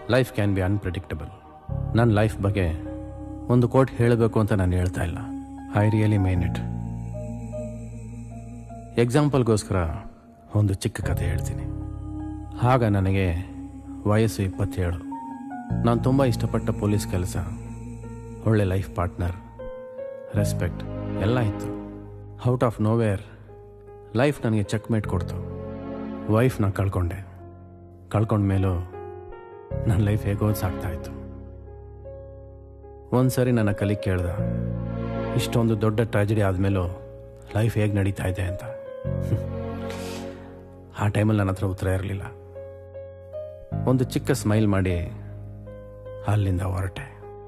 Life can be unpredictable ನನ್ನ life ಬಗ್ಗೆ ಒಂದು ಕೋಟ್ ಹೇಳಬೇಕು ಅಂತ ನಾನು ಹೇಳ್ತಾ ಇಲ್ಲ ಐ ರಿಯಲಿ ಮೇನ್ ಇಟ್ ಎಕ್ಸಾಂಪಲ್ಗೋಸ್ಕರ ಒಂದು ಚಿಕ್ಕ ಕಥೆ ಹೇಳ್ತೀನಿ ಆಗ ನನಗೆ ವಯಸ್ಸು ಇಪ್ಪತ್ತೇಳು ನಾನು ತುಂಬ ಇಷ್ಟಪಟ್ಟ ಪೊಲೀಸ್ ಕೆಲಸ ಒಳ್ಳೆ ಲೈಫ್ ಪಾರ್ಟ್ನರ್ ರೆಸ್ಪೆಕ್ಟ್ ಎಲ್ಲ ಇತ್ತು ಔಟ್ ಆಫ್ ನೋವೇರ್ ಲೈಫ್ ನನಗೆ ಚೆಕ್ಮೇಟ್ ಕೊಡ್ತು ವೈಫ್ನ ಕಳ್ಕೊಂಡೆ ಕಳ್ಕೊಂಡ್ಮೇಲೂ ನನ್ನ ಲೈಫ್ ಹೇಗೋ ಸಾಗ್ತಾ ಇತ್ತು ಒಂದ್ಸರಿ ನನ್ನ ಕಲಿ ಕೇಳ್ದ ಇಷ್ಟೊಂದು ದೊಡ್ಡ ಟ್ರಾಜಿಡಿ ಆದಮೇಲೂ ಲೈಫ್ ಹೇಗೆ ನಡೀತಾ ಇದೆ ಅಂತ ಆ ಟೈಮಲ್ಲಿ ನನ್ನ ಹತ್ರ ಉತ್ತರ ಇರಲಿಲ್ಲ ಒಂದು ಚಿಕ್ಕ ಸ್ಮೈಲ್ ಮಾಡಿ ಅಲ್ಲಿಂದ ಹೊರಟೆ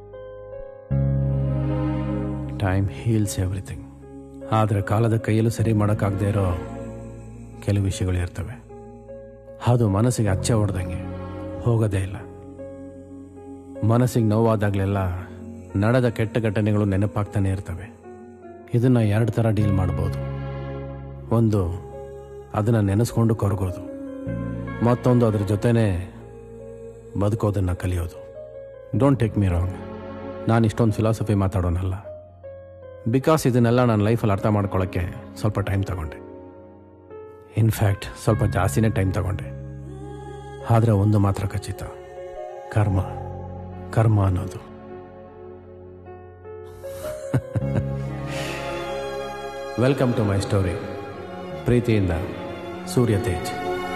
ಟೈಮ್ ಹೀಲ್ಸ್ ಎವ್ರಿಥಿಂಗ್ ಆದರೆ ಕಾಲದ ಕೈಯಲ್ಲೂ ಸರಿ ಮಾಡೋಕ್ಕಾಗದೇ ಇರೋ ಕೆಲವು ವಿಷಯಗಳು ಇರ್ತವೆ ಅದು ಮನಸ್ಸಿಗೆ ಅಚ್ಚೆ ಹೊಡೆದಂಗೆ ಹೋಗೋದೇ ಇಲ್ಲ ಮನಸ್ಸಿಗೆ ನೋವಾದಾಗಲೆಲ್ಲ ನಡೆದ ಕೆಟ್ಟ ಘಟನೆಗಳು ನೆನಪಾಗ್ತಾನೆ ಇರ್ತವೆ ಇದನ್ನು ಎರಡು ಥರ ಡೀಲ್ ಮಾಡ್ಬೋದು ಒಂದು ಅದನ್ನು ನೆನೆಸ್ಕೊಂಡು ಕೊರಗೋದು ಮತ್ತೊಂದು ಅದ್ರ ಜೊತೆನೇ ಬದುಕೋದನ್ನು ಕಲಿಯೋದು ಡೋಂಟ್ ಟೇಕ್ ಮೀ ರಾಂಗ್ ನಾನು ಇಷ್ಟೊಂದು ಫಿಲಾಸಫಿ ಮಾತಾಡೋನಲ್ಲ ಬಿಕಾಸ್ ಇದನ್ನೆಲ್ಲ ನನ್ನ ಲೈಫಲ್ಲಿ ಅರ್ಥ ಮಾಡ್ಕೊಳ್ಳೋಕ್ಕೆ ಸ್ವಲ್ಪ ಟೈಮ್ ತಗೊಂಡೆ ಇನ್ಫ್ಯಾಕ್ಟ್ ಸ್ವಲ್ಪ ಜಾಸ್ತಿನೇ ಟೈಮ್ ತಗೊಂಡೆ ಆದರೆ ಒಂದು ಮಾತ್ರ ಖಚಿತ ಕರ್ಮ ಕರ್ಮ ಅನ್ನೋದು ವೆಲ್ಕಮ್ ಟು ಮೈ ಸ್ಟೋರಿ ಪ್ರೀತಿಯಿಂದ ಸೂರ್ಯ ತೇಜ್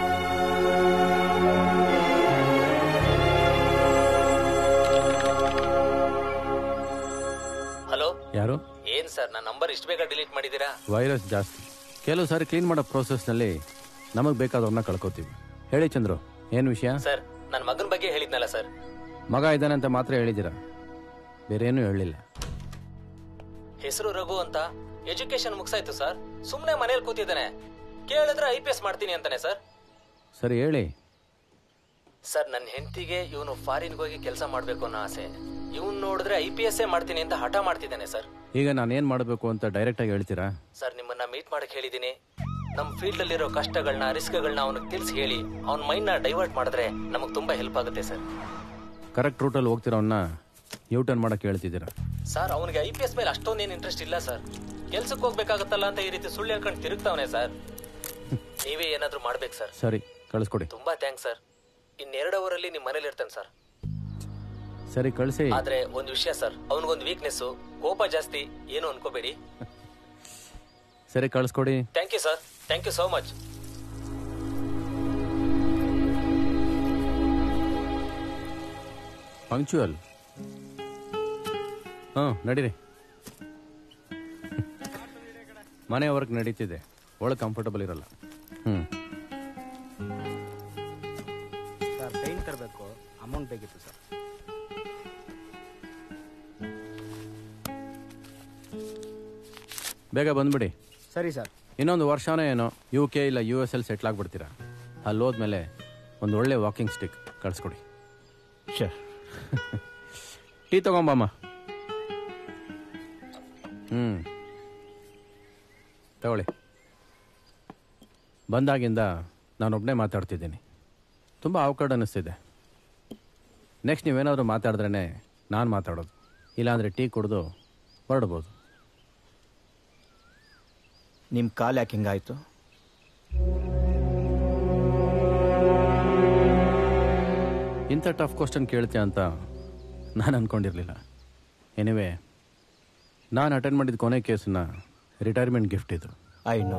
ಹಲೋ ಯಾರು ಏನ್ ಸರ್ ನನ್ನ ನಂಬರ್ ಇಷ್ಟು ಬೇಗ ಡಿಲೀಟ್ ಮಾಡಿದ್ದೀರಾ ವೈರಸ್ ಜಾಸ್ತಿ ಕೆಲವು ಸಾರಿ ಕ್ಲೀನ್ ಮಾಡೋ ಪ್ರೋಸೆಸ್ನಲ್ಲಿ ನಮಗೆ ಬೇಕಾದವ್ರನ್ನ ಕಳ್ಕೊತೀವಿ ಹೇಳಿ ಚಂದ್ರು ಏನು ವಿಷಯ ಸರ್ ನನ್ನ ಮಗನ ಬಗ್ಗೆ ಹೇಳಿದ್ನಲ್ಲ ಸರ್ ಮಗ ಇದ್ದಾನೆ ಅಂತ ಮಾತ್ರ ಹೇಳಿದ್ದೀರಾ ಬೇರೆ ಏನೂ ಹೇಳಲಿಲ್ಲ ಹೆಸರು ರಘು ಅಂತ ಎಜುಕೇಶನ್ ಮುಗಿಸಾಯ್ತು ಸರ್ ಸುಮ್ಮನೆ ಮನೇಲಿ ಕೂತಿದ್ದಾನೆ ಕೇಳಿದ್ರೆ ಐ ಪಿ ಎಸ್ ಮಾಡ್ತೀನಿ ಅಂತಾನೆ ಸರ್ ಸರಿ ಹೇಳಿ ಸರ್ ನನ್ನ ಹೆಂಡತಿಗೆ ಇವನು ಫಾರಿನ್ಗೆ ಹೋಗಿ ಕೆಲಸ ಮಾಡಬೇಕು ಅನ್ನೋ ಆಸೆ ಇವನ್ ನೋಡಿದ್ರೆ ಐ ಪಿ ಎಸ್ ಮಾಡ್ತೀನಿ ಅಂತ ಹಠ ಮಾಡ್ತಿದ್ದಾನೆ ಸರ್ ಈಗ ನಾನು ಏನು ಮಾಡಬೇಕು ಅಂತ ಡೈರೆಕ್ಟಾಗಿ ಹೇಳ್ತೀರಾ ಸರ್ ನಿಮ್ಮನ್ನ ಮೀಟ್ ಮಾಡಕ್ ಹೇಳಿದ್ದೀನಿ ನಮ್ಮ ಫೀಲ್ಡ್ ಅಲ್ಲಿರೋ ಕಷ್ಟಗಳನ್ನ ರಿಸ್ಕ್ಗಳನ್ನ ಅವನಿಗೆ ತಿಳಿಸಿ ಹೇಳಿ ಅವ್ನ ಮೈಂಡ್ನ ಡೈವರ್ಟ್ ಮಾಡಿದ್ರೆ ನಮಗೆ ತುಂಬಾ ಹೆಲ್ಪ್ ಆಗುತ್ತೆ ಸರ್ ಕರೆಕ್ಟ್ ರೂಟಲ್ಲಿ ಹೋಗ್ತಿರೋನ್ನ ಯೂ ಟರ್ನ್ ಮಾಡೋಕ್ಕೆ ಹೇಳ್ತಿದ್ದೀರಾ ಸರ್ ಅವನಿಗೆ ಐ ಪಿ ಎಸ್ ಮೇಲೆ ಅಷ್ಟೊಂದೇನು ಇಂಟ್ರೆಸ್ಟ್ ಇಲ್ಲ ಸರ್ ಕೆಲ್ಸಕ್ಕೆ ಹೋಗ್ಬೇಕಾಗತ್ತಲ್ಲ ಅಂತ ಈ ರೀತಿ ಸುಳ್ಳು ಹೇಳ್ಕೊಂಡು ತಿರುಗ್ತಾವನೆ ಸರ್ ನೀವೇ ಏನಾದ್ರೂ ಮಾಡ್ಬೇಕು ಸರ್ ಸರಿ ಕಳಿಸ್ಕೊಡಿ ತುಂಬಾ ಥ್ಯಾಂಕ್ಸ್ ಸರ್ ಇನ್ನೆರಡು ಅವರಲ್ಲಿ ನಿಮ್ಮ ಮನೇಲಿ ಇರ್ತೇನೆ ಸರ್ ಸರಿ ಕಳಿಸಿ ಆದ್ರೆ ಒಂದು ವಿಷಯ ಸರ್ ಅವನಿಗೊಂದು ವೀಕ್ನೆಸ್ ಕೋಪ ಜಾಸ್ತಿ ಏನು ಅನ್ಕೋಬೇಡಿ ಸರಿ ಕಳಿಸ್ಕೊಡಿ thank you sir thank you so much punctual ಹಾಂ ನಡೀರಿ ಮನೆ ವರ್ಕ್ ನಡೀತಿದೆ ಒಳಗೆ ಕಂಫರ್ಟಬಲ್ ಇರಲ್ಲ ಹ್ಞೂ ಸರ್ ಪೇಂಟ್ ತರಬೇಕು ಅಮೌಂಟ್ ಬೇಕಿತ್ತು ಸರ್ ಬೇಗ ಬಂದ್ಬಿಡಿ ಸರಿ ಸರ್ ಇನ್ನೊಂದು ವರ್ಷನೇ ಏನೋ ಯು ಕೆ ಇಲ್ಲ ಯು ಎಸ್ ಎಲ್ ಸೆಟ್ಲ್ ಆಗ್ಬಿಡ್ತೀರಾ ಅಲ್ಲಿ ಹೋದ್ಮೇಲೆ ಒಂದು ಒಳ್ಳೆ ವಾಕಿಂಗ್ ಸ್ಟಿಕ್ ಕಳಿಸ್ಕೊಡಿ ಶರ್ ಟೀ ತಗೊಂಬಮ್ಮ ಹ್ಞೂ ತಗೊಳ್ಳಿ ಬಂದಾಗಿಂದ ನಾನೊಬ್ಬನೇ ಮಾತಾಡ್ತಿದ್ದೀನಿ ತುಂಬ ಅವಕಾಡ್ ಅನ್ನಿಸ್ತಿದೆ ನೆಕ್ಸ್ಟ್ ನೀವೇನಾದರೂ ಮಾತಾಡಿದ್ರೇ ನಾನು ಮಾತಾಡೋದು ಇಲ್ಲಾಂದರೆ ಟೀ ಕುಡಿದು ಹೊರಡ್ಬೋದು ನಿಮ್ಮ ಕಾಲು ಯಾಕೆ ಹಿಂಗಾಯ್ತು ಇಂಥ ಟಫ್ ಕ್ವಶನ್ ಕೇಳ್ತೀಯ ಅಂತ ನಾನು ಅಂದ್ಕೊಂಡಿರಲಿಲ್ಲ ಎನಿವೆ ನಾನು ಅಟೆಂಡ್ ಮಾಡಿದ ಕೊನೆ ಕೇಸನ್ನ ರಿಟೈರ್ಮೆಂಟ್ ಗಿಫ್ಟ್ ಇದು ಐ ನೋ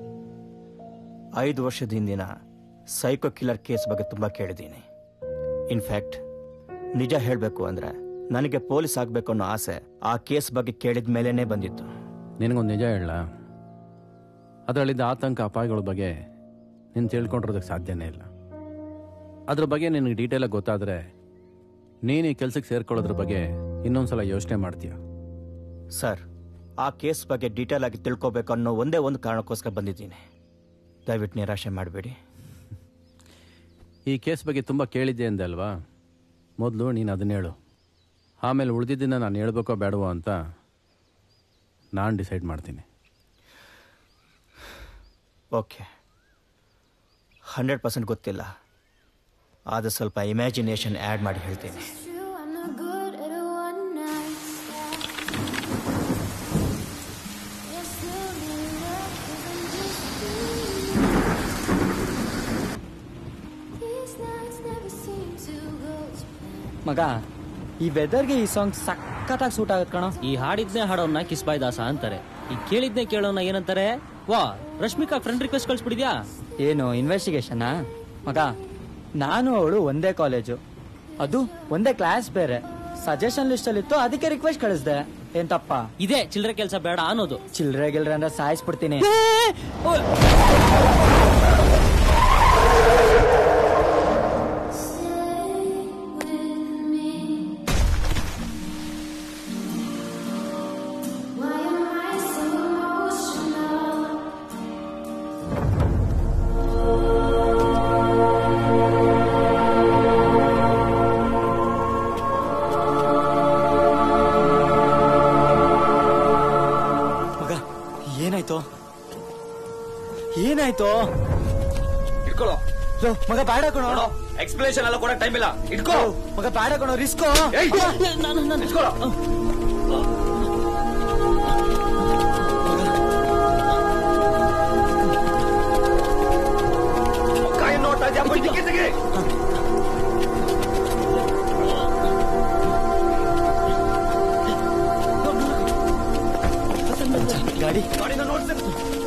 ಐದು ವರ್ಷದ ಹಿಂದಿನ ಸೈಕೋ ಕಿಲ್ಲರ್ ಕೇಸ್ ಬಗ್ಗೆ ತುಂಬ ಕೇಳಿದ್ದೀನಿ ಇನ್ಫ್ಯಾಕ್ಟ್ ನಿಜ ಹೇಳಬೇಕು ಅಂದರೆ ನನಗೆ ಪೊಲೀಸ್ ಆಗಬೇಕು ಅನ್ನೋ ಆಸೆ ಆ ಕೇಸ್ ಬಗ್ಗೆ ಕೇಳಿದ ಮೇಲೇ ಬಂದಿತ್ತು ನಿನಗೊಂದು ನಿಜ ಹೇಳ ಅದರಲ್ಲಿದ್ದ ಆತಂಕ ಅಪಾಯಗಳ ಬಗ್ಗೆ ನೀನು ತಿಳ್ಕೊಂಡಿರೋದಕ್ಕೆ ಸಾಧ್ಯನೇ ಇಲ್ಲ ಅದ್ರ ಬಗ್ಗೆ ನಿನಗೆ ಡೀಟೇಲಾಗಿ ಗೊತ್ತಾದರೆ ನೀನು ಈ ಕೆಲಸಕ್ಕೆ ಸೇರ್ಕೊಳ್ಳೋದ್ರ ಬಗ್ಗೆ ಇನ್ನೊಂದ್ಸಲ ಯೋಚನೆ ಮಾಡ್ತೀಯ ಸರ್ ಆ ಕೇಸ್ ಬಗ್ಗೆ ಡೀಟೇಲ್ ಆಗಿ ತಿಳ್ಕೊಬೇಕು ಅನ್ನೋ ಒಂದೇ ಒಂದು ಕಾರಣಕ್ಕೋಸ್ಕರ ಬಂದಿದ್ದೀನಿ ದಯವಿಟ್ಟು ನಿರಾಶೆ ಮಾಡಬೇಡಿ ಈ ಕೇಸ್ ಬಗ್ಗೆ ತುಂಬ ಕೇಳಿದ್ದೆ ಅಂದೆ ಅಲ್ವಾ ಮೊದಲು ನೀನು ಅದನ್ನ ಹೇಳು ಆಮೇಲೆ ಉಳಿದಿದ್ದನ್ನ ನಾನು ಹೇಳ್ಬೇಕೋ ಬೇಡವೋ ಅಂತ ನಾನು ಡಿಸೈಡ್ ಮಾಡ್ತೀನಿ ಓಕೆ ಹಂಡ್ರೆಡ್ ಪರ್ಸೆಂಟ್ ಗೊತ್ತಿಲ್ಲ ಆದ ಸ್ವಲ್ಪ ಇಮ್ಯಾಜಿನೇಷನ್ ಆ್ಯಡ್ ಮಾಡಿ ಹೇಳ್ತೀನಿ True, I'm not good at a one night stand. You're still in love 'cause I'm just These nights never seem to go to plan. ಮಗ ಈ ವೆದರ್ಗೆ ಈ ಸಾಂಗ್ ಸಖತ್ತಾಗಿ ಸೂಟ್ ಆಗತ್ ಕಣ ಈ ಹಾಡಿದ್ನೇ ಹಾಡೋನ್ನ ಕಿಸ್ಬಾಯ್ ದಾಸ ಅಂತಾರೆ ಈ ಕೇಳಿದ್ನೇ ಕೇಳೋನ್ನ ಏನಂತಾರೆ ವಾ ರಶ್ಮಿಕಾ ಫ್ರೆಂಡ್ ರಿಕ್ವೆಸ್ಟ್ ಕಳ್ಸ್ಬಿಡಿದ್ಯಾ ಏನು ಇನ್ವೆಸ್ಟಿಗೇಷನ್ ಮಗ ನಾನು ಅವಳು ಒಂದೇ ಕಾಲೇಜು ಅದು ಒಂದೇ ಕ್ಲಾಸ್ ಬೇರೆ ಸಜೆಷನ್ ಲಿಸ್ಟ್ ಅಲ್ಲಿ ಇತ್ತು ಅದಕ್ಕೆ ರಿಕ್ವೆಸ್ಟ್ ಕಳಿಸ್ದೆ ಏನ್ ತಪ್ಪ ಇದೇ ಚಿಲ್ಲರೆ ಕೆಲಸ ಬೇಡ ಅನ್ನೋದು ಚಿಲ್ರೆ ಗಿಲ್ರೆ ಅಂದ್ರೆ ಸಾಯಿಸ್ಬಿಡ್ತೀನಿ Stay with me. Why am I so emotional? ಮಗ ಏನಾಯ್ತು ಏನಾಯ್ತು ಇಟ್ಕೊಳ್ಳೋ ಲೋ, ಮಗ ಬ್ಯಾಡ ಕಣೋ ಎಕ್ಸ್ಪ್ಲೇಷನ್ ಎಲ್ಲ ಕೂಡ ಟೈಮ್ ಇಲ್ಲ ಇಟ್ಕೋ ಲೋ, ಮಗ ಬ್ಯಾಡ ಕಣೋ ರಿಸ್ಕೋ ಏಯ್! ಇಟ್ಕೊಳ್ಳೋ ಮುಖ ಏನ್ ನೋಡ್ತಾ ಇದ್ಯಾ? ಹೋಯ್ ತೆಗಿ, ತೆಗಿ. ಗಾಡಿ ಗಾಡಿನ ನೋಡ್ತೀನಿ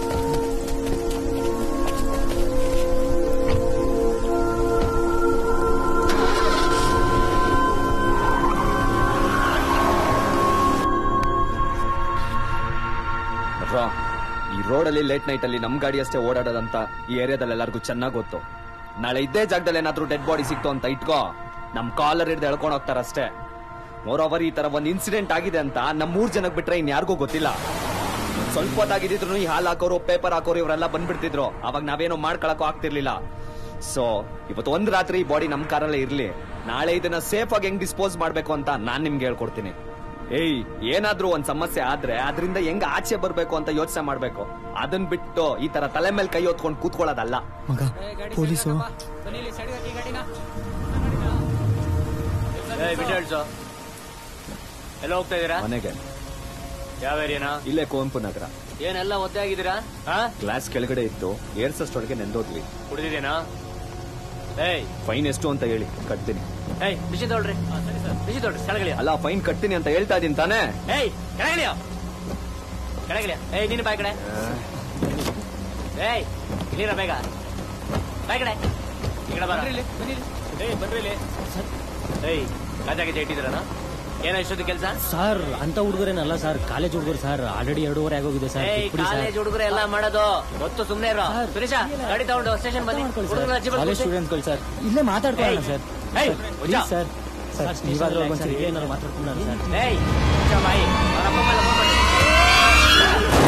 ರಾ ಈ ರೋಡಲ್ಲಿ ಲೇಟ್ ನೈಟ್ ಅಲ್ಲಿ ನಮ್ ಗಾಡಿ ಅಷ್ಟೇ ಓಡಾಡೋದಂತ ಈ ಏರಿಯಾದಲ್ಲಿ ಎಲ್ಲರಿಗೂ ಚೆನ್ನಾಗ್ ಗೊತ್ತು ನಾಳೆ ಇದ್ದೇ ಜಾಗದಲ್ಲಿ ಏನಾದ್ರೂ ಡೆಡ್ ಬಾಡಿ ಸಿಕ್ತು ಅಂತ ಇಟ್ಕೋ ನಮ್ ಕಾಲರ್ ಹಿಡ್ದು ಎಳ್ಕೊಂಡ್ ಹೋಗ್ತಾರಷ್ಟೇ ಮೋರ್ ಓವರ್ ಈ ತರ ಒಂದ್ ಇನ್ಸಿಡೆಂಟ್ ಆಗಿದೆ ಅಂತ ನಮ್ ಮೂರ್ ಜನಕ್ ಬಿಟ್ರೆ ಇನ್ ಯಾರಿಗೂ ಗೊತ್ತಿಲ್ಲ ಒಂದ್ ಸ್ವಲ್ಪ ಹೊತ್ತಾಗಿದ್ರು ಈ ಹಾಲ್ ಹಾಕೋರು ಪೇಪರ್ ಹಾಕೋರು ಇವರೆಲ್ಲ ಬಂದ್ಬಿಡ್ತಿದ್ರು ಅವಾಗ ನಾವೇನೋ ಮಾಡ್ಕೊಳಕ್ಕೂ ಆಗ್ತಿರ್ಲಿಲ್ಲ ಸೊ ಇವತ್ತು ಒಂದ್ ರಾತ್ರಿ ಈ ಬಾಡಿ ನಮ್ ಕಾರಲ್ಲೇ ಇರ್ಲಿ ನಾಳೆ ಇದನ್ನ ಸೇಫ್ ಆಗಿ ಹೆಂಗ್ ಡಿಸ್ಪೋಸ್ ಮಾಡ್ಬೇಕು ಅಂತ ನಾನ್ ನಿಮ್ಗೆ ಹೇಳ್ಕೊಡ್ತೀನಿ ಏಯ್ ಏನಾದ್ರೂ ಒಂದ್ ಸಮಸ್ಯೆ ಆದ್ರೆ ಅದರಿಂದ ಹೆಂಗ್ ಆಚೆ ಬರ್ಬೇಕು ಅಂತ ಯೋಚನೆ ಮಾಡ್ಬೇಕು ಅದನ್ ಬಿಟ್ಟು ಈ ತರ ತಲೆ ಮೇಲೆ ಕೈ ಹೊತ್ಕೊಂಡು ಕೂತ್ಕೊಳ್ಳೋದಲ್ಲ ಮಗ ಪೊಲೀಸು ಎಲ್ಲ ಹೋಗ್ತಾ ಇದೀರಾ ಮನೆಗೆ ಯಾವ ಏರಿಯಾನಾ ಇಲ್ಲೇ ಕುವೆಂಪು ನಗರ ಏನೆಲ್ಲ ಒದ್ದೆ ಆಗಿದ್ದೀರಾ ಹಾ ಗ್ಲಾಸ್ ಕೆಳಗಡೆ ಇತ್ತು ಏರ್ಸಷ್ಟೊಳಗೆ ನೆಂದೋದ್ವಿ ಕುಡಿದಿದ್ದೀನಾ ಏಯ್ ಫೈನ್ ಎಷ್ಟು ಅಂತ ಹೇಳಿ ಕಟ್ತೀನಿ ಏಯ್ ಬಿಸಿ ತೊಳ್ರಿ ಬಿಸಿ ತೊಳ್ರಿ ಕೆಳಗಿಳಿಯ ಅಲ್ಲ ಫೈನ್ ಕಟ್ತೀನಿ ಅಂತ ಹೇಳ್ತಾ ಇದೀನಿ ತಾನೇ ಏಯ್ ಕೆಳಗಿಳಿಯ ಕೆಳಗಿಳಿಯ ಏಯ್ ನೀನು ಬಾಯ್ ಕಡೆ ಏಯ್ ಇಲ್ಲಿರ ಬೇಗ ಬಾಯ್ ಕಡೆ ಈ ಕಡೆ ಬರ ಏಯ್ ಬನ್ರಿ ಇಲ್ಲಿ ಏಯ್ ಗಾಜಾ ಗಿಜಾ ಇಟ್ಟಿದ್ದೀರನ ಏನೋ ಇಷ್ಟೊತ್ತು ಕೆಲಸ ಸರ್ ಅಂತ ಹುಡುಗರೇನಲ್ಲ ಸರ್ ಕಾಲೇಜ್ ಹುಡುಗರು ಸರ್ ಆಲ್ರೆಡಿ ಎರಡೂವರೆ ಆಗೋಗಿದೆ ಸರ್ ಏಯ್ ಬಿಟ್ಬಿಡಿ ಸರ್. ಕಾಲೇಜ್ ಹುಡುಗರು ಎಲ್ಲ ಮಾಡೋದು ಗೊತ್ತು ಸುಮ್ನೆ ಇರೋ ಸುರೇಶ ಗಾಡಿ ತಗೊಂಡು ಸ್ಟೇಷನ್ ಬನ್ನಿ ಹುಡುಗರ ಅಜ್ಜಿ ಕಾಲೇಜ್ ಬರ್ಕೊಳ್ಸಿ. ಸ್ಟೂಡೆಂಟ್ಗಳು ಸರ್ ಇಲ್ಲೇ ಮಾತಾಡ್ಕೊಳ್ಳೋಣ ಸರ್ ಏಯ್, ಹುಚ್ಚ. Please sir sir sir station ನೀವಾದ್ರೂ ಅಲ್ಲಿ ಒಂದ್ಸರಿ ಸರ್ ಏನಾದ್ರು ಮಾತಾಡ್ಕೊಂಡ್ರೆ ಸರ್ ಏಯ್ ಹುಚ್ಚ ಬಾಯಿ ಅವ್ರ ಅಪ್ಪ ಅಮ್ಮ ಎಲ್ಲ ಫೋನ್ ಮಾಡಿ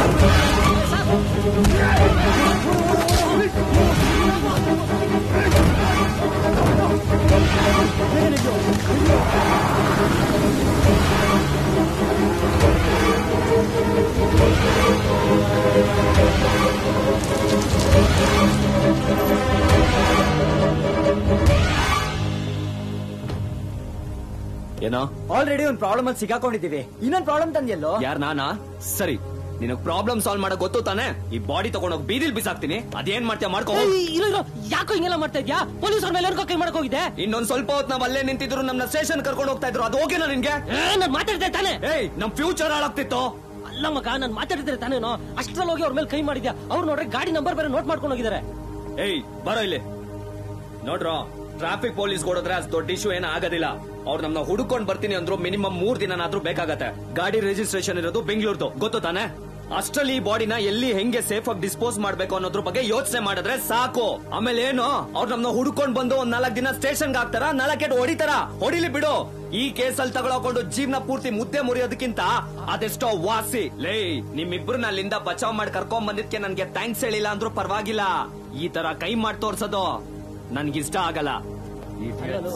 ಏನೋ ಆಲ್ರೆಡಿ ಒಂದ್ ಪ್ರಾಬ್ಲಮ್ ಅಲ್ಲಿ ಸಿಗಾಕೊಂಡಿದೀವಿ ಇನ್ನೊಂದ್ ಪ್ರಾಬ್ಲಮ್ ತಂದಿಯಲ್ಲೋ ಯಾರ್ ನಾನಾ ಸರಿ ನಿನಗ್ ಪ್ರಾಬ್ಲಮ್ ಸಾಲ್ವ್ ಮಾಡಕ್ ಗೊತ್ತು ತಾನೆ ಈ ಬಾಡಿ ತಗೊಂಡೋಗಿ ಬೀದಿಲ್ ಬಿಸಾಕ್ತೀನಿ ಅದೇನ್ ಮಾಡ್ತೀಯ ಮಾಡ್ಕೋ ಹೋಗು. ಏಯ್, ಇರು ಇರು ಯಾಕೋ ಹಿಂಗೆಲ್ಲ ಮಾಡ್ತಾ ಇದ್ಯಾ ಪೊಲೀಸರ ಮೇಲೆ ಏನ್ಕೋ ಕೈ ಮಾಡಕ್ ಹೋಗಿದೆ ಇನ್ನೊಂದ್ ಸ್ವಲ್ಪ ಹೊತ್ತು ನಾವ್ ಅಲ್ಲೇ ನಿಂತಿದ್ರು ನಮ್ನ ಸ್ಟೇಷನ್ ಕರ್ಕೊಂಡು ಹೋಗ್ತಾ ಇದ್ರು ಅದು ಓಕೆನಾ ನಿನ್ಗೆ ಏ, ನಾನ್ ಮಾತಾಡ್ದೆ ತಾನೆ ಏಯ್ ನಮ್ ಫ್ಯೂಚರ್ ಹಾಳಾಗ್ತಿತ್ತು ಅಲ್ಲ ಮಗ ನಾನ್ ಮಾತಾಡಿದ್ರೆ ತಾನೇನೋ ಅಷ್ಟ್ರಲ್ಲಿ ಹೋಗಿ ಅವ್ರ ಮೇಲೆ ಕೈ ಮಾಡಿದ್ಯಾ ಅವ್ರು ನೋಡ್ರೆ ಗಾಡಿ ನಂಬರ್ ಬೇರೆ ನೋಟ್ ಮಾಡ್ಕೊಂಡು ಹೋಗಿದ್ದಾರೆ ಏಯ್ ಬರೋ ಇಲ್ಲಿ ನೋಡ್ರೋ ಟ್ರಾಫಿಕ್ ಪೊಲೀಸ್ ಕೊಡಿದ್ರೆ ಅಷ್ಟು ದೊಡ್ಡ ಇಶ್ಯೂ ಏನ ಆಗೋದಿಲ್ಲ ಅವ್ರು ನಮ್ನ ಹುಡುಕೊಂಡ್ ಬರ್ತೀನಿ ಅಂದ್ರು ಮಿನಿಮಮ್ ಮೂರ್ ದಿನನಾದ್ರೂ ಬೇಕಾಗತ್ತೆ ಗಾಡಿ ರಿಜಿಸ್ಟ್ರೇಷನ್ ಇರೋದು ಬೆಂಗಳೂರ್ದು ಗೊತ್ತು ತಾನೆ ಅಷ್ಟರಲ್ಲಿ ಈ ಬಾಡಿನ ಎಲ್ಲಿ ಹೆಂಗೆ ಸೇಫ್ ಆಗಿ ಡಿಸ್ಪೋಸ್ ಮಾಡ್ಬೇಕು ಅನ್ನೋದ್ರ ಬಗ್ಗೆ ಯೋಚನೆ ಮಾಡಿದ್ರೆ ಸಾಕು ಆಮೇಲೆ ಏನು ಅವ್ರು ನಮ್ನ ಹುಡುಕೊಂಡ್ ಬಂದು ಒಂದ್ ನಾಲ್ಕ್ ದಿನ ಸ್ಟೇಷನ್ಗೆ ಹಾಕ್ತಾರ ನಾಲ್ಕೆಟ್ ಹೊಡಿತಾರ ಹೊಡಿಲಿ ಬಿಡು ಈ ಕೇಸಲ್ಲಿ ತಗೊಳಕೊಂಡು ಜೀವನ ಪೂರ್ತಿ ಮುದ್ದೆ ಮುರಿಯೋದಕ್ಕಿಂತ ಅದೆಷ್ಟೋ ವಾಸಿ ಲೇ ನಿಮ್ಮಿಬ್ರನ್ನ ಅಲ್ಲಿಂದ ಬಚಾವ್ ಮಾಡಿ ಕರ್ಕೊಂಡ್ ಬಂದಿದ್ಕೆ ನನ್ಗೆ ಥ್ಯಾಂಕ್ಸ್ ಹೇಳಿಲ್ಲ ಅಂದ್ರೂ ಪರವಾಗಿಲ್ಲ ಈ ತರ ಕೈ ಮಾಡಿ ತೋರ್ಸೋದು ನನ್ಗಿಷ್ಟ ಆಗಲ್ಲ Idiots.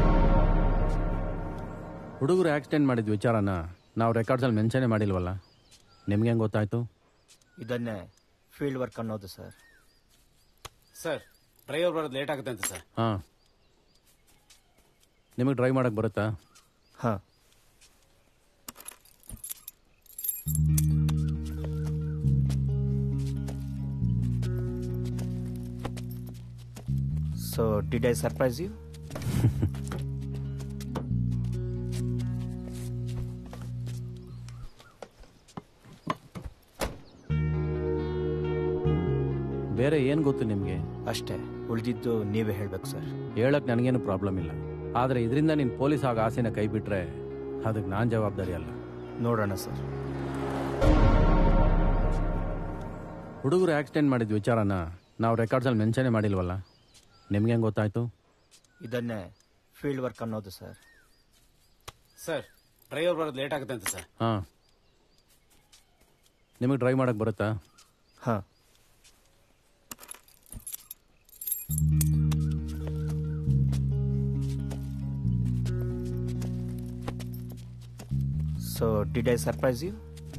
ಹುಡುಗರು ಆಕ್ಸಿಡೆಂಟ್ ಮಾಡಿದ ವಿಚಾರನ ನಾವು ರೆಕಾರ್ಡ್ಸಲ್ಲಿ ಮೆನ್ಷನೇ ಮಾಡಿಲ್ವಲ್ಲ ನಿಮ್ಗೆ ಹೆಂಗೆ ಗೊತ್ತಾಯ್ತು ಇದನ್ನೇ ಫೀಲ್ಡ್ ವರ್ಕ್ ಅನ್ನೋದು ಸರ್ ಸರ್ ಡ್ರೈವರ್ ಬರೋದು ಲೇಟ್ ಆಗುತ್ತೆ ಅಂತ ಸರ್ ಹಾಂ ನಿಮಗೆ ಡ್ರೈವ್ ಮಾಡಕ್ಕೆ ಬರುತ್ತಾ ಹಾಂ so did I surprise you ಬೇರೆ ಏನು ಗೊತ್ತು ನಿಮಗೆ ಅಷ್ಟೇ ಉಳಿದಿದ್ದು ನೀವೇ ಹೇಳ್ಬೇಕು ಸರ್ ಹೇಳಕ್ಕೆ ನನಗೇನು ಪ್ರಾಬ್ಲಮ್ ಇಲ್ಲ ಆದರೆ ಇದರಿಂದ ನೀನು ಪೊಲೀಸ್ ಆಗ ಆಸೆನ ಕೈ ಬಿಟ್ರೆ ಅದಕ್ಕೆ ನಾನು ಜವಾಬ್ದಾರಿ ಅಲ್ಲ ನೋಡೋಣ ಸರ್ ಹುಡುಗರು ಆಕ್ಸಿಡೆಂಟ್ ಮಾಡಿದ ವಿಚಾರನ ನಾವು ರೆಕಾರ್ಡ್ಸಲ್ಲಿ ಮೆನ್ಷನೇ ಮಾಡಿಲ್ವಲ್ಲ ನಿಮ್ಗೆ ಹೆಂಗೆ ಗೊತ್ತಾಯ್ತು ಇದನ್ನೇ ಫೀಲ್ಡ್ ವರ್ಕ್ ಅನ್ನೋದು ಸರ್ ಸರ್ ಡ್ರೈವರ್ ಬರೋದು ಲೇಟ್ ಆಗುತ್ತೆ ಅಂತ ಸರ್ ಹಾಂ ನಿಮಗೆ ಡ್ರೈವ್ ಮಾಡಕ್ಕೆ ಬರುತ್ತಾ ಹಾಂ so did I surprise you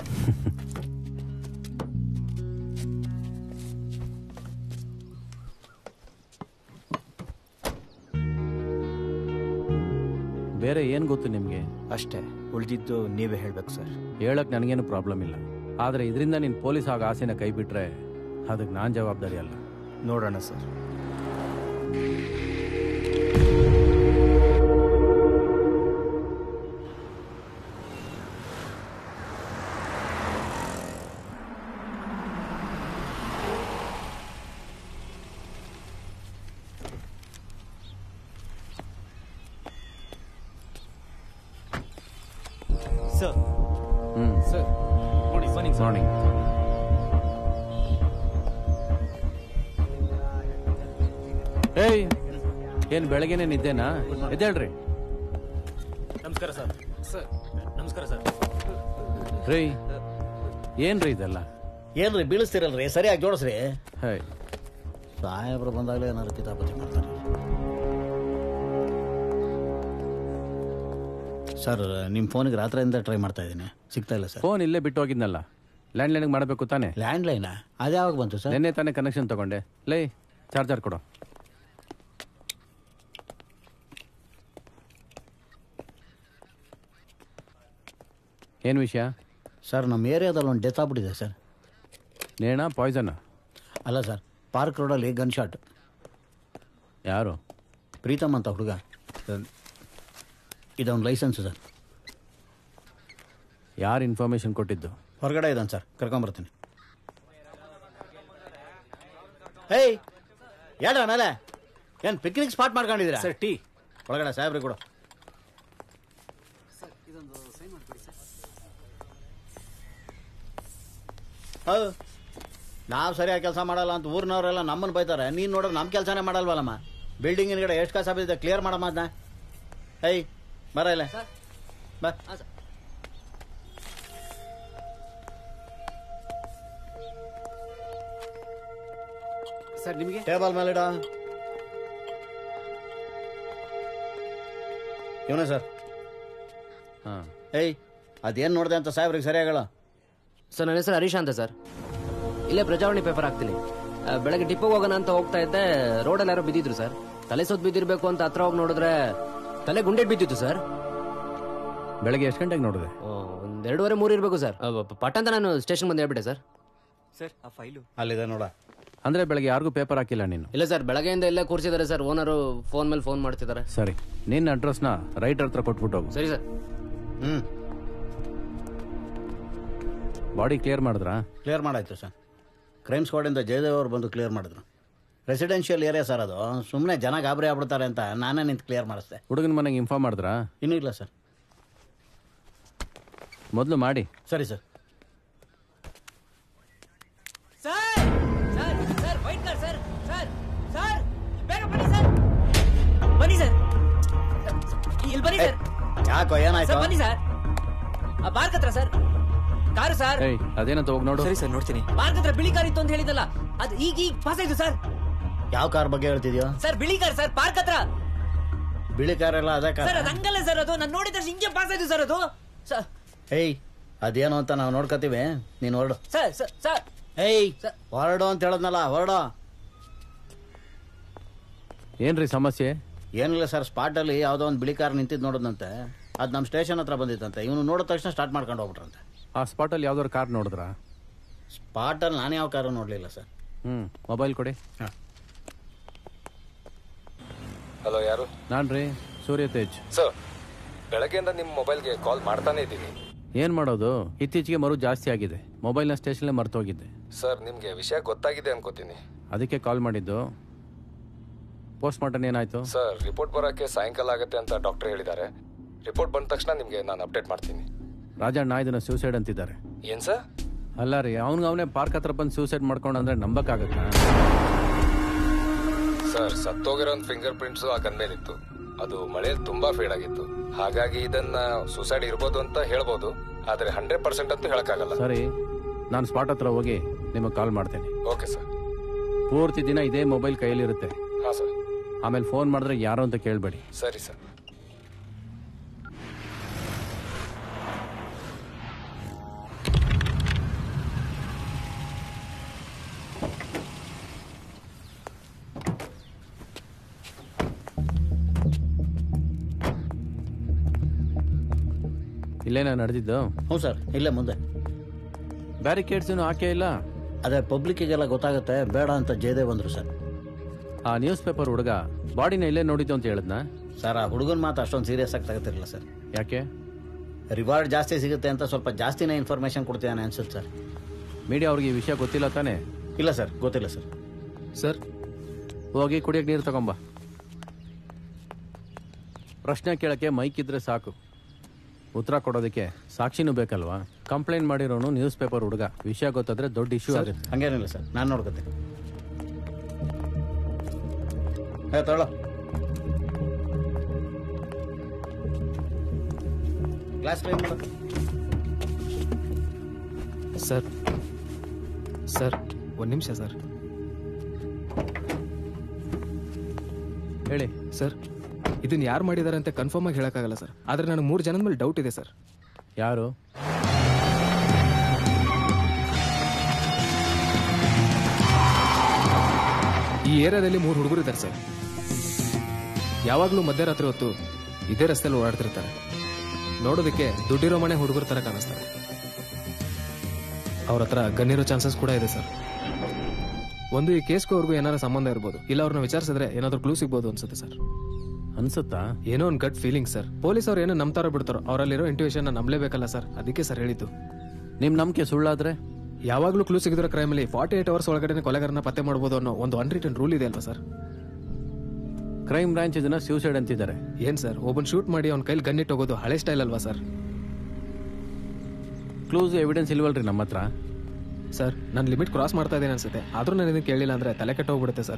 ಬೇರೆ ಏನು ಗೊತ್ತು ನಿಮಗೆ ಅಷ್ಟೇ ಉಳಿದಿದ್ದು ನೀವೇ ಹೇಳ್ಬೇಕು ಸರ್ ಹೇಳಕ್ಕೆ ನನಗೇನು ಪ್ರಾಬ್ಲಮ್ ಇಲ್ಲ ಆದರೆ ಇದರಿಂದ ನೀನು ಪೊಲೀಸ್ ಆಗ ಆಸೆನ ಕೈ ಬಿಟ್ರೆ ಅದಕ್ಕೆ ನಾನು ಜವಾಬ್ದಾರಿ ಅಲ್ಲ ನೋಡೋಣ ಸರ್ ಸರ್ ಹ್ಞೂ ಸರ್ ನೋಡಿ ಮಾರ್ನಿಂಗ್ ಮಾರ್ನಿಂಗ್ ಏಯ್ ಏನು ಬೆಳಗ್ಗೆನೆ ನಿದ್ದೆನಾ ಎದ್ದೇಳ್ರಿ ನಮಸ್ಕಾರ ಸರ್ ಸರ್ ನಮಸ್ಕಾರ ಸರ್ ರೀ ಏನ್ರಿ ಇದೆಲ್ಲ ಏನ್ರಿ ಬೀಳಿಸ್ತಿರಲ್ರಿ ಸರಿಯಾಗಿ ಜೋಡಿಸ್ರಿ ಹೈ ಸಾಹೇಬ್ರು ಬಂದಾಗಲೇ ಏನಾದ್ರು ಕಿತಾಪತಿ ಮಾಡ್ತಾರೆ ಸರ್ ನಿಮ್ಮ ಫೋನಿಗೆ ರಾತ್ರಿಯಿಂದ ಟ್ರೈ ಮಾಡ್ತಾ ಇದ್ದೀನಿ ಸಿಗ್ತಾ ಇಲ್ಲ ಸರ್ ಫೋನ್ ಇಲ್ಲೇ ಬಿಟ್ಟು ಹೋಗಿದ್ನಲ್ಲ ಲ್ಯಾಂಡ್ಲೈನ್ಗೆ ಮಾಡಬೇಕು ತಾನೆ ಲ್ಯಾಂಡ್ಲೈನಾ ಅದು ಯಾವಾಗ ಬಂತು ಸರ್ ನಿನ್ನೆ ತಾನೇ ಕನೆಕ್ಷನ್ ತಗೊಂಡೆ ಲೈ ಚಾರ್ಜರ್ ಕೊಡು ಏನು ವಿಷಯ ಸರ್ ನಮ್ಮ ಏರಿಯಾದಲ್ಲಿ ಒಂದು ಡೆತ್ ಆಗ್ಬಿಟ್ಟಿದೆ ಸರ್ ನೇಣ ಪಾಯ್ಸನ್ ಅಲ್ಲ ಸರ್ ಪಾರ್ಕ್ ರೋಡಲ್ಲಿ ಗನ್ ಶಾಟ್ ಯಾರು ಪ್ರೀತಮ್ ಅಂತ ಹುಡುಗ ಇದೊಂದು ಲೈಸೆನ್ಸ್ ಸರ್ ಯಾರು ಇನ್ಫಾರ್ಮೇಶನ್ ಕೊಟ್ಟಿದ್ದು ಹೊರಗಡೆ ಇದ್ದಾನೆ ಸರ್ ಕರ್ಕೊಂಬರ್ತೀನಿ ಏಯ್ ಯಾರ ಮೇಲೆ ಏನು ಪಿಕ್ನಿಕ್ ಸ್ಪಾಟ್ ಮಾಡ್ಕೊಂಡಿದ್ದೀರಾ ಸರ್ ಟೀ ಒಳಗಡೆ ಸಾಹೇಬ್ರಿ ಕೊಡು ಹೌದು ನಾವು ಸರಿಯಾಗಿ ಕೆಲಸ ಮಾಡಲ್ಲ ಅಂತ ಊರಿನವರೆಲ್ಲ ನಮ್ಮನ್ನು ಬೈತಾರೆ ನೀನು ನೋಡಿದ್ರೆ ನಮ್ಮ ಕೆಲಸನೇ ಮಾಡಲ್ವಲ್ಲಮ್ಮ ಬಿಲ್ಡಿಂಗ್ ಹಿಂದ್ಗಡೆ ಎಷ್ಟು ಕಾಸು ಬಿದ್ದಿದೆ ಕ್ಲಿಯರ್ ಮಾಡಮ್ಮ ಅದನ್ನ ಏಯ್ ಬರ ಇಲ್ಲ ಬಾ ಸರ್ ನಿಮಗೆ ಟೇಬಲ್ ಮೇಲೆ ಇಡ ಇವನೇ ಸರ್ ಹಾಂ ಏಯ್ ಅದೇನು ನೋಡಿದೆ ಅಂತ ಸಾಹೇಬ್ರಿಗೆ ಸರಿಯಾಗಿ ಹೇಳು ಸರ್ ನನ್ನ ಹೆಸರು ಹರೀಶ್ ಅಂತ ಸರ್ ಇಲ್ಲೇ ಪ್ರಜಾವಾಣಿ ಪೇಪರ್ ಹಾಕ್ತೀನಿ ಆ, ಬೆಳಗ್ಗೆ ಟಿಪ್ಪೋಗೆ ಹೋಗೋಣ ಅಂತ ಹೋಗ್ತಾ ಇದ್ದೆ ರೋಡಲ್ಲಿ ಯಾರೋ ಬಿದ್ದಿದ್ರು ಸರ್ ತಲೆ ಸುತ್ತ ಬಿದ್ದಿರ್ಬೇಕು ಅಂತ ಹತ್ರ ಹೋಗಿ ನೋಡಿದ್ರೆ ತಲೆ ಗುಂಡೆ ಬಿದ್ದಿತ್ತು ಸರ್ ಬೆಳಗ್ಗೆ ಎಷ್ಟು ಗಂಟೆಗೆ ನೋಡಿದೆ ಒಂದ್ ಎರಡೂವರೆ ಮೂರು ಇರಬೇಕು ಸರ್ ಆ, ಪ- ಪಟ್ ಅಂತ ನಾನು ಸ್ಟೇಷನ್ ಬಂದು ಹೇಳ್ಬಿಟ್ಟೆ ಸರ್ ಸರ್ ಆ ಫೈಲು ಅಲ್ಲಿದೆ ನೋಡ ಅಂದರೆ ಬೆಳಗ್ಗೆ ಯಾರಿಗೂ ಪೇಪರ್ ಹಾಕಿಲ್ಲ ನೀನು ಇಲ್ಲ ಸರ್ ಬೆಳಗ್ಗೆಯಿಂದ ಇಲ್ಲೇ ಕೂರ್ಸಿದ್ದಾರೆ ಸರ್ ಓನರು ಫೋನ್ ಮೇಲೆ ಫೋನ್ ಮಾಡ್ತಿದ್ದಾರೆ ಸರಿ ನಿನ್ನ ಅಡ್ರೆಸ್ನ ರೈಟರ್ ಹತ್ರ ಕೊಟ್ಬಿಟ್ಟು ಹೋಗು ಸರಿ ಸರ್ ಹ್ಞೂ ಬಾಡಿ ಕ್ಲಿಯರ್ ಮಾಡಿದ್ರಾ ಕ್ಲಿಯರ್ ಮಾಡಾಯ್ತು ಸರ್ ಕ್ರೈಮ್ ಸ್ಕ್ವಾಡಿಂದ ಜಯದೇವ್ ಅವರು ಬಂದು ಕ್ಲಿಯರ್ ಮಾಡಿದ್ರು ರೆಸಿಡೆನ್ಷಿಯಲ್ ಏರಿಯಾ ಸರ್ ಅದು ಸುಮ್ಮನೆ ಜನ ಗಾಬರಿ ಆಗ್ಬಿಡ್ತಾರೆ ಅಂತ ನಾನೇ ನಿಂತು ಕ್ಲಿಯರ್ ಮಾಡಿಸ್ದೆ ಹುಡುಗನ ಮನೆಗೆ ಇನ್ಫಾರ್ಮ್ ಮಾಡಿದ್ರಾ ಇನ್ನೂ ಇಲ್ಲ ಸರ್ ಮೊದಲು ಮಾಡಿ ಸರಿ sir sir sir sir white car sir sir sir ಬೇಗ ಬನ್ನಿ ಸರ್ ಬನ್ನಿ ಸರ್ ಇಲ್ಲಿ ಬನ್ನಿ ಸರ್ ಯಾಕೋ ಏನಾಯ್ತು ಸರ್ ಬನ್ನಿ ಸರ್ ಆ ಪಾರ್ಕ್ ಹತ್ರ ಸರ್ ಕಾರು ಸರ್ ಏಯ್ ಅದೇನಂತ ಹೋಗಿ ನೋಡು ಸರಿ ಸರ್ ನೋಡ್ತೀನಿ ಪಾರ್ಕ್ ಹತ್ರ ಬಿಳಿ ಕಾರ್ ಇತ್ತು ಅಂತ ಹೇಳಿದಲ್ಲ ಅದು ಈಗ ಈಗ ಪಾಸ್ ಆಯ್ತು ಸರ್ ಯಾವ ಕಾರ್ ಬಗ್ಗೆ ಹೇಳ್ತಿದ್ಯೋ ಸರ್ ಬಿಳಿ ಕಾರ್ ಸರ್ ಪಾರ್ಕ್ ಹತ್ರ ಬಿಳಿ ಕಾರ್ ಎಲ್ಲ ಅದೇ ಸರ್ ಕಾರ್ ಅದು ಹಂಗಲ್ಲ ಸರ್ ಅದು ನಾನು ನೋಡಿದ ತಕ್ಷಣ ಹಿಂಗೆ ಪಾಸ್ ಆಯ್ತು ಸರ್ ಅದು ಸರ್ ಏಯ್ ಅದೇನು ಅಂತ ನಾವು ನೋಡ್ಕೋತೀವಿ ನೀನು ಹೊರಡು ಸರ್ ಸರ್ ಸರ್ ಏಯ್ ಹೊರಡು ಅಂತ ಹೇಳದ್ನಲ್ಲ ಹೊರಡು ಏನ್ರಿ ಸಮಸ್ಯೆ ಏನಿಲ್ಲ ಸರ್ ಸ್ಪಾಟಲ್ಲಿ ಯಾವುದೋ ಒಂದು ಬಿಳಿ ಕಾರ್ ನಿಂತಿದ್ದು ನೋಡಿದ್ನಂತೆ ಅದು ನಮ್ಮ ಸ್ಟೇಷನ್ ಹತ್ರ ಬಂದಿತ್ತಂತೆ ಇವನು ನೋಡಿದ ತಕ್ಷಣ ಸ್ಟಾರ್ಟ್ ಮಾಡ್ಕೊಂಡು ಹೋಗ್ಬಿಟ್ರಂತೆ ಆ ಸ್ಪಾಟಲ್ಲಿ ಯಾವ್ದಾದ್ರು ಕಾರ್ ನೋಡಿದ್ರಾ ಸ್ಪಾಟಲ್ಲಿ ನಾನು ಯಾವ ಕಾರು ನೋಡಲಿಲ್ಲ ಸರ್ ಹ್ಞೂ ಮೊಬೈಲ್ ಕೊಡಿ ಹಲೋ ಯಾರು ನಾನು ರೀ ಸೂರ್ಯ ತೇಜ್ ಸರ್ ಬೆಳಗ್ಗೆಯಿಂದ ನಿಮ್ಮ ಮೊಬೈಲ್ಗೆ ಕಾಲ್ ಮಾಡ್ತಾನೆ ಇದ್ದೀನಿ ಏನು ಮಾಡೋದು ಇತ್ತೀಚೆಗೆ ಮರು ಜಾಸ್ತಿ ಆಗಿದೆ ಮೊಬೈಲ್ನ ಸ್ಟೇಷನ್ಲೇ ಮರ್ತೋಗಿದ್ದೆ ಸರ್ ನಿಮಗೆ ವಿಷಯ ಗೊತ್ತಾಗಿದೆ ಅನ್ಕೋತೀನಿ ಅದಕ್ಕೆ ಕಾಲ್ ಮಾಡಿದ್ದು ಪೋಸ್ಟ್ ಮಾರ್ಟಮ್ ಏನಾಯ್ತು ಸರ್ ರಿಪೋರ್ಟ್ ಬರೋಕ್ಕೆ ಸಾಯಂಕಾಲ ಆಗುತ್ತೆ ಅಂತ ಡಾಕ್ಟರ್ ಹೇಳಿದ್ದಾರೆ ರಿಪೋರ್ಟ್ ಬಂದ ತಕ್ಷಣ ನಿಮಗೆ ನಾನು ಅಪ್ಡೇಟ್ ಮಾಡ್ತೀನಿ ರಾಜಣ್ಣ ಇದನ್ನ ಸೂಸೈಡ್ ಅಂತಿದ್ದಾರೆ ಏನ್ ಸರ್ ಅಲ್ಲ ರೀ ಅವ್ನಿಗೆ ಅವನೇ ಪಾರ್ಕ್ ಹತ್ರ ಬಂದು ಸೂಸೈಡ್ ಮಾಡ್ಕೊಂಡು ಅಂದ್ರೆ ನಂಬಕ್ಕಾಗತ್ತಾ ಸರ್ ಸತ್ತೋಗಿರೋ ಫಿಂಗರ್ ಪ್ರಿಂಟ್ಸ್ ಆ ಗನ್ ಮೇಲಿತ್ತು ಅದು ಮಳೆಯಲ್ಲಿ ತುಂಬಾ ಫೇಡ್ ಆಗಿತ್ತು ಹಾಗಾಗಿ ಇದನ್ನ ಸುಸೈಡ್ ಇರ್ಬೋದು ಅಂತ ಹೇಳ್ಬೋದು ಆದ್ರೆ ಹಂಡ್ರೆಡ್ ಪರ್ಸೆಂಟ್ ಅಂತೂ ಹೇಳಕ್ಕಾಗಲ್ಲ ಸರಿ ನಾನು ಸ್ಪಾಟ್ ಹತ್ರ ಹೋಗಿ ನಿಮಗೆ ಕಾಲ್ ಮಾಡ್ತೇನೆ ಓಕೆ ಸರ್ ಪೂರ್ತಿ ದಿನ ಇದೇ ಮೊಬೈಲ್ ಕೈಯಲ್ಲಿರುತ್ತೆ ಹಾ ಸರ್ ಆಮೇಲೆ ಫೋನ್ ಮಾಡಿದ್ರೆ ಯಾರು ಅಂತ ಕೇಳಬೇಡಿ ಸರಿ ಸರ್ ಇಲ್ಲೇನ ನಡೆದಿದ್ದು ಹ್ಞೂ ಸರ್ ಇಲ್ಲೇ ಮುಂದೆ ಬ್ಯಾರಿಕೇಡ್ಸ್ ಹಾಕೇ ಇಲ್ಲ ಅದೇ ಪಬ್ಲಿಕ್ಕಿಗೆಲ್ಲ ಗೊತ್ತಾಗುತ್ತೆ ಬೇಡ ಅಂತ ಜಯದೇವ್ ಬಂದರು ಸರ್ ಆ ನ್ಯೂಸ್ ಪೇಪರ್ ಹುಡುಗ ಬಾಡಿನ ಇಲ್ಲೇ ನೋಡಿದ್ದು ಅಂತ ಹೇಳಿದ್ನಾ ಸರ್ ಆ ಹುಡುಗನ ಮಾತು ಅಷ್ಟೊಂದು ಸೀರಿಯಸ್ ಆಗಿ ತಗೋತಿರಲಿಲ್ಲ ಸರ್ ಯಾಕೆ ರಿವಾರ್ಡ್ ಜಾಸ್ತಿ ಸಿಗುತ್ತೆ ಅಂತ ಸ್ವಲ್ಪ ಜಾಸ್ತಿನೇ ಇನ್ಫಾರ್ಮೇಶನ್ ಕೊಡ್ತೀಯಾನೆ ಅನ್ಸುತ್ತೆ ಸರ್ ಮೀಡಿಯಾ ಅವ್ರಿಗೆ ಈ ವಿಷಯ ಗೊತ್ತಿಲ್ಲ ತಾನೇ ಇಲ್ಲ ಸರ್ ಗೊತ್ತಿಲ್ಲ ಸರ್ ಸರ್ ಹೋಗಿ ಕುಡಿಯಕ್ಕೆ ನೀರು ತಗೊಂಬ ಪ್ರಶ್ನೆ ಕೇಳಕ್ಕೆ ಮೈಕ್ ಇದ್ರೆ ಸಾಕು ಉತ್ತರ ಕೊಡೋದಕ್ಕೆ ಸಾಕ್ಷಿನೂ ಬೇಕಲ್ವಾ ಕಂಪ್ಲೇಂಟ್ ಮಾಡಿರೋನು ನ್ಯೂಸ್ ಪೇಪರ್ ಹುಡುಗ ವಿಷಯ ಗೊತ್ತಾದ್ರೆ ದೊಡ್ಡ ಇಶ್ಯೂ ಸರ್ ಆಗುತ್ತೆ ಹಂಗೇನಿಲ್ಲ ಸರ್ ನಾನು ನೋಡ್ಕೊತೀನಿ ಹೇ ತಗೊಳ್ಳೋ ಗ್ಲಾಸ್ ಕ್ಲೀನ್ ಮಾಡು ಸರ್ ಸರ್ ಒಂದು ನಿಮಿಷ ಸರ್ ಹೇಳಿ ಸರ್ ಇದನ್ನ ಯಾರು ಮಾಡಿದ್ದಾರೆ ಅಂತ ಕನ್ಫರ್ಮ್ ಆಗಿ ಹೇಳಕ್ಕಾಗಲ್ಲ ಸರ್ ಆದ್ರೆ ನನಗೆ ಮೂರು ಜನದ ಮೇಲೆ ಡೌಟ್ ಇದೆ ಸರ್ ಯಾರು ಈ ಏರಿಯಾದಲ್ಲಿ ಮೂರು ಹುಡುಗರು ಇದ್ದಾರೆ ಸರ್ ಯಾವಾಗಲೂ ಮಧ್ಯರಾತ್ರಿ ಹೊತ್ತು ಇದೇ ರಸ್ತೆಯಲ್ಲಿ ಓಡಾಡ್ತಿರ್ತಾರೆ ನೋಡೋದಕ್ಕೆ ದುಡ್ಡಿರೋ ಮನೆ ಹುಡುಗರ ತರ ಕಾಣಿಸ್ತಾರೆ ಅವ್ರ ಹತ್ರ ಗನ್ನಿರೋ ಚಾನ್ಸಸ್ ಕೂಡ ಇದೆ ಸರ್ ಒಂದು ಈ ಕೇಸ್ಗೂ ಅವ್ರಿಗೂ ಏನಾದ್ರು ಸಂಬಂಧ ಇರ್ಬೋದು ಇಲ್ಲ ಅವ್ರನ್ನ ವಿಚಾರಿಸಿದ್ರೆ ಏನಾದ್ರು ಕ್ಲೂ ಸಿಗ್ಬೋದು ಅನ್ಸುತ್ತೆ ಸರ್ ಅನ್ಸುತ್ತಾ ಏನೋ ಒಂದು ಗಟ್ ಫೀಲಿಂಗ್ ಸರ್ ಪೊಲೀಸ್ ಅವ್ರು ಏನೋ ನಂಬ್ತಾರೋ ಬಿಡ್ತಾರೋ ಅವರಲ್ಲಿರೋ ಇಂಟ್ಯೂಷನ್ ನಂಬಲೇಬೇಕಲ್ಲ ಸರ್ ಅದಕ್ಕೆ ಸರ್ ಹೇಳಿದ್ದು ನಿಮ್ ನಂಬಿಕೆ ಸುಳ್ಳಾದ್ರೆ ಯಾವಾಗಲೂ ಕ್ಲೂ ಸಿಗಿದ್ರೆ ಕ್ರೈಮಲ್ಲಿ ಫಾರ್ಟಿ ಏಟ್ ಅವರ್ಸ್ ಒಳಗಡೆ ಕೊಲೆಗಾರನ ಪತ್ತೆ ಮಾಡ್ಬೋದು ಅನ್ನೋ ಒಂದು ಅನ್ರಿಟನ್ ರೂಲ್ ಇದೆ ಅಲ್ವಾ ಸರ್ ಕ್ರೈಮ್ ಬ್ರಾಂಚ್ ಇದನ್ನ ಸೂಸೈಡ್ ಅಂತಿದ್ದಾರೆ ಏನ್ ಸರ್ ಒಬ್ಬನ್ ಶೂಟ್ ಮಾಡಿ ಅವ್ನ ಕೈಲಿ ಗನ್ನಿಟ್ ಹೋಗೋದು ಹಳೆ ಸ್ಟೈಲ್ ಅಲ್ವಾ ಸರ್ ಕ್ಲೂಸ್ ಎವಿಡೆನ್ಸ್ ಇಲ್ವಲ್ರಿ ನಮ್ಮ ಹತ್ರ ಸರ್ ನಾನು ಲಿಮಿಟ್ ಕ್ರಾಸ್ ಮಾಡ್ತಾ ಇದ್ದೀನಿ ಅನ್ಸುತ್ತೆ ಆದ್ರೂ ನಾನು ಇದನ್ನ ಕೇಳಿಲ್ಲ ಅಂದ್ರೆ ತಲೆ ಕೆಟ್ಟೋಗ್ಬಿಡುತ್ತೆ ಸರ್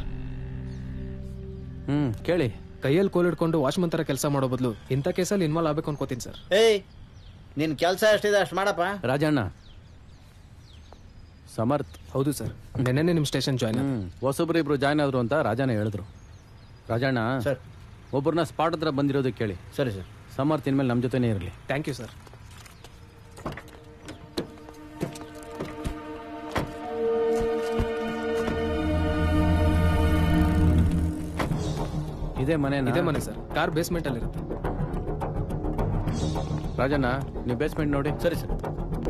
ಹ್ಮ್ ಕೇಳಿ ಕೈಯಲ್ಲಿ ಕೋಲ್ ಹಿಡ್ಕೊಂಡು ವಾಚ್ಮನ್ ತರ ಕೆಲಸ ಮಾಡೋ ಬದಲು ಇಂಥ ಕೇಸಲ್ಲಿ ಇನ್ವಾಲ್ವ್ ಆಗ್ಬೇಕು ಅನ್ಕೋತೀನಿ ಸರ್ ಏಯ್ ನಿನ್ನ ಕೆಲಸ ಎಷ್ಟಿದೆ ಅಷ್ಟು ಮಾಡಪ್ಪ ರಾಜಣ್ಣ ಸಮರ್ಥ್ ಹೌದು ಸರ್ ನೆನ್ನೆ ನಿಮ್ಮ ಸ್ಟೇಷನ್ ಜಾಯ್ನ್ ಹ್ಮ್ ಹೊಸಬ್ರು ಇಬ್ರು ಜಾಯ್ನ್ ಆದ್ರು ಅಂತ ರಾಜಣ್ಣ ಹೇಳಿದ್ರು ರಾಜಣ್ಣ ಸರ್ ಒಬ್ಬರನ್ನ ಸ್ಪಾಟ್ ಹತ್ರ ಬಂದಿರೋದಕ್ಕೆ ಕೇಳಿ ಸರಿ ಸರ್ ಸಮರ್ಥ್ ಇನ್ಮೇಲೆ ನಮ್ಮ ಜೊತೆನೇ ಇರಲಿ ಥ್ಯಾಂಕ್ ಯು ಸರ್ ಇದೇ ಮನೆ ಇದೇ ಮನೆ ಸರ್ ಕಾರ್ ಬೇಸ್ಮೆಂಟ್ ಅಲ್ಲಿ ಇರುತ್ತೆ ರಾಜಣ್ಣ ನೀವು ಬೇಸ್ಮೆಂಟ್ ನೋಡಿ ಸರಿ ಸರ್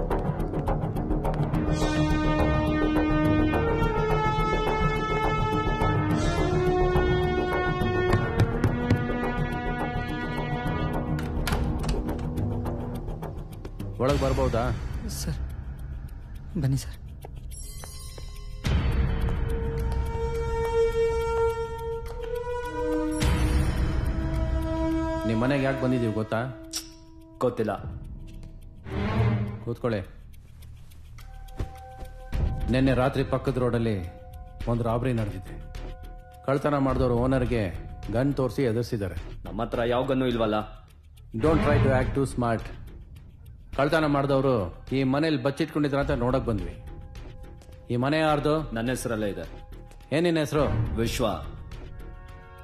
ಒಳಗೆ ಬರ್ಬೋದಾ ಸರ್ ಬನ್ನಿ ಸರ್ ನಿಮ್ಮ ಮನೆಗೆ ಯಾಕೆ ಬಂದಿದ್ದೀವಿ ಗೊತ್ತಾ ಗೊತ್ತಿಲ್ಲ ಕೂತ್ಕೊಳ್ಳಿ ನಿನ್ನೆ ರಾತ್ರಿ ಪಕ್ಕದ ರೋಡಲ್ಲಿ ಒಂದು ರಾಬ್ರಿ ನಡೆದಿದೆ ಕಳ್ತನ ಮಾಡಿದವರು ಓನರ್ಗೆ ಗನ್ ತೋರಿಸಿ ಎದುರಿಸಿದ್ದಾರೆ ನಮ್ಮ ಹತ್ರ ಯಾವ ಗನ್ನು ಇಲ್ವಲ್ಲ don't try to act too smart ಕಳ್ತನ ಮಾಡಿದವರು ಈ ಮನೇಲಿ ಬಚ್ಚಿಟ್ಕೊಂಡಿದ್ರ ಅಂತ ನೋಡಕ್ ಬಂದ್ವಿ ಈ ಮನೆ ಯಾರ್ದು ನನ್ನ ಹೆಸರಲ್ಲೇ ಇದೆ ಏನಿನ ಹೆಸರು ವಿಶ್ವ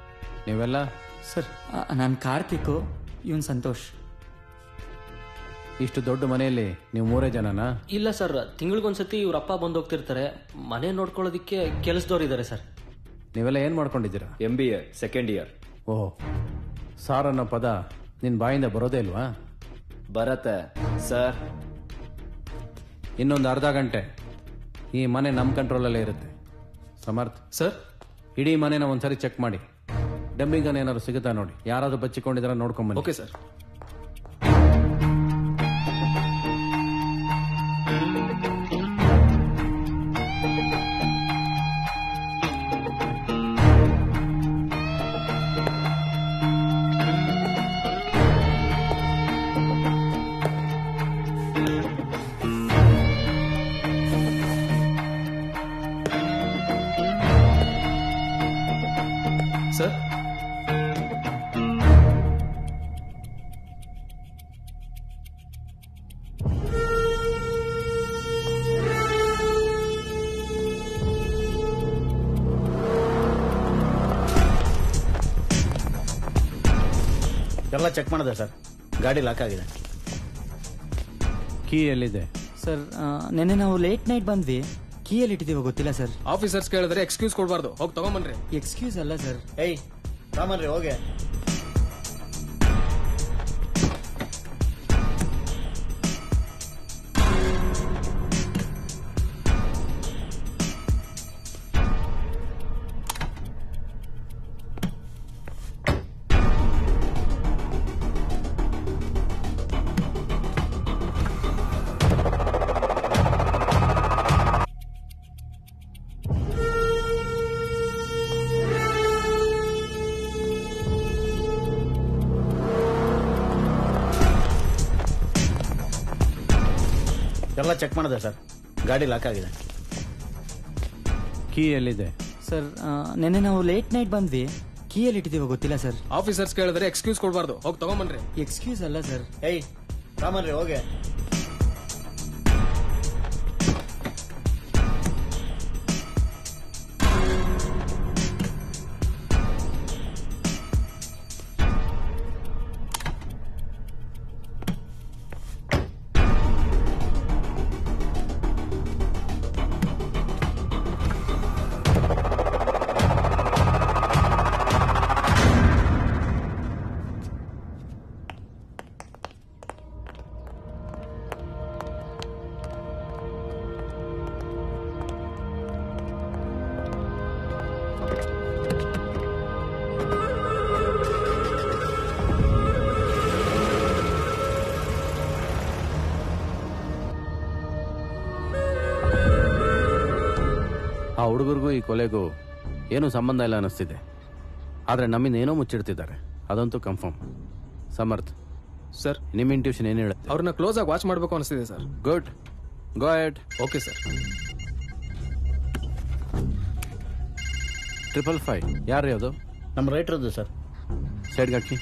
ನೀವೆಲ್ಲ ಸರ್ ನಾನು ಕಾರ್ತಿಕ್ ಇವನ್ ಸಂತೋಷ್ ಇಷ್ಟು ದೊಡ್ಡ ಮನೆಯಲ್ಲಿ ನೀವು ಮೂರೇ ಜನನಾ ಇಲ್ಲ ಸರ್ ತಿಂಗಳಿಗೊಂದ್ಸತಿ ಇವ್ರ ಅಪ್ಪ ಬಂದು ಹೋಗ್ತಿರ್ತಾರೆ ಮನೆ ನೋಡ್ಕೊಳ್ಳೋದಕ್ಕೆ ಕೆಲಸದವ್ರು ಇದ್ದಾರೆ ಸರ್ ನೀವೆಲ್ಲ ಏನು ಮಾಡ್ಕೊಂಡಿದ್ದೀರಾ M B A second year oh sir ಅನ್ನೋ ಪದ ನಿನ್ನ ಬಾಯಿಂದ ಬರೋದೇ ಇಲ್ವಾ ಬರತ್ತೆ ಸರ್ ಇನ್ನೊಂದು ಅರ್ಧ ಗಂಟೆ ಈ ಮನೆ ನಮ್ಮ ಕಂಟ್ರೋಲಲ್ಲೇ ಇರುತ್ತೆ ಸಮರ್ಥ್ ಸರ್ ಇಡೀ ಮನೆನ ಒಂದ್ಸರಿ ಚೆಕ್ ಮಾಡಿ ಡಂಬಿಂಗನ್ ಏನಾದ್ರು ಸಿಗುತ್ತಾ ನೋಡಿ ಯಾರಾದ್ರೂ ಬಚ್ಚಿಕೊಂಡಿದಾರ ನೋಡ್ಕೊಂಬನ್ನಿ ಓಕೆ ಸರ್ ಸರ್ ಎಲ್ಲ ಚೆಕ್ ಮಾಡಿದೆ ಸರ್ ಗಾಡಿ ಲಾಕ್ ಆಗಿದೆ ಕೀ ಎಲ್ಲಿದೆ ಸರ್ ನೆನ್ನೆ ನಾವು ಲೇಟ್ ನೈಟ್ ಬಂದ್ವಿ ಕೀಯಲ್ಲಿ ಇಟ್ಟಿದ್ದೀವೋ ಗೊತ್ತಿಲ್ಲ ಸರ್ ಆಫೀಸರ್ಸ್ ಕೇಳಿದ್ರೆ ಎಕ್ಸ್ಕ್ಯೂಸ್ ಕೊಡಬಾರ್ದು ಹೋಗಿ ತಗೊಂಬನ್ರಿ ಎಕ್ಸ್ಕ್ಯೂಸ್ ಅಲ್ಲ ಸರ್ ಏಯ್ ರಾಮನ್ರಿ ಹೋಗೆ ಎಲ್ಲ ಚೆಕ್ ಮಾಡಿದೆ ಸರ್ ಗಾಡಿ ಲಾಕ್ ಆಗಿದೆ ಕೀ ಎಲ್ಲಿದೆ ಸರ್ ನೆನ್ನೆ ನಾವು ಲೇಟ್ ನೈಟ್ ಬಂದ್ವಿ ಕೀಯಲ್ಲಿ ಇಟ್ಟಿದ್ದೀವೋ ಗೊತ್ತಿಲ್ಲ ಸರ್ ಆಫೀಸರ್ಸ್ ಕೇಳಿದ್ರೆ ಎಕ್ಸ್ಕ್ಯೂಸ್ ಕೊಡಬಾರ್ದು ಹೋಗಿ ತಗೊಂಬನ್ರಿ ಎಕ್ಸ್ಕ್ಯೂಸ್ ಅಲ್ಲ ಸರ್ ಏಯ್ ರಾಮನ್ರಿ ಹೋಗೆ ಆ ಹುಡುಗರಿಗೂ ಈ ಕೊಲೆಗೂ ಏನೂ ಸಂಬಂಧ ಇಲ್ಲ ಅನ್ನಿಸ್ತಿದೆ ಆದರೆ ನಮ್ಮಿಂದ ಏನೋ ಮುಚ್ಚಿಡ್ತಿದ್ದಾರೆ ಅದಂತೂ ಕನ್ಫರ್ಮ್ ಸಮರ್ಥ್ ಸರ್ ನಿಮ್ಮ ಇಂಟ್ಯೂಷನ್ ಏನು ಹೇಳುತ್ತೆ ಅವ್ರನ್ನ ಕ್ಲೋಸ್ ಆಗಿ ವಾಚ್ ಮಾಡಬೇಕು ಅನಿಸ್ತಿದೆ sir good go ahead okay sir triple five ಯಾರು ಅದು ನಮ್ಮ ರೈಟ್ರದ್ದು ಸರ್ ಸೈಡ್ಗೆ ಹಾಕಿ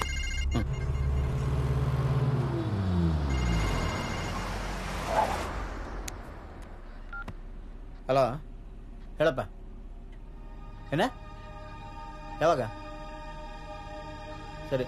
ಹಲೋ ಹೇಳಪ್ಪ ಏನ ಯಾವಾಗ ಸರಿ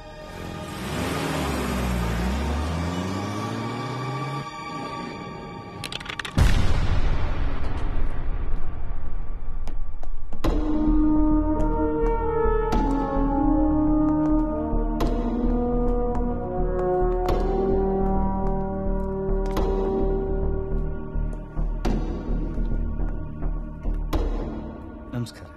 ನಮಸ್ಕಾರ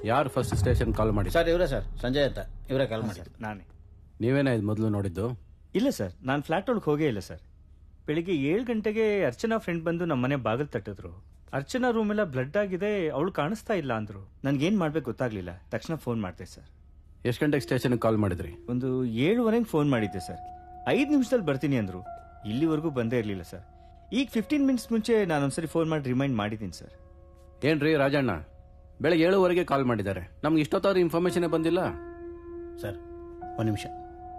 ಯಾರು ಫಸ್ಟ್ ಸ್ಟೇಷನ್ ಕಾಲ್ ಮಾಡಿ ಸರ್ ಇವರೇ ಸರ್ ಸಂಜಯ್ ಅಂತ ಇವರೇ ಕಾಲ್ ಮಾಡಿ ನಾನೇ ನೀವೇನ ಇದು ಮೊದಲು ನೋಡಿದ್ದು ಇಲ್ಲ ಸರ್ ನಾನು ಫ್ಲಾಟ್ ಒಳಗೆ ಹೋಗೇ ಇಲ್ಲ ಸರ್ ಬೆಳಿಗ್ಗೆ ಏಳು ಗಂಟೆಗೆ ಅರ್ಚನಾ ಫ್ರೆಂಡ್ ಬಂದು ನಮ್ಮ ಮನೆ ಬಾಗಿಲು ತಟ್ಟಿದ್ರು ಅರ್ಚನಾ ರೂಮ್ ಎಲ್ಲ ಬ್ಲಡ್ ಆಗಿದೆ ಅವಳು ಕಾಣಿಸ್ತಾ ಇಲ್ಲ ಅಂದ್ರು ನನ್ಗೇನ್ ಮಾಡ್ಬೇಕು ಗೊತ್ತಾಗ್ಲಿಲ್ಲ ತಕ್ಷಣ ಫೋನ್ ಮಾಡಿದೆ ಸರ್ ಎಷ್ಟು ಗಂಟೆಗೆ ಸ್ಟೇಷನ್ಗೆ ಕಾಲ್ ಮಾಡಿದ್ರಿ ಒಂದು ಏಳುವರೆಗೆ ಫೋನ್ ಮಾಡಿದ್ದೆ ಸರ್ ಐದು ನಿಮಿಷದಲ್ಲಿ ಬರ್ತೀನಿ ಅಂದ್ರು ಇಲ್ಲಿವರೆಗೂ ಬಂದೇ ಇರಲಿಲ್ಲ ಸರ್ ಈಗ ಫಿಫ್ಟೀನ್ ಮಿನಿಟ್ಸ್ ಮುಂಚೆ ನಾನೊಂದ್ಸರಿ ಫೋನ್ ಮಾಡಿ ರಿಮೈಂಡ್ ಮಾಡಿದ್ದೀನಿ ಸರ್ ಏನ್ರಿ ರಾಜಣ್ಣ ಬೆಳಗ್ಗೆ ಏಳುವರೆಗೆ ಕಾಲ್ ಮಾಡಿದ್ದಾರೆ ನಮ್ಗೆ ಇಷ್ಟೊತ್ತಾದ್ರೂ ಇನ್ಫಾರ್ಮೇಶನ್ ಬಂದಿಲ್ಲ ಸರ್ ಒಂದು ನಿಮಿಷ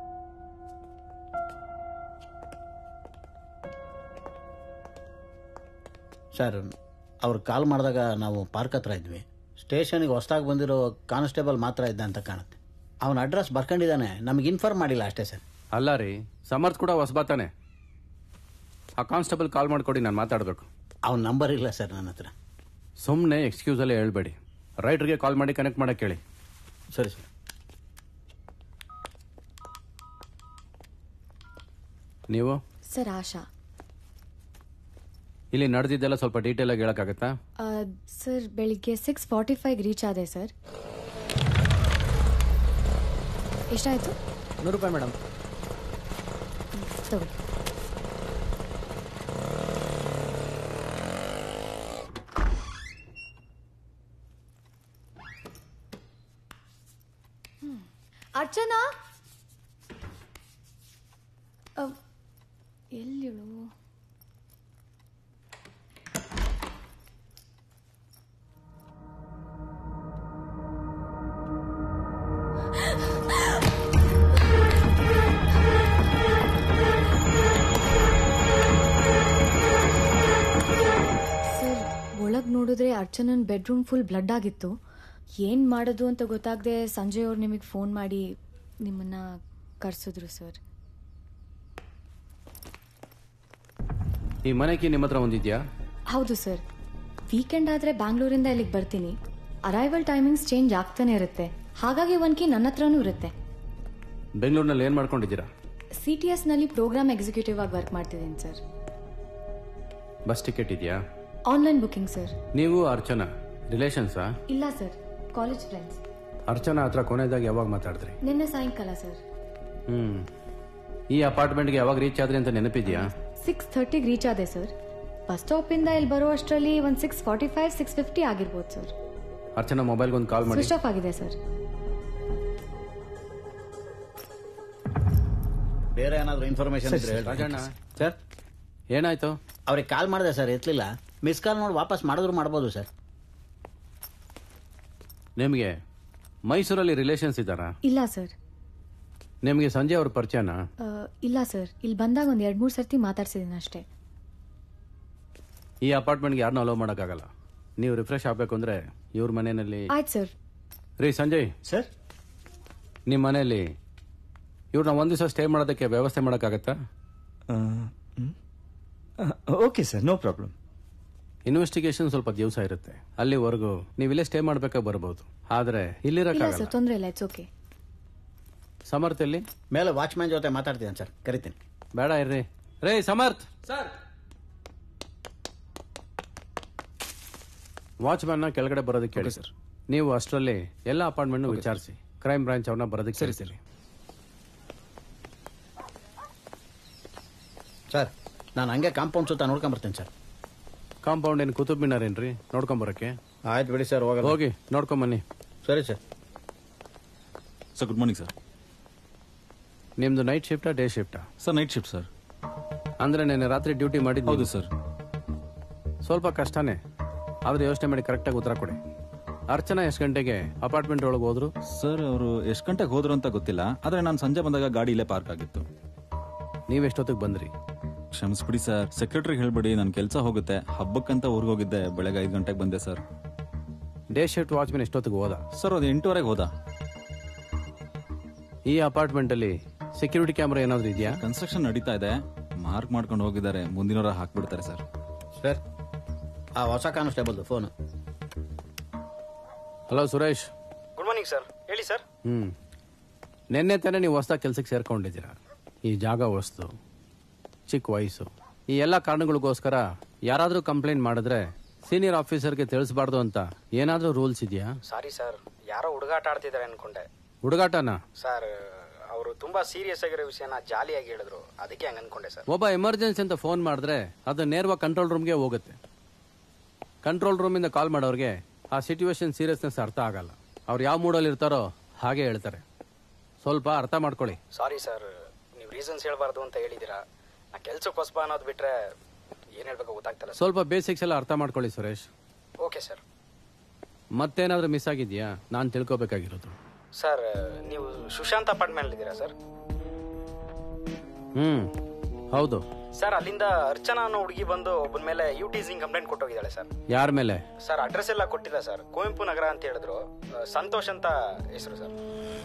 ಸರ್ ಅವ್ರು ಕಾಲ್ ಮಾಡಿದಾಗ ನಾವು ಪಾರ್ಕ್ ಹತ್ರ ಇದ್ವಿ ಸ್ಟೇಷನ್ಗೆ ಹೊಸ್ದಾಗಿ ಬಂದಿರೋ ಕಾನ್ಸ್ಟೇಬಲ್ ಮಾತ್ರ ಇದ್ದ ಅಂತ ಕಾಣುತ್ತೆ ಅವನ ಅಡ್ರೆಸ್ ಬರ್ಕೊಂಡಿದ್ದಾನೆ ನಮಗೆ ಇನ್ಫಾರ್ಮ್ ಮಾಡಿಲ್ಲ ಅಷ್ಟೇ ಸರ್ ಅಲ್ಲ ರೀ ಸಮರ್ಥ್ ಕೂಡ ಹೊಸಬಾತಾನೆ ಆ ಕಾನ್ಸ್ಟೇಬಲ್ ಕಾಲ್ ಮಾಡ್ಕೊಡಿ ನಾನು ಮಾತಾಡಬೇಕು ಅವನ ನಂಬರ್ ಇಲ್ಲ ಸರ್ ನನ್ನ ಹತ್ರ ಸುಮ್ಮನೆ ಎಕ್ಸ್ಕ್ಯೂಸಲ್ಲೇ ಹೇಳ್ಬೇಡಿ ರೈಟ್ರಿಗೆ ಕಾಲ್ ಮಾಡಿ ಕನೆಕ್ಟ್ ಮಾಡಕ್ಕೆ ಹೇಳಿ ಸರಿ ಸರ್ ನೀವು ಸರ್ ಆಶಾ ಇಲ್ಲಿ ನಡೆದಿದ್ದೆಲ್ಲ ಸ್ವಲ್ಪ ಡೀಟೇಲ್ ಆಗಿ ಹೇಳಕ್ಕಾಗತ್ತಾ ಆ, ಸರ್ ಬೆಳಿಗ್ಗೆ ಸಿಕ್ಸ್ ಫಾರ್ಟಿ ಫೈವ್ ರೀಚ್ ಆದೆ ಸರ್ ಎಷ್ಟಾಯ್ತು ನೂರು ರೂಪಾಯಿ ಮೇಡಮ್ ತಗೊಳ್ಳಿ ಹ್ಮ್. ಅರ್ಚನಾ ಅವ್, ಎಲ್ಲಿಳು ಸರ್ ಒಳಗ್ ನೋಡಿದ್ರೆ ಅರ್ಚನನ್ ಬೆಡ್ರೂಮ್ ಫುಲ್ ಬ್ಲಡ್ ಆಗಿತ್ತು ಏನ್ ಮಾಡೋದು ಅಂತ ಗೊತ್ತಾಗದೆ ಸಂಜಯ್ ಅವ್ರು ನಿಮಗೆ ಫೋನ್ ಮಾಡಿ ನಿಮ್ಮನ್ನ ಕರ್ಸಿದ್ರು ಸರ್ ಈ ಮನೆಗೆ ನಿಮ್ಮ ಹತ್ರ ಒಂದಿದ್ಯಾ ಹೌದು ಸರ್ ವೀಕೆಂಡ್ ಆದ್ರೆ ಬ್ಯಾಂಗ್ಳೂರಿಂದ ಇಲ್ಲಿಗೆ ಬರ್ತೀನಿ ಅರೈವಲ್ ಟೈಮಿಂಗ್ಸ್ ಚೇಂಜ್ ಆಗ್ತಾನೆ ಇರುತ್ತೆ ಹಾಗಾಗಿ ಒಂದ್ ಕೀ ನನ್ನ ಹತ್ರನೂ ಇರುತ್ತೆ ಬೆಂಗಳೂರಿನಲ್ಲಿ ಏನ್ ಮಾಡ್ಕೊಂಡಿದ್ದೀರಾ ಸಿ ಟಿ ಎಸ್ ನಲ್ಲಿ ಪ್ರೋಗ್ರಾಮ್ ಎಕ್ಸಿಕ್ಯೂಟಿವ್ ಆಗಿ ವರ್ಕ್ ಮಾಡ್ತಿದ್ದೀನಿ ಸರ್ ಬಸ್ ಟಿಕೆಟ್ ಇದೆಯಾ ಆನ್ಲೈನ್ ಬುಕಿಂಗ್ ಸರ್ ನೀವು ಅರ್ಚನಾ ರಿಲೇಷನ್ಸಾ ಇಲ್ಲ ಸರ್ ಕಾಲೇಜ್ ಫ್ರೆಂಡ್ಸ್ ಅರ್ಚನಾ ಹತ್ರ ಕೊನೆಯದಾಗಿ ಯಾವಾಗ ಮಾತಾಡಿದ್ರಿ ನಿನ್ನೆ ಸಾಯಂಕಾಲ ಸರ್ ಹ್ಮ್ ಈ ಅಪಾರ್ಟ್ಮೆಂಟ್ಗೆ ಯಾವಾಗ ರೀಚ್ ಆದ್ರಿ ಅಂತ ನೆನಪಿದ್ಯಾ ಸಿಕ್ಸ್ ಥರ್ಟಿಗೆ ರೀಚ್ ಆದೆ ಸರ್ ಬಸ್ ಸ್ಟಾಪಿಂದ ಇಲ್ಲಿ ಬರೋ ಅಷ್ಟರಲ್ಲಿ ಒಂದು six forty five six fifty ಆಗಿರ್ಬೋದು ಸರ್ ಅರ್ಚನಾ ಮೊಬೈಲ್ಗೆ ಒಂದು ಕಾಲ್ ಮಾಡಿ ಸ್ವಿಚ್ ಆಫ್ ಆಗಿದೆ ಸರ್ ಬೇರೆ ಏನಾದರೂ ಇನ್ಫಾರ್ಮೇಶನ್ ಇದ್ರೆ ಹೇಳಿ ರಾಜಣ್ಣ ಸರ್ ಏನಾಯ್ತು ಅವ್ರಿಗೆ ಕಾಲ್ ಮಾಡಿದೆ ಸರ್ ಎತ್ತಲಿಲ್ಲ ಮಿಸ್ ಕಾಲ್ ನೋಡಿ ವಾಪಸ್ ಮಾಡಿದ್ರು ಮಾಡ್ಬೋದು ಸರ್ ನಿಮಗೆ ಮೈಸೂರಲ್ಲಿ ರಿಲೇಷನ್ಸ್ ಇದ್ದಾರಾ ಇಲ್ಲ ಸರ್ ನಿಮಗೆ ಸಂಜೆ ಅವ್ರ ಪರಿಚಯನಾ ಆ, ಇಲ್ಲ ಸರ್ ಇಲ್ಲಿ ಬಂದಾಗ ಒಂದು ಎರಡು ಮೂರು ಸರ್ತಿ ಮಾತಾಡ್ಸಿದ್ದೀನಿ ಅಷ್ಟೇ ಈ ಅಪಾರ್ಟ್ಮೆಂಟ್ಗೆ ಯಾರನ್ನೂ ಅಲೋ ಮಾಡೋಕ್ಕಾಗಲ್ಲ ನೀವು ರಿಫ್ರೆಶ್ ಆಗಬೇಕು ಅಂದ್ರೆ ಇವ್ರ ಮನೆಯಲ್ಲಿ ಆಯ್ತು ಸರ್ ರೀ ಸಂಜಯ್ ಸರ್ ನಿಮ್ಮ ಮನೆಯಲ್ಲಿ ಇವ್ರನ್ನ ಒಂದು ದಿವಸ ಸ್ಟೇ ಮಾಡೋದಕ್ಕೆ ವ್ಯವಸ್ಥೆ ಮಾಡೋಕ್ಕಾಗತ್ತಾ okay sir no problem investigation ಸ್ವಲ್ಪ ದಿವಸ ಇರುತ್ತೆ ಅಲ್ಲಿವರೆಗೂ ನೀವು ಇಲ್ಲೇ ಸ್ಟೇ ಮಾಡ್ಬೇಕಾ ಬರ್ಬೋದು ಆದ್ರೆ ಇಲ್ಲ ಇಲ್ಲಿರಕ್ಕಾಗಲ್ಲ ಸರ್ ತೊಂದರೆ ಇಲ್ಲ ಇಟ್ಸ್ ಓಕೆ ಸಮರ್ಥ ಎಲ್ಲಿ ಮೇಲೆ ವಾಚ್ಮ್ಯಾನ್ ಜೊತೆ ಮಾತಾಡ್ತೀನಿ ಸರ್ ಕರಿತೀನಿ ಬೇಡ ಇರ್ರಿ ರೇ ಸಮರ್ಥ್ ಸರ್ ವಾಚ್ಮ್ಯಾನ್ ಕೆಳಗಡೆ ಬರೋದಕ್ಕೆ ಹೇಳಿ ಸರ್ ನೀವು ಅಷ್ಟರಲ್ಲಿ ಎಲ್ಲ ಅಪಾರ್ಟ್ಮೆಂಟ್ ವಿಚಾರಿಸಿ ಕ್ರೈಮ್ ಬ್ರಾಂಚ್ ಅವ್ರನ್ನ ಬರೋದಕ್ಕೆ ಸರಿ ಸರಿ ಸರ್ ನಾನು ಹಂಗೆ ಕಾಂಪೌಂಡ್ ಸುತ್ತ ನೋಡ್ಕೊಂಬರ್ತೀನಿ ಸರ್ ಕಾಂಪೌಂಡ್ ಏನು ಕುತುಬ್ ಮಿನಾರ್ ಏನ್ರಿ ನೋಡ್ಕೊಂಬರಕ್ಕೆ ಆಯ್ತು ಬಿಡಿ ಸರ್ ಹೋಗಲ್ಲ ಹೋಗಿ ನೋಡ್ಕೊಂಬನ್ನಿ ಸರಿ sir sir good morning sir ನಿಮ್ದು ನೈಟ್ ಶಿಫ್ಟಾ ಡೇ ಶಿಫ್ಟಾ ಸರ್ ನೈಟ್ ಶಿಫ್ಟ್ ಸರ್ ಅಂದ್ರೆ ನೆನ್ನೆ ರಾತ್ರಿ ಡ್ಯೂಟಿ ಮಾಡಿದ್ದು ಹೌದು ಸರ್ ಸ್ವಲ್ಪ ಕಷ್ಟನೇ ಆದ್ರೆ ಯೋಚನೆ ಮಾಡಿ ಕರೆಕ್ಟಾಗಿ ಉತ್ತರ ಕೊಡಿ ಅರ್ಚನಾ ಎಷ್ಟು ಗಂಟೆಗೆ ಅಪಾರ್ಟ್ಮೆಂಟ್ ಒಳಗೆ ಹೋದ್ರು ಸರ್ ಅವರು ಎಷ್ಟು ಗಂಟೆಗೆ ಹೋದ್ರು ಅಂತ ಗೊತ್ತಿಲ್ಲ ಆದ್ರೆ ನಾನು ಸಂಜೆ ಬಂದಾಗ ಗಾಡಿ ಇಲ್ಲೇ ಪಾರ್ಕ್ ಆಗಿತ್ತು ನೀವ್ ಎಷ್ಟೊತ್ತಿಗೆ ಬಂದ್ರಿ ಕ್ಷಮಿಸ್ಬಿಡಿ ಸರ್ ಸೆಕ್ರೆಟರಿಗೆ ಹೇಳ್ಬಿಡಿ ನನ್ನ ಕೆಲಸ ಹೋಗುತ್ತೆ ಹಬ್ಬಕ್ಕಂತ ಊರಿಗೆ ಹೋಗಿದ್ದೆ ಬೆಳಗ್ಗೆ ಐದು ಗಂಟೆಗೆ ಬಂದೆ ಸರ್ ಡೇ ಶಿಫ್ಟ್ ವಾಚ್ಮೆನ್ ಎಷ್ಟೊತ್ತಿಗೆ ಹೋದ ಸರ್ ಅದು ಎಂಟೂವರೆಗೆ ಹೋದ ಈ ಅಪಾರ್ಟ್ಮೆಂಟ್ ಅಲ್ಲಿ ಸೆಕ್ಯೂರಿಟಿ ಕ್ಯಾಮ್ರಾ ಏನಾದ್ರು ಇದೆಯಾ ಕನ್ಸ್ಟ್ರಕ್ಷನ್ ನಡೀತಾ ಇದೆ ಮಾರ್ಕ್ ಮಾಡ್ಕೊಂಡು ಹೋಗಿದ್ದಾರೆ ಮುಂದಿನವರ ಹಾಕ್ಬಿಡ್ತಾರೆ ಸರ್ ಸರ್ ಆ ಹೊಸ ಕಾನ್ಸ್ಟೇಬಲ್ದು phone hello Suresh good morning sir ಹೇಳಿ ಸರ್ ಹ್ಮ್ ನಿನ್ನೆ ತಾನೇ ನೀವು ಹೊಸ್ದಾಗಿ ಕೆಲ್ಸಕ್ಕೆ ಸೇರ್ಕೊಂಡಿದ್ದೀರಾ ಈ ಜಾಗ ವಸ್ತು ಚಿಕ್ಕ ವಯಸ್ಸು ಈ ಎಲ್ಲ ಕಾರಣಗಳಿಗೋಸ್ಕರ ಯಾರಾದರೂ ಕಂಪ್ಲೇಂಟ್ ಮಾಡಿದ್ರೆ ಸೀನಿಯರ್ ಆಫೀಸರ್ಗೆ ತಿಳಿಸಬಾರ್ದು ಅಂತ ಏನಾದರೂ ರೂಲ್ಸ್ ಇದೆಯಾ ಸಾರಿ ಸರ್ ಯಾರೋ ಹುಡುಗಾಟ ಆಡ್ತಿದ್ದಾರೆ ಅನ್ಕೊಂಡೆ ಹುಡುಗಾಟನ ಸರ್ ಅವರು ತುಂಬಾ ಸೀರಿಯಸ್ ಆಗಿರೋ ವಿಷಯನ ಜಾಲಿಯಾಗಿ ಹೇಳಿದ್ರು ಅದಕ್ಕೆ ಹಂಗ ಅನ್ಕೊಂಡೆ ಸರ್ ಒಬ್ಬ ಎಮರ್ಜೆನ್ಸಿ ಅಂತ ಫೋನ್ ಮಾಡಿದ್ರೆ ಅದು ನೇರವಾಗಿ ಕಂಟ್ರೋಲ್ ರೂಮ್ಗೆ ಹೋಗುತ್ತೆ ಕಂಟ್ರೋಲ್ ರೂಮಿಂದ ಕಾಲ್ ಮಾಡೋರಿಗೆ ಆ ಸಿಚುವೇಶನ್ ಸೀರಿಯಸ್ನೆಸ್ ಅರ್ಥ ಆಗಲ್ಲ ಅವ್ರು ಯಾವ ಮೂಡಲ್ಲಿ ಇರ್ತಾರೋ ಹಾಗೆ ಹೇಳ್ತಾರೆ ಸ್ವಲ್ಪ ಅರ್ಥ ಮಾಡ್ಕೊಳ್ಳಿ ಸಾರಿ ಸರ್ ನೀವು ರೀಸನ್ಸ್ ಹೇಳ್ಬಾರ್ದು ಅಂತ ಹೇಳಿದ್ದೀರಾ ನಾ ಕೆಲ್ಸಕ್ಕೆ ಹೊಸಬ ಅನ್ನೋದು ಬಿಟ್ರೆ ಏನ್ ಹೇಳ್ಬೇಕು ಗೊತ್ತಾಗ್ತಲ್ಲ ಸರ್ ಸ್ವಲ್ಪ ಬೇಸಿಕ್ಸ್ ಎಲ್ಲ ಅರ್ಥ ಮಾಡ್ಕೊಳ್ಳಿ ಸುರೇಶ್ ಓಕೆ ಸರ್ ಮತ್ತೇನಾದ್ರೂ ಮಿಸ್ ಆಗಿದ್ಯಾ ನಾನು ತಿಳ್ಕೊಬೇಕಾಗಿರೋದು ಸರ್ ನೀವು ಸುಶಾಂತ್ ಅಪಾರ್ಟ್ಮೆಂಟ್ ಇದ್ದೀರಾ ಸರ್ ಹ್ಮ್ ಹೌದು ಸರ್ ಅಲ್ಲಿಂದ ಅರ್ಚನಾ ಅನ್ನೋ ಹುಡುಗಿ ಬಂದು ಒಬ್ಬನ ಮೇಲೆ ಯು ಟೀಸಿಂಗ್ ಕಂಪ್ಲೇಂಟ್ ಕೊಟ್ಟೋಗಿದ್ದಾಳೆ ಸರ್ ಯಾರ ಮೇಲೆ ಸರ್ ಅಡ್ರೆಸ್ ಎಲ್ಲ ಕೊಟ್ಟಿಲ್ಲ ಸರ್ ಕುವೆಂಪು ನಗರ ಅಂತ ಹೇಳಿದ್ರು ಆ, ಸಂತೋಷ್ ಅಂತ ಹೆಸರು ಸರ್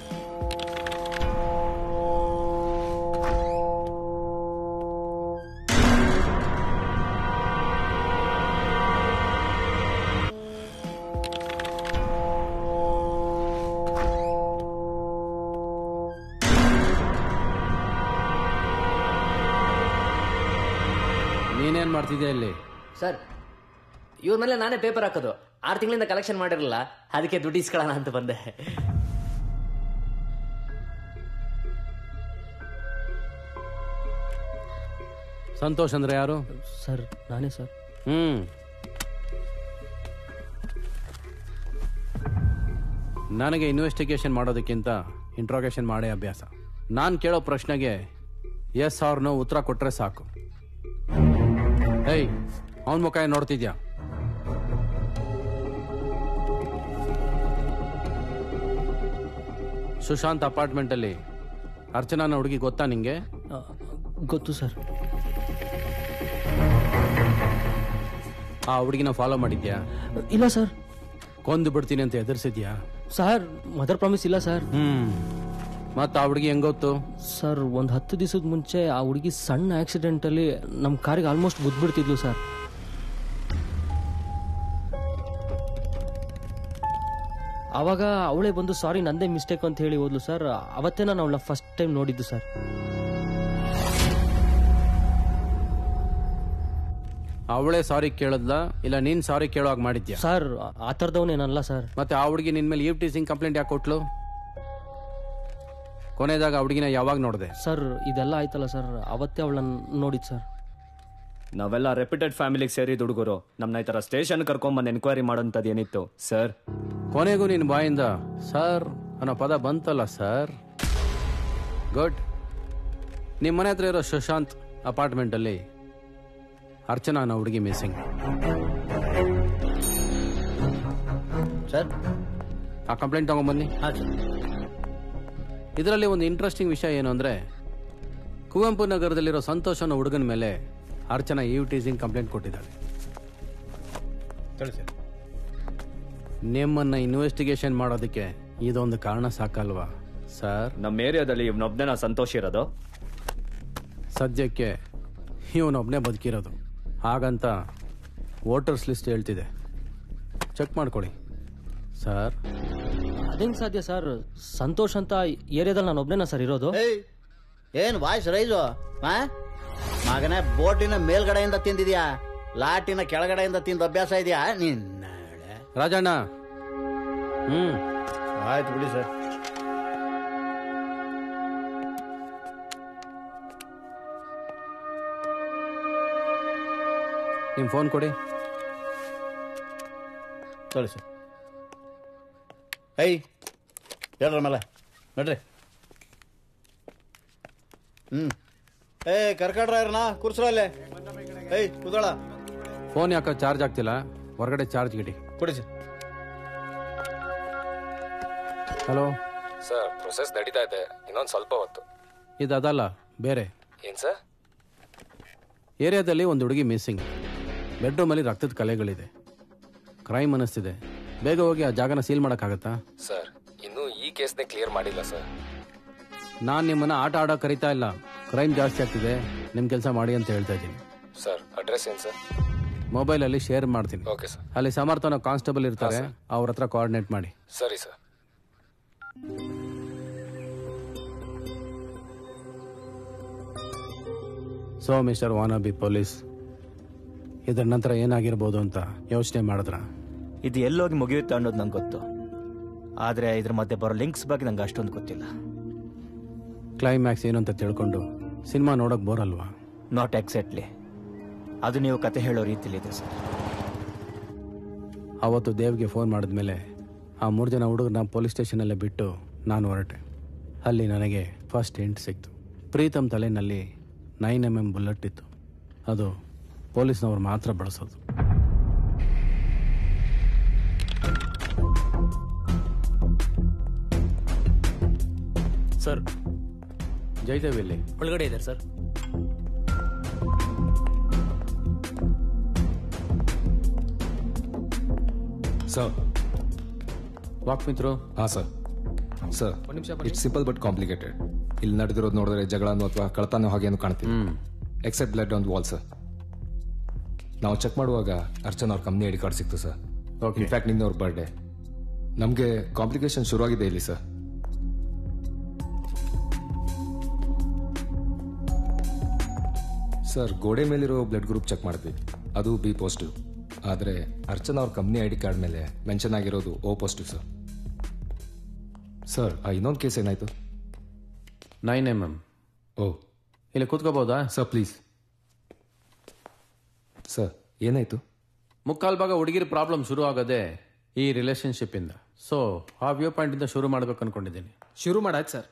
ನೀನೇನ್ ಮಾಡ್ತಿದ್ಯಾ ಇಲ್ಲಿ ಸರ್ ಇವ್ರ ಮೇಲೆ ನಾನೇ ಪೇಪರ್ ಹಾಕೋದು ಆರು ತಿಂಗಳಿಂದ ಕಲೆಕ್ಷನ್ ಮಾಡಿರಲಿಲ್ಲ ಅದಕ್ಕೆ ದುಡ್ಡು ಇಸ್ಕೊಳ್ಳೋಣ ಅಂತ ಬಂದೆ ಸಂತೋಷ್ ಅಂದ್ರೆ ಯಾರು ಸರ್ ನಾನೇ ಸರ್ ಹ್ಮ್ ನನಗೆ ಇನ್ವೆಸ್ಟಿಗೇಷನ್ ಮಾಡೋದಕ್ಕಿಂತ ಇಂಟ್ರೋಗೇಷನ್ ಮಾಡೇ ಅಭ್ಯಾಸ ನಾನು ಕೇಳೋ ಪ್ರಶ್ನೆಗೆ ಎಸ್ ಅವ್ರನ್ನ ಉತ್ತರ ಕೊಟ್ರೆ ಸಾಕು ಏಯ್ ಅವನ ಮುಖ ಏನ್ ನೋಡ್ತಿದ್ಯಾ ಸುಶಾಂತ್ ಅಪಾರ್ಟ್ಮೆಂಟಲ್ಲಿ ಅರ್ಚನಾನ ಹುಡುಗಿ ಗೊತ್ತಾ ನಿಂಗೆ ಗೊತ್ತು ಸರ್ ಆ ಹುಡುಗಿನ ಫಾಲೋ ಮಾಡಿದ್ಯಾ ಇಲ್ಲ ಸರ್ ಕೊಂದು ಬಿಡ್ತೀನಿ ಅಂತ ಎದುರಿಸಿದ್ಯಾ ಸರ್ ಮದರ್ ಪ್ರಾಮಿಸ್ ಇಲ್ಲ ಸರ್ ಹ್ಮ್ ಮತ್ತ ಆ ಹುಡುಗಿ ಹೆಂಗೊತ್ತು ಸರ್ ಒಂದು ಹತ್ತು ದಿವಸದ ಮುಂಚೆ ಆ ಹುಡುಗಿ ಸಣ್ಣ ಆಕ್ಸಿಡೆಂಟ್ ಅಲ್ಲಿ ನಮ್ಮ ಕಾರಿಗೆ ಆಲ್ಮೋಸ್ಟ್ ಗುದ್ಬಿಡ್ತಿದ್ಲು ಸರ್ ಅವಾಗ ಅವಳೇ ಬಂದು ಸಾರಿ ನಂದೇ ಮಿಸ್ಟೇಕ್ ಅಂತ ಹೇಳಿ ಹೋದ್ಲು ಸರ್ ಅವತ್ತೇ ನಾನು ಅವಳನ್ನ ಫಸ್ಟ್ ಟೈಮ್ ನೋಡಿದ್ದು ಸರ್ ಅವಳೇ ಸಾರಿ ಕೇಳದ್ಲ ಇಲ್ಲ ನೀನ್ ಸಾರಿ ಕೇಳೋವಾಗ ಮಾಡಿದ್ಯಾ ಸರ್ ಆ ಥರದವನೇನಲ್ಲ ಸರ್ ಮತ್ತೆ ಆ ಹುಡುಗಿ ನಿನ್ ಮೇಲೆ ಈವ್ ಟೀಸಿಂಗ್ ಕಂಪ್ಲೇಂಟ್ ಯಾಕೆ ಕೊಟ್ಲು ಕೊನೆದಾಗ ಆ ಹುಡುಗಿನ ಯಾವಾಗ ನೋಡಿದೆ ಸರ್ ಇದೆಲ್ಲ ಆಯ್ತಲ್ಲ ಸರ್ ಅವತ್ತೇ ಅವಳನ್ನ ನೋಡಿದ್ ಸರ್ ನಾವೆಲ್ಲ ರೆಪ್ಯೂಟೆಡ್ ಫ್ಯಾಮಿಲಿಗೆ ಸೇರಿ ಹುಡುಗರು ನಮ್ನ ಈ ತರ ಸ್ಟೇಷನ್ ಕರ್ಕೊಂಬಂದು ಎನ್ಕ್ವೈರಿ ಮಾಡೋಂಥದ್ದು ಏನಿತ್ತು ಸರ್ ಕೊನೆಗೂ ನಿನ್ ಬಾಯಿಂದ ಸರ್ ಅನ್ನೋ ಪದ ಬಂತಲ್ಲ ಸರ್ ಗುಡ್ ನಿಮ್ಮ ಮನೆ ಹತ್ರ ಇರೋ ಸುಶಾಂತ್ ಅಪಾರ್ಟ್ಮೆಂಟ್ ಅಲ್ಲಿ ಅರ್ಚನಾ ಅನ್ನೋ ಹುಡುಗಿ ಮಿಸ್ಸಿಂಗ್ ಸರ್ ಆ ಕಂಪ್ಲೇಂಟ್ ತಗೊಂಬನ್ನಿ ಇದರಲ್ಲಿ ಒಂದು ಇಂಟ್ರೆಸ್ಟಿಂಗ್ ವಿಷಯ ಏನು ಅಂದ್ರೆ ಕುವೆಂಪು ನಗರದಲ್ಲಿರೋ ಸಂತೋಷ್ ಅನ್ನೋ ಹುಡುಗನ ಮೇಲೆ ಅರ್ಚನಾ ಈವ್ ಟೀಸಿಂಗ್ ಕಂಪ್ಲೇಂಟ್ ಕೊಟ್ಟಿದ್ದಾಳೆ ನಿಮ್ಮನ್ನ ಇನ್ವೆಸ್ಟಿಗೇಷನ್ ಮಾಡೋದಕ್ಕೆ ಇದೊಂದು ಕಾರಣ ಸಾಕಲ್ವಾ ಸರ್ ನಮ್ಮ ಏರಿಯಾದಲ್ಲಿ ಇವನೊಬ್ನೇ ಸಂತೋಷ ಇರೋದು ಸದ್ಯಕ್ಕೆ ಇವನೊಬ್ಬನೇ ಬದುಕಿರೋದು ಹಾಗಂತ ವೋಟರ್ಸ್ ಲಿಸ್ಟ್ ಹೇಳ್ತಿದೆ ಚೆಕ್ ಮಾಡ್ಕೊಳ್ಳಿ ಸರ್ ಅದೇಂಗ್ ಸಾಧ್ಯ ಸರ್ ಸಂತೋಷ್ ಅಂತ ಏರಿಯಾದಲ್ಲಿ ನಾನು ಒಬ್ನೇನಾ ಸರ್ ಇರೋದು ಏಯ್ ಏನ್ ವಾಯ್ಸ್ ರೈಸು ಹಾ ಮಗನೇ ಬೋಟಿನ ಮೇಲ್ಗಡೆಯಿಂದ ತಿಂದಿದ್ಯಾ ಲಾಟಿನ ಕೆಳಗಡೆಯಿಂದ ತಿಂದ ಅಭ್ಯಾಸ ಇದೆಯಾ ನಿನ್ನ ರಾಜಣ್ಣ ಹ್ಮ್ ಆಯ್ತು ಬಿಡಿ ಸರ್ ನಿಮ್ ಫೋನ್ ಕೊಡಿ ಸರಿ ಸರ್ ಏಯ್ ಹೇಳ್ರ ಮೇಲೆ ನಡ್ರಿ ಹ್ಮ್ ಏ ಕರ್ಕಡ್ರ ಇರ್ನ ಕೂರ್ಸ್ರ ಅಲ್ಲೇ ಏಯ್ ಕುದಳ ಫೋನ್ ಯಾಕೋ ಚಾರ್ಜ್ ಆಗ್ತಿಲ್ಲ ಹೊರಗಡೆ ಚಾರ್ಜ್ ಗಿಡಿ ಕೊಡಿ ಸರ್ ಹಲೋ ಸರ್ ಪ್ರೊಸೆಸ್ ನಡೀತಾ ಇದೆ ಇನ್ನೊಂದು ಸ್ವಲ್ಪ ಹೊತ್ತು ಇದು ಅದಲ್ಲ ಬೇರೆ ಏನ್ ಸರ್ ಏರಿಯಾದಲ್ಲಿ ಒಂದು ಹುಡುಗಿ ಮಿಸ್ಸಿಂಗ್ ಬೆಡ್ರೂಮಲ್ಲಿ ರಕ್ತದ ಕಲೆಗಳಿದೆ ಕ್ರೈಮ್ ಅನ್ನಿಸ್ತಿದೆ ಬೇಗ ಹೋಗಿ ಆ ಜಾಗನ ಸೀಲ್ ಮಾಡೋಕ್ಕಾಗತ್ತಾ ಸರ್ ಇನ್ನೂ ಈ ಕೇಸ್ನೇ ಕ್ಲಿಯರ್ ಮಾಡಿಲ್ಲ ಸರ್ ನಾನು ನಿಮ್ಮನ್ನ ಆಟ ಆಡೋ ಕರಿತಾ ಇಲ್ಲ ಕ್ರೈಮ್ ಜಾಸ್ತಿ ಆಗ್ತಿದೆ ನಿಮ್ಮ ಕೆಲಸ ಮಾಡಿ ಅಂತ ಹೇಳ್ತಾ ಇದ್ದೀನಿ ಸರ್ ಅಡ್ರೆಸ್ ಏನ್ ಸರ್ ಮೊಬೈಲಲ್ಲಿ ಶೇರ್ ಮಾಡ್ತೀನಿ ಓಕೆ ಸರ್ ಅಲ್ಲಿ ಸಮರ್ಥನ ಕಾನ್ಸ್ಟೇಬಲ್ ಇರ್ತಾರೆ ಅವ್ರ ಹತ್ರ ಕೋಆರ್ಡಿನೇಟ್ ಮಾಡಿ ಸರಿ sir so mister wannabe police ಇದರ ನಂತರ ಏನಾಗಿರ್ಬೋದು ಅಂತ ಯೋಚನೆ ಮಾಡಿದ್ರ ಇದು ಎಲ್ಲೋಗಿ ಮುಗಿಯುತ್ತೆ ಅನ್ನೋದು ನಂಗೆ ಗೊತ್ತು ಆದರೆ ಇದ್ರ ಮಧ್ಯೆ ಬರೋ ಲಿಂಕ್ಸ್ ಬಗ್ಗೆ ನಂಗೆ ಅಷ್ಟೊಂದು ಗೊತ್ತಿಲ್ಲ ಕ್ಲೈಮ್ಯಾಕ್ಸ್ ಏನು ಅಂತ ತಿಳ್ಕೊಂಡು ಸಿನಿಮಾ ನೋಡೋಕೆ ಬೋರ್ ಅಲ್ವಾ ನಾಟ್ ಎಕ್ಸಾಕ್ಟ್ಲಿ ಅದು ನೀವು ಕತೆ ಹೇಳೋ ರೀತಿಲಿದೆ ಸರ್ ಅವತ್ತು ದೇವ್ಗೆ ಫೋನ್ ಮಾಡಿದ್ಮೇಲೆ ಆ ಮೂರು ಜನ ಹುಡುಗರನ್ನ ಪೊಲೀಸ್ ಸ್ಟೇಷನಲ್ಲೇ ಬಿಟ್ಟು ನಾನು ಹೊರಟೆ ಅಲ್ಲಿ ನನಗೆ ಫಸ್ಟ್ ಎಂಟ್ ಸಿಕ್ತು ಪ್ರೀತಮ್ ತಲೆನಲ್ಲಿ ನೈನ್ ಎಮ್ ಎಮ್ ಬುಲೆಟ್ ಇತ್ತು ಅದು ಪೊಲೀಸ್ನವ್ರು ಮಾತ್ರ ಬಳಸೋದು ಸರ್ ಜಯದೇವ್ ಇಲ್ಲಿ ಒಳಗಡೆ ಇದೆ ಸರ್ ಸರ್ ವಾಕ್ ಮಿತ್ರು ಹಾಂ ಸರ್ ಸರ್ ಒಂದ್ ನಿಮಿಷ ಇಟ್ಸ್ ಸಿಂಪಲ್ ಬಟ್ ಕಾಂಪ್ಲಿಕೇಟೆಡ್ ಇಲ್ಲಿ ನಡೆದಿರೋದು ನೋಡಿದ್ರೆ ಜಗಳನೋ ಅಥವಾ ಕಳತನೋ ಹಾಗೇನು ಕಾಣ್ತೀವಿ except blood on wall sir ನಾವು ಚೆಕ್ ಮಾಡುವಾಗ ಅರ್ಚನ್ ಅವ್ರ ಕಂಪ್ನಿ ಐಡಿ ಕಾರ್ಡ್ ಸಿಕ್ತು ಸರ್ ಇನ್ಫ್ಯಾಕ್ಟ್ ನಿನ್ನೆ ಅವ್ರ ಬರ್ಡೇ ನಮಗೆ ಕಾಂಪ್ಲಿಕೇಶನ್ ಶುರುವಾಗಿದೆ ಇಲ್ಲಿ ಸರ್ ಸರ್ ಗೋಡೆ ಮೇಲಿರೋ ಬ್ಲಡ್ ಗ್ರೂಪ್ ಚೆಕ್ ಮಾಡಿದ್ವಿ ಅದು ಬಿ ಪಾಸಿಟಿವ್ ಆದರೆ ಅರ್ಚನಾ ಅವ್ರ ಕಂಪ್ನಿ ಐ ಡಿ ಕಾರ್ಡ್ ಮೇಲೆ ಮೆನ್ಷನ್ ಆಗಿರೋದು ಓ ಪಾಸಿಟಿವ್ ಸರ್ ಸರ್ ಆ ಇನ್ನೊಂದು ಕೇಸ್ ಏನಾಯ್ತು ನೈನ್ ಎಮ್ ಎಮ್ ಓ ಇಲ್ಲಿ ಕೂತ್ಕೋಬೋದಾ ಸರ್ ಪ್ಲೀಸ್ ಸರ್ ಏನಾಯ್ತು ಮುಕ್ಕಾಲ್ ಭಾಗ ಹುಡುಗಿರ ಪ್ರಾಬ್ಲಮ್ ಶುರು ಆಗೋದೇ ಈ ರಿಲೇಶನ್ಶಿಪ್ ಇಂದ ಸೊ ಆ ವ್ಯೂ ಪಾಯಿಂಟ್ ಇಂದ ಶುರು ಮಾಡ್ಬೇಕು ಅನ್ಕೊಂಡಿದ್ದೀನಿ ಶುರು ಮಾಡಾಯ್ತು ಸರ್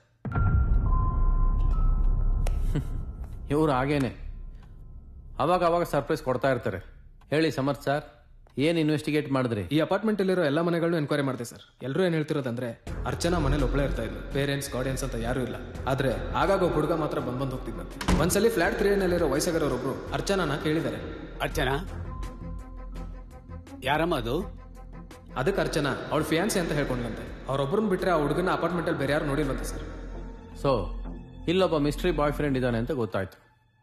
ಇವ್ರು ಹಾಗೇನೆ ಅವಾಗ ಅವಾಗ ಸರ್ಪ್ರೈಸ್ ಕೊಡ್ತಾ ಇರ್ತಾರೆ ಹೇಳಿ ಸಮರ್ಥ್ ಸರ್ ಏನ್ ಇನ್ವೆಸ್ಟಿಗೇಟ್ ಮಾಡಿದ್ರಿ ಈ ಅಪಾರ್ಟ್ಮೆಂಟ್ ಅಲ್ಲಿರೋ ಎಲ್ಲ ಮನೆಗಳನ್ನು ಎನ್ಕ್ವೈರಿ ಮಾಡಿದೆ ಸರ್ ಎಲ್ಲರೂ ಏನ್ ಹೇಳ್ತಿರೋದಂದ್ರೆ ಅರ್ಚನಾ ಮನೇಲಿ ಒಬ್ಬಳೇ ಇರ್ತಾ ಇದ್ಲು ಪೇರೆಂಟ್ಸ್ ಗಾರ್ಡಿಯನ್ಸ್ ಅಂತ ಯಾರು ಇಲ್ಲ ಆದ್ರೆ ಆಗಾಗ ಒಬ್ಬ ಹುಡುಗ ಮಾತ್ರ ಬಂದ್ ಬಂದ್ ಹೋಗ್ತಿದ್ದಂತೆ ಒಂದ್ಸಲಿ ಫ್ಲಾಟ್ ತ್ರೀ ನಲ್ಲಿರೋ ವಯಸ್ಸಾಗರವರೊಬ್ರು ಅರ್ಚನಾನ ಕೇಳಿದ್ದಾರೆ ಅರ್ಚನಾ ಯಾರಮ್ಮ ಅದು ಅದಕ್ಕೆ ಅರ್ಚನಾ ಅವಳ ಫಿಯಾನ್ಸಿ ಅಂತ ಹೇಳ್ಕೊಂಡ್ಲಂತೆ ಅವ್ರೊಬ್ಬರನ್ನ ಬಿಟ್ರೆ ಆ ಹುಡುಗನ ಅಪಾರ್ಟ್ಮೆಂಟ್ ಅಲ್ಲಿ ಬೇರೆ ಯಾರು ನೋಡಿಲ್ವಂತೆ ಸರ್ ಸೊ ಇಲ್ಲೊಬ್ಬ ಮಿಸ್ಟ್ರಿ ಬಾಯ್ ಫ್ರೆಂಡ್ ಇದ್ದಾನೆ ಅಂತ ಗೊತ್ತಾಯ್ತು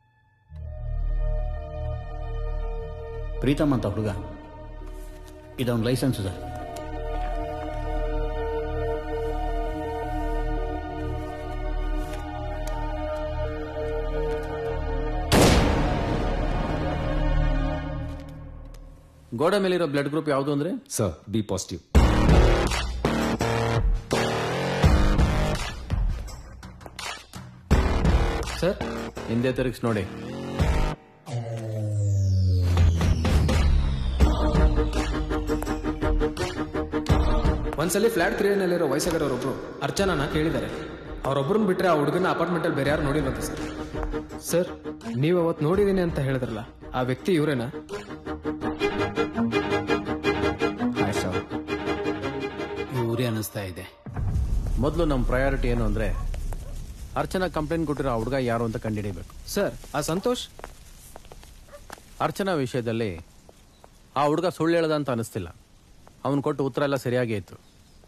ಪ್ರೀತಮ್ ಅಂತ ಹುಡುಗ ಇದೊಂದು ಲೈಸೆನ್ಸ್ ಸರ್ ಗೋಡೆ ಮೇಲಿರೋ ಬ್ಲಡ್ ಗ್ರೂಪ್ ಯಾವುದು ಅಂದ್ರೆ ಸರ್ ಬಿ ಪಾಸಿಟಿವ್ ಸರ್ ಹಿಂದೆ ತಿರುಗಿಸ್ ನೋಡಿ ಒಂದ್ಸಲಿ ಫ್ಲಾಟ್ ತ್ರೀ ನಲ್ಲಿರೋ ವಯಸ್ಸಾಗರವರೊಬ್ರು ಅರ್ಚನಾನ ಕೇಳಿದ್ದಾರೆ ಅವ್ರೊಬ್ಬರನ್ನ ಬಿಟ್ರೆ ಆ ಹುಡುಗನ ಅಪಾರ್ಟ್ಮೆಂಟ್ ಅಲ್ಲಿ ಬೇರೆ ಯಾರು ನೋಡಿಲ್ವಂತೆ ಸರ್ ಸರ್ ನೀವು ಅವತ್ತು ನೋಡಿದೀನಿ ಅಂತ ಹೇಳಿದ್ರಲ್ಲ ಆ ವ್ಯಕ್ತಿ ಇವರೇನಾ ಇವರೇ ಅನಿಸ್ತಾ ಇದೆ ಮೊದಲು ನಮ್ಮ ಪ್ರಯಾರಿಟಿ ಏನು ಅಂದ್ರೆ ಅರ್ಚನಾ ಕಂಪ್ಲೇಂಟ್ ಕೊಟ್ಟಿರೋ ಆ ಹುಡುಗ ಯಾರು ಅಂತ ಕಂಡುಹಿಡಿಬೇಕು ಸರ್ ಆ ಸಂತೋಷ್ ಅರ್ಚನಾ ವಿಷಯದಲ್ಲಿ ಆ ಹುಡುಗ ಸುಳ್ಳು ಹೇಳ್ದ ಅಂತ ಅನಿಸ್ತಿಲ್ಲ ಅವನು ಕೊಟ್ಟು ಉತ್ತರ ಎಲ್ಲ ಸರಿಯಾಗೇ ಇತ್ತು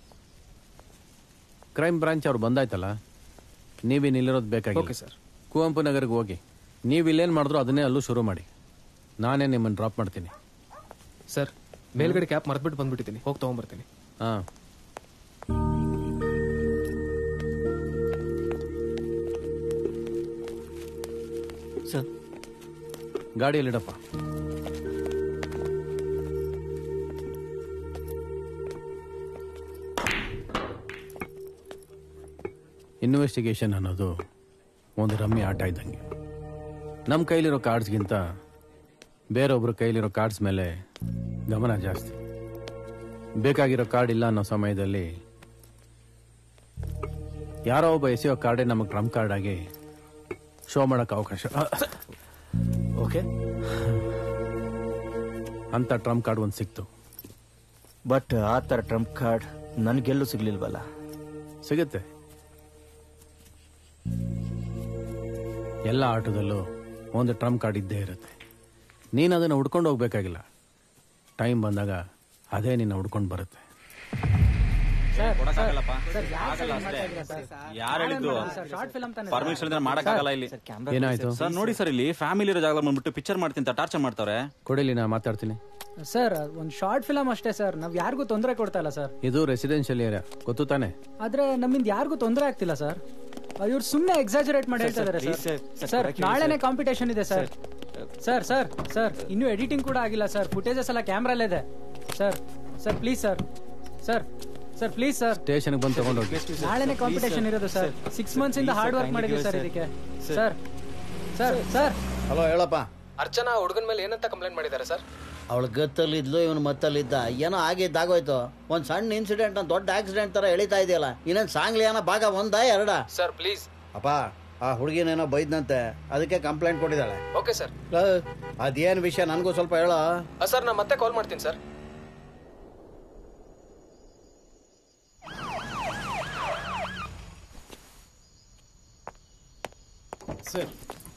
ಕ್ರೈಮ್ ಬ್ರಾಂಚ್ ಅವ್ರು ಬಂದಾಯ್ತಲ್ಲ ನೀವಿನ್ ಇಲ್ಲಿರೋದು ಬೇಕಾಗಿಲ್ಲ Okay, sir. ಕುವೆಂಪು ನಗರಿಗೆ ಹೋಗಿ ನೀವು ಇಲ್ಲೇನು ಮಾಡಿದ್ರು ಅದನ್ನೇ ಅಲ್ಲೂ ಶುರು ಮಾಡಿ ನಾನೇ ನಿಮ್ಮನ್ನು ಡ್ರಾಪ್ ಮಾಡ್ತೀನಿ ಸರ್ ಮೇಲ್ಗಡೆ ಕ್ಯಾಪ್ ಮರ್ತ್ಬಿಟ್ಟು ಬಂದ್ಬಿಟ್ಟಿದ್ದೀನಿ ಹೋಗಿ ತಗೊಂಡ್ಬರ್ತೀನಿ ಹಾಂ ಸರ್ ಗಾಡಿಯಲ್ಲಿಡಪ್ಪ ಇನ್ವೆಸ್ಟಿಗೇಷನ್ ಅನ್ನೋದು ಒಂದು ರಮ್ಮಿ ಆಟ ಇದ್ದಂಗೆ ನಮ್ಮ ಕೈಲಿರೋ ಕಾರ್ಡ್ಸ್ಗಿಂತ ಬೇರೊಬ್ಬರ ಕೈಲಿರೋ ಕಾರ್ಡ್ಸ್ ಮೇಲೆ ಗಮನ ಜಾಸ್ತಿ ಬೇಕಾಗಿರೋ ಕಾರ್ಡ್ ಇಲ್ಲ ಅನ್ನೋ ಸಮಯದಲ್ಲಿ ಯಾರೋ ಒಬ್ಬ ಎಸೆಯೋ ಕಾರ್ಡೇ ನಮಗೆ ಟ್ರಂಪ್ ಕಾರ್ಡ್ ಆಗಿ ಶೋ ಮಾಡೋಕ್ಕೆ ಅವಕಾಶ ಓಕೆ ಅಂತ ಟ್ರಂಪ್ ಕಾರ್ಡ್ ಒಂದು ಸಿಕ್ತು ಬಟ್ ಆ ಥರ ಟ್ರಂಪ್ ಕಾರ್ಡ್ ನನಗೆಲ್ಲೂ ಸಿಗ್ಲಿಲ್ವಲ್ಲ ಸಿಗುತ್ತೆ ಎಲ್ಲ ಆಟದಲ್ಲೂ ಒಂದು ಟ್ರಂಪ್ ಕಾರ್ಡ್ ಇದ್ದೇ ಇರುತ್ತೆ ನೀನು ಅದನ್ನು ಹುಡ್ಕೊಂಡು ಹೋಗ್ಬೇಕಾಗಿಲ್ಲ ಟೈಮ್ ಬಂದಾಗ ಅದೇ ನಿನ್ನ ಹುಡ್ಕೊಂಡು ಬರುತ್ತೆ ಯಾರು ಹೇಳಿದ್ರು ಶಾರ್ಟ್ ಫಿಲಮ್ ತಾನೆ ಪರ್ಮಿಷನ್ ಇದ್ರೆ ಮಾಡಕ್ಕಾಗಲ್ಲ ಇಲ್ಲಿ ಏನಾಯ್ತು ಸರ್ ನೋಡಿ ಸರ್ ಇಲ್ಲಿ ಫ್ಯಾಮಿಲಿ ಇರೋ ಜಾಗ ಬಂದ್ಬಿಟ್ಟು ಪಿಕ್ಚರ್ ಮಾಡ್ತೀನಿ ಅಂತ ಟಾರ್ಚರ್ ಮಾಡ್ತಾರೆ ಕೊಡಿಲಿ ನಾ ಮಾತಾಡ್ತೀನಿ ಸರ್ ಒಂದು ಶಾರ್ಟ್ ಫಿಲಮ್ ಅಷ್ಟೇ ಸರ್ ನಾವ್ ಯಾರಿಗೂ ತೊಂದರೆ ಕೊಡ್ತಾ ಇಲ್ಲ ಸರ್ ಇದು ರೆಸಿಡೆನ್ಷಿಯಲ್ ಏರಿಯಾ ಗೊತ್ತು ತಾನೆ ಆದ್ರೆ ನಮ್ಮಿಂದ ಯಾರಿಗೂ ತೊಂದರೆ ಆಗ್ತಿಲ್ಲ ಸರ್ ಇವ್ರು ಸುಮ್ಮನೆ ಎಕ್ಸಾಜರೇಟ್ ಮಾಡಿ ಹೇಳ್ತಾ ಇದಾರೆ please, sir sir, sir correct ನಾಳೆನೆ ಹೇಳಿ, sir. ಕಾಂಪಿಟೇಷನ್ ಇದೆ ಸರ್ ಸರ್ ಸರ್ ಸರ್ ಇನ್ನೂ ಎಡಿಟಿಂಗ್ ಕೂಡ ಆಗಿಲ್ಲ ಸರ್ ಫುಟೇಜಸ್ ಎಲ್ಲ ಕ್ಯಾಮ್ರಲ್ಲೇ ಇದೆ sir sir please sir sir sir please sir ಸ್ಟೇಷನ್ಗೆ ಬಂದು ತಗೊಂಡೋಗಿ ನಾಳೆನೆ ಕಾಂಪಿಟೇಷನ್ ಇರೋದು ಸರ್ ಸಿಕ್ಸ್ ಮಂತ್ಸ್ ಇಂದ ಹಾರ್ಡ್ ವರ್ಕ್ ಮಾಡಿದ್ವಿ ಸರ್ ಇದಕ್ಕೆ ಸರ್ ಸರ್ ಸರ್ ಹಲೋ ಹೇಳಪ್ಪ ಅರ್ಚನಾ ಹುಡುಗನ ಮೇಲೆ ಏನಂತ ಕಂಪ್ಲೇಂಟ್ ಮಾಡಿದ್ದಾರೆ ಸರ್ ಅವಳು ಗತ್ತಲ್ಲಿದ್ಲು ಇವನು ಮತ್ತಲ್ಲಿದ್ದ ಏನೋ ಆಗಿದ್ದಾಗೋಯ್ತು ಒಂದು ಸಣ್ಣ ಇನ್ಸಿಡೆಂಟ್ ಒಂದು ದೊಡ್ಡ ಆಕ್ಸಿಡೆಂಟ್ ತರ ಎಳಿತಾ ಇದೆಯಲ್ಲ ಇನ್ನೇನು ಸಾಂಗ್ಲಿ ಏನೋ ಭಾಗ ಒಂದಾ ಎರಡ ಸರ್ ಪ್ಲೀಸ್ ಅಪ್ಪ ಆ ಹುಡುಗಿನೇನೋ ಬೈದ್ನಂತೆ ಅದಕ್ಕೆ ಕಂಪ್ಲೇಂಟ್ ಕೊಟ್ಟಿದ್ದಾಳೆ ಓಕೆ ಸರ್ ಅದೇನು ವಿಷಯ ನನಗೂ ಸ್ವಲ್ಪ ಹೇಳೋ ಸರ್ ನಾನು ಮತ್ತೆ ಕಾಲ್ ಮಾಡ್ತೀನಿ ಸರ್ ಸರ್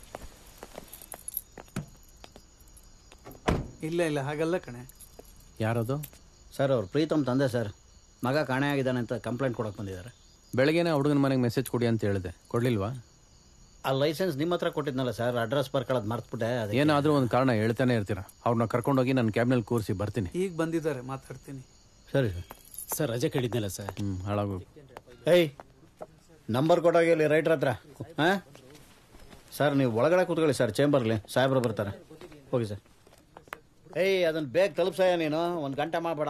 ಇಲ್ಲ ಇಲ್ಲ ಹಾಗಲ್ಲ ಕಣೆ ಯಾರದು ಸರ್ ಅವ್ರು ಪ್ರೀತಮ್ ತಂದೆ ಸರ್ ಮಗ ಕಾಣೆ ಆಗಿದ್ದಾನೆ ಅಂತ ಕಂಪ್ಲೇಂಟ್ ಕೊಡಕ್ಕೆ ಬಂದಿದ್ದಾರೆ ಬೆಳಗ್ಗೆನೆ ಆ ಹುಡುಗನ ಮನೆಗೆ ಮೆಸೇಜ್ ಕೊಡಿ ಅಂತ ಹೇಳಿದೆ ಕೊಡ್ಲಿಲ್ವಾ ಆ ಲೈಸೆನ್ಸ್ ನಿಮ್ಮ ಹತ್ರ ಕೊಟ್ಟಿದ್ನಲ್ಲ ಸರ್ ಅಡ್ರೆಸ್ ಬರ್ಕೊಳ್ಳೋದು ಮರ್ತ್ಬಿಟ್ಟೆ ಅದಕ್ಕೆ ಏನಾದ್ರೂ ಒಂದು ಕಾರಣ ಹೇಳ್ತಾನೆ ಇರ್ತೀರಾ ಅವ್ರನ್ನ ಕರ್ಕೊಂಡೋಗಿ ನನ್ನ ಕ್ಯಾಬ್ನಲ್ಲಿ ಕೂರಿಸಿ ಬರ್ತೀನಿ ಈಗ ಬಂದಿದ್ದಾರೆ ಮಾತಾಡ್ತೀನಿ ಸರಿ ಸರ್ ಸರ್ ರಜೆ ಕೇಳಿದ್ನಲ್ಲ ಸರ್ ಹ್ಮ್ ಹಾಳಾಗು ಏಯ್ ನಂಬರ್ ಕೊಟ್ಟೋಗಿ ಇಲ್ಲಿ ರೈಟ್ರ್ ಹತ್ರ ಹಾಂ ಸರ್ ನೀವು ಒಳಗಡೆ ಕೂತ್ಕೊಳ್ಳಿ ಸರ್ ಚೇಂಬರ್ಲಿ ಸಾಹೇಬ್ರು ಬರ್ತಾರೆ ಹೋಗಿ ಸರ್ ಏಯ್ ಅದನ್ನ ಬೇಗ ತಲುಪ್ಸಯ್ಯ ನೀನು ಒಂದು ಗಂಟೆ ಮಾಡಬೇಡ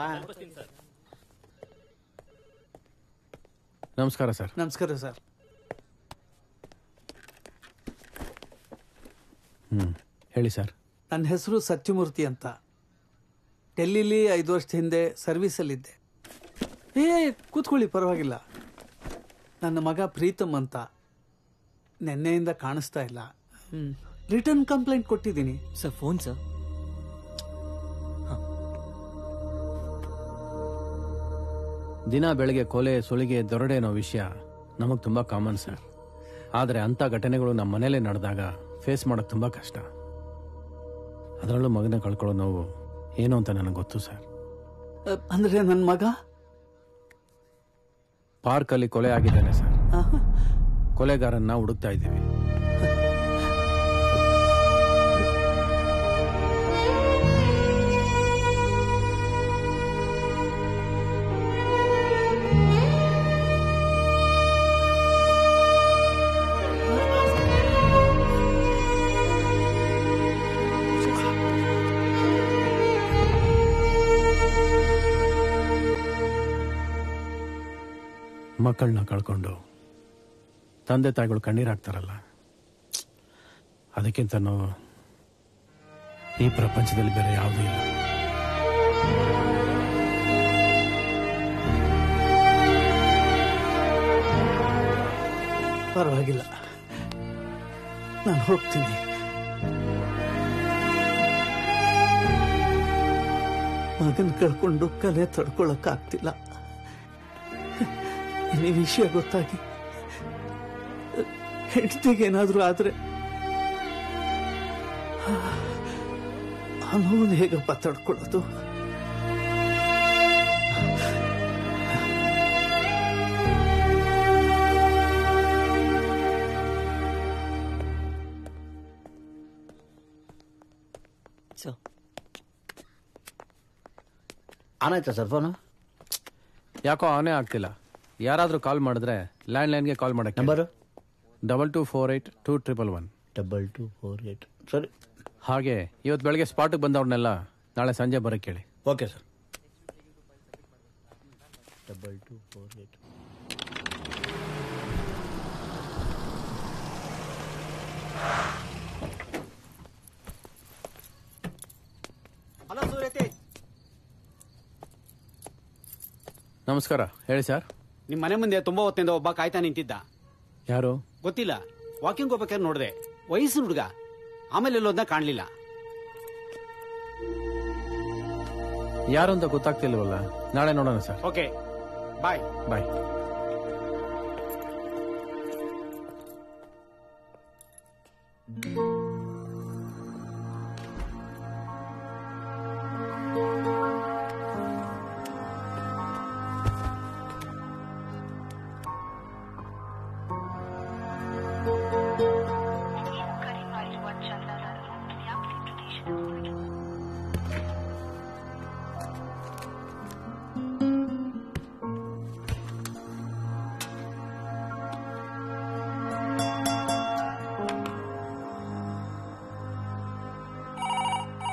ನಮಸ್ಕಾರ ಸರ್ ನಮಸ್ಕಾರ ಸರ್ ಹ್ಮ್ ಹೇಳಿ ಸರ್ ನನ್ನ ಹೆಸರು ಸತ್ಯಮೂರ್ತಿ ಅಂತ ಡೆಲ್ಲಿಲಿ ಐದು ವರ್ಷದ ಹಿಂದೆ ಸರ್ವೀಸಲ್ಲಿದ್ದೆ ಏ ಕೂತ್ಕೊಳ್ಳಿ ಪರವಾಗಿಲ್ಲ ನನ್ನ ಮಗ ಪ್ರೀತಮ್ ಅಂತ ನಿನ್ನೆಯಿಂದ ಕಾಣಿಸ್ತಾ ಇಲ್ಲ ರಿಟರ್ನ್ ಕಂಪ್ಲೇಂಟ್ ಕೊಟ್ಟಿದ್ದೀನಿ ಸರ್ ಫೋನ್ ಸರ್ ದಿನ ಬೆಳಗ್ಗೆ ಕೊಲೆ ಸುಲಿಗೆ ದೊರಡೆ ಅನ್ನೋ ವಿಷಯ ನಮಗೆ ತುಂಬ ಕಾಮನ್ ಸರ್ ಆದರೆ ಅಂಥ ಘಟನೆಗಳು ನಮ್ಮ ಮನೇಲೇ ನಡೆದಾಗ ಫೇಸ್ ಮಾಡೋಕ್ಕೆ ತುಂಬ ಕಷ್ಟ ಅದರಲ್ಲೂ ಮಗನ ಕಳ್ಕೊಳ್ಳೋ ನೋವು ಏನು ಅಂತ ನನಗೆ ಗೊತ್ತು ಸರ್ ಅ, ಅಂದ್ರೆ ನನ್ನ ಮಗ ಪಾರ್ಕಲ್ಲಿ ಕೊಲೆ ಆಗಿದ್ದಾನೆ ಸರ್ ಆಹಾ. ಕೊಲೆಗಾರನ್ನ ಹುಡುಕ್ತಾ ಇದ್ದೀವಿ ಮಕ್ಕಳನ್ನ ಕಳ್ಕೊಂಡು ತಂದೆ ತಾಯಿಗಳು ಕಣ್ಣೀರಾಗ್ತಾರಲ್ಲ ಅದಕ್ಕಿಂತ ನೋವು ಈ ಪ್ರಪಂಚದಲ್ಲಿ ಬೇರೆ ಯಾವುದೂ ಇಲ್ಲ ಪರವಾಗಿಲ್ಲ ನಾನು ಹೋಗ್ತೀನಿ ಮಗನ್ ಕಳ್ಕೊಂಡು ಕಲೆ ತಡ್ಕೊಳಕ್ಕಾಗ್ತಿಲ್ಲ ಈ ವಿಷಯ ಗೊತ್ತಾಗಿ ಹೆಂಡತಿಗೆ ಏನಾದ್ರೂ ಆದ್ರೆ ಆ ನೋವನ್ನು ಹೇಗಪ್ಪ ತಡ್ಕೊಳ್ಳೋದು ಆನ್ ಆಯ್ತಾ ಸರ್ ಫೋನು ಯಾಕೋ ಆನೇ ಆಗ್ತಿಲ್ಲ ಯಾರಾದರೂ ಕಾಲ್ ಮಾಡಿದ್ರೆ ಲ್ಯಾಂಡ್ ಲೈನ್ಗೆ ಕಾಲ್ ಮಾಡಕ್ಕೆ number double two four eight two triple one double two four eight ಸರಿ ಹಾಗೆ ಇವತ್ತು ಬೆಳಗ್ಗೆ ಸ್ಪಾಟಿಗೆ ಬಂದವ್ರನ್ನೆಲ್ಲ ನಾಳೆ ಸಂಜೆ ಬರಕ್ಕೆ ಹೇಳಿ okay sir double two four eight hello ಸೂರ್ಯತೆ ನಮಸ್ಕಾರ ಹೇಳಿ ಸರ್ ನಿಮ್ಮ ಮನೆ ಮುಂದೆ ತುಂಬಾ ಹೊತ್ತಿಂದ ಒಬ್ಬ ಕಾಯ್ತಾ ನಿಂತಿದ್ದ ಯಾರು ಗೊತ್ತಿಲ್ಲ ವಾಕಿಂಗ್ ಹೋಗ್ಬೇಕಾದ್ರೆ ನೋಡಿದೆ ವಯಸ್ಸಿನ ಹುಡುಗ ಆಮೇಲೆ ಎಲ್ಲೋದ್ನ ಕಾಣ್ಲಿಲ್ಲ ಯಾರು ಅಂತ ಗೊತ್ತಾಗ್ತಿಲ್ವಲ್ಲ ನಾಳೆ ನೋಡೋಣ sir okay bye bye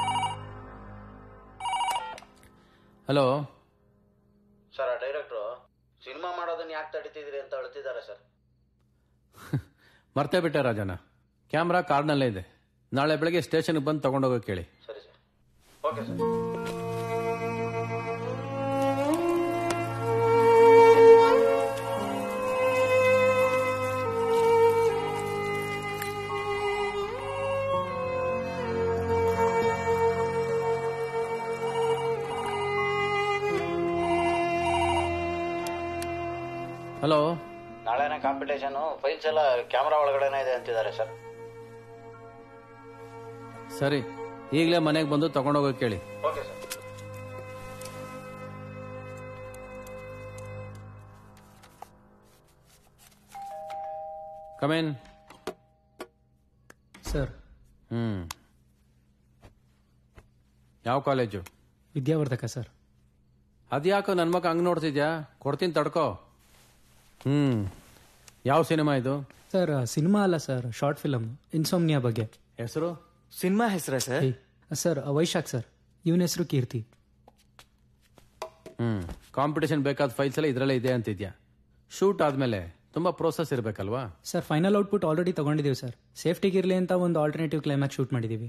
hello sir director cinema ಮಾಡೋದನ್ನ ಯಾಕೆ ತಡಿತಿದ್ರಿ ಅಂತ ಅಳ್ತಿದ್ದಾರೆ ಸರ್ ಮರ್ತೇ ಬಿಟ್ಟೆ ರಾಜಣ್ಣ ಕ್ಯಾಮ್ರಾ ಕಾರ್ನಲ್ಲೇ ಇದೆ ನಾಳೆ ಬೆಳಗ್ಗೆ ಸ್ಟೇಷನ್ಗೆ ಬಂದು ತಗೊಂಡೋಗೋ ಕೇಳಿ ಸರಿ ಸರ್ ಓಕೆ ಸರ್ ಹಲೋ ನಾಳೆನೇ ಕಾಂಪಿಟೇಷನ್ ಫೈಲ್ಸ್ ಎಲ್ಲ ಕ್ಯಾಮ್ರಾ ಒಳಗಡೆನೇ ಇದೆ ಅಂತಿದ್ದಾರೆ ಸರ್ ಸರಿ ಈಗಲೇ ಮನೆಗೆ ಬಂದು ತಗೊಂಡೋಗೋ ಕೇಳಿ ಓಕೆ ಸರ್ ಕಮೇನ್ ಸರ್ ಹ್ಮ್ ಯಾವ ಕಾಲೇಜು ವಿದ್ಯಾವರ್ಧಕ ಸರ್ ಅದ್ಯಾಕೋ ನನ್ನ ಮಗ ಹಂಗ್ ನೋಡ್ತಿದ್ಯಾ ಕೊಡ್ತೀನಿ ತಡ್ಕೋ ಹ್ಮ್ ಯಾವ ಸಿನಿಮಾ ಇದು ಸರ್ ಸಿನಿಮಾ ಅಲ್ಲ ಸರ್ ಶಾರ್ಟ್ ಫಿಲಮ್ ಇನ್ಸೋಮ್ನಿಯಾ ಬಗ್ಗೆ ಹೆಸರು ಸಿನಿಮಾ ಹೆಸರ ಸರ್ ಸರ್ ವೈಶಾಖ್ ಸರ್ ಇವನ ಹೆಸರು ಕೀರ್ತಿ ಹ್ಮ್ ಕಾಂಪಿಟೇಷನ್ ಬೇಕಾದ ಫೈಲ್ಸ್ ಎಲ್ಲ ಇದರಲ್ಲೇ ಇದೆ ಅಂತಿದ್ಯಾ ಶೂಟ್ ಆದ್ಮೇಲೆ ತುಂಬಾ ಪ್ರೋಸೆಸ್ ಇರಬೇಕಲ್ವಾ ಸರ್ ಫೈನಲ್ ಔಟ್ಪುಟ್ ಆಲ್ರೆಡಿ ತಗೊಂಡಿದ್ದೀವಿ ಸರ್ ಸೇಫ್ಟಿಗೆ ಇರಲಿ ಅಂತ ಒಂದು ಆಲ್ಟರ್ನೇಟಿವ್ ಕ್ಲೈಮ್ಯಾಕ್ಸ್ ಶೂಟ್ ಮಾಡಿದ್ದೀವಿ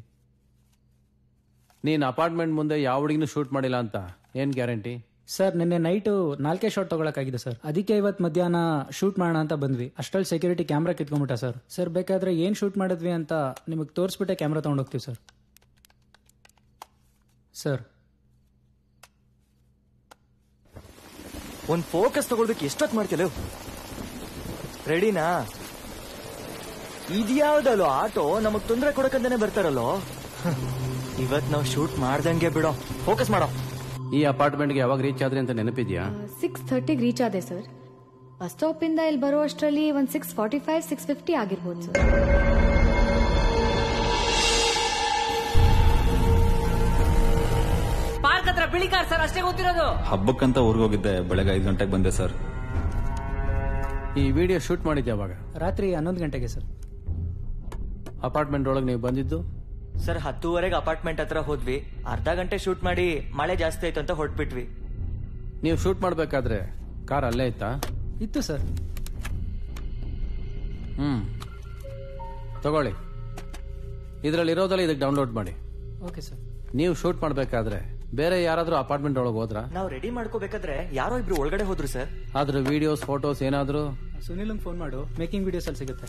ನೀನ್ ಅಪಾರ್ಟ್ಮೆಂಟ್ ಮುಂದೆ ಯಾವ ಹುಡುಗಿನೂ ಶೂಟ್ ಮಾಡಿಲ್ಲ ಅಂತ ಏನ್ ಗ್ಯಾರಂಟಿ ಸರ್ ನಿನ್ನೆ ನೈಟು ನಾಲ್ಕೇ ಶಾಟ್ ತಗೊಳಕಾಗಿದೆ ಸರ್ ಅದಕ್ಕೆ ಇವತ್ತು ಮಧ್ಯಾಹ್ನ ಶೂಟ್ ಮಾಡೋಣ ಅಂತ ಬಂದ್ವಿ ಅಷ್ಟ್ರಲ್ಲಿ ಸೆಕ್ಯೂರಿಟಿ ಕ್ಯಾಮ್ರಾ ಕಿತ್ಕೊಂಡ್ಬಿಟ್ಟ ಸರ್ ಸರ್ ಬೇಕಾದ್ರೆ ಏನು ಶೂಟ್ ಮಾಡಿದ್ವಿ ಅಂತ ನಿಮಗೆ ತೋರಿಸ್ಬಿಟ್ಟೆ ಕ್ಯಾಮ್ರಾ ತೊಗೊಂಡೋಗ್ತೀವಿ ಸರ್ ಸರ್ ಒಂದ್ ಫೋಕಸ್ ತಗೊಳ್ಬೇಕು ಎಷ್ಟೊತ್ತು ಮಾಡ್ತಿಲ್ಲ ರೆಡಿನಾ ಇದ್ಯಾವ್ದಲ್ಲೋ ಆಟೋ ನಮಗ್ ತೊಂದರೆ ಕೊಡಕಂತಾನೆ ಬರ್ತಾರಲ್ಲೋ ಇವತ್ ನಾವು ಶೂಟ್ ಮಾಡ್ದಂಗೆ ಬಿಡೋ ಫೋಕಸ್ ಮಾಡೋ ಈ ಅಪಾರ್ಟ್ಮೆಂಟ್ಗೆ ಯಾವಾಗ ರೀಚ್ ಆದ್ರಿ ಅಂತ ನೆನಪಿದ್ಯಾ ಸಿಕ್ಸ್ ಥರ್ಟಿಗೆ ರೀಚ್ ಆದೆ ಸರ್ ಬಸ್ ಸ್ಟಾಪಿಂದ ಇಲ್ಲಿ ಬರೋ ಅಷ್ಟರಲ್ಲಿ ಒಂದು six forty five six fifty ಆಗಿರ್ಬೋದು ಸರ್ ಪಾರ್ಕ್ ಹತ್ರ ಬಿಳಿ ಕಾರ್ ಸರ್ ಅಷ್ಟೇ ಗೊತ್ತಿರೋದು ಹಬ್ಬಕ್ಕಂತ ಊರಿಗೆ ಹೋಗಿದ್ದೆ ಬೆಳಗ್ಗೆ ಐದು ಗಂಟೆಗೆ ಬಂದೆ ಸರ್ ಈ ವಿಡಿಯೋ ಶೂಟ್ ಮಾಡಿದ್ದೆ ಯಾವಾಗ ರಾತ್ರಿ ಹನ್ನೊಂದು ಗಂಟೆಗೆ ಸರ್ ಅಪಾರ್ಟ್ಮೆಂಟ್ ಒಳಗೆ ನೀವು ಬಂದಿದ್ದು ಸರ್ ಹತ್ತೂವರೆಗೆ ಅಪಾರ್ಟ್ಮೆಂಟ್ ಹತ್ರ ಹೋದ್ವಿ ಅರ್ಧ ಗಂಟೆ ಶೂಟ್ ಮಾಡಿ ಮಳೆ ಜಾಸ್ತಿ ಆಯ್ತು ಅಂತ ಹೊಟ್ಬಿಟ್ವಿ ನೀವು ಶೂಟ್ ಮಾಡ್ಬೇಕಾದ್ರೆ ಕಾರ್ ಅಲ್ಲೇ ಇತ್ತಾ ಇತ್ತು ಸರ್ ಹ್ಮ್ ತಗೊಳ್ಳಿ ಇದರಲ್ಲಿ ಇರೋದಲ್ಲ ಇದಕ್ಕೆ ಡೌನ್ಲೋಡ್ ಮಾಡಿ ಓಕೆ ಸರ್ ನೀವು ಶೂಟ್ ಮಾಡ್ಬೇಕಾದ್ರೆ ಬೇರೆ ಯಾರಾದ್ರೂ ಅಪಾರ್ಟ್ಮೆಂಟ್ ಒಳಗೆ ಹೋದ್ರಾ ನಾವು ರೆಡಿ ಮಾಡ್ಕೋಬೇಕಾದ್ರೆ ಯಾರೋ ಇಬ್ರು ಒಳಗಡೆ ಹೋದ್ರು ಸರ್ ಅದ್ರ ವಿಡಿಯೋಸ್ ಫೋಟೋಸ್ ಏನಾದ್ರು ಸುನಿಲ್ಗೆ ಫೋನ್ ಮಾಡು ಮೇಕಿಂಗ್ ವಿಡಿಯೋಸ್ ಅಲ್ಲಿ ಸಿಗುತ್ತೆ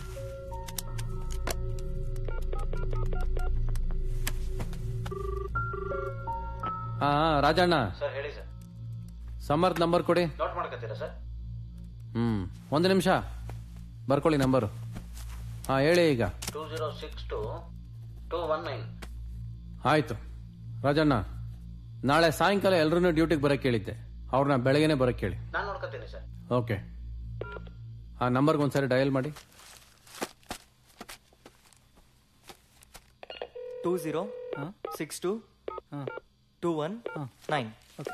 ಹಾ ರಾಜಣ್ಣ ಸರ್ ಹೇಳಿ ಸರ್ ಸಮರ್ಥ ನಂಬರ್ ಕೊಡಿ ನೋಟ್ ಮಾಡ್ಕೊತೀರಾ ಸರ್ ಹ್ಮ್ ಒಂದು ನಿಮಿಷ ಬರ್ಕೊಳ್ಳಿ ನಂಬರು ಹಾ ಹೇಳಿ ಈಗ two zero six two two one nine ಆಯ್ತು ರಾಜಣ್ಣ ನಾಳೆ ಸಾಯಂಕಾಲ ಎಲ್ಲರನ್ನೂ ಡ್ಯೂಟಿಗೆ ಬರಕ್ಕೆ ಹೇಳಿದ್ದೆ ಅವ್ರನ್ನ ಬೆಳಗ್ಗೆನೆ ಬರಕ್ಕೆ ಹೇಳಿ ನಾನು ನೋಡ್ಕೊತೀನಿ ಸರ್ ಓಕೆ ಆ ನಂಬರ್ಗೆ ಒಂದ್ಸರಿ ಡಯಲ್ ಮಾಡಿ two zero six two two one nine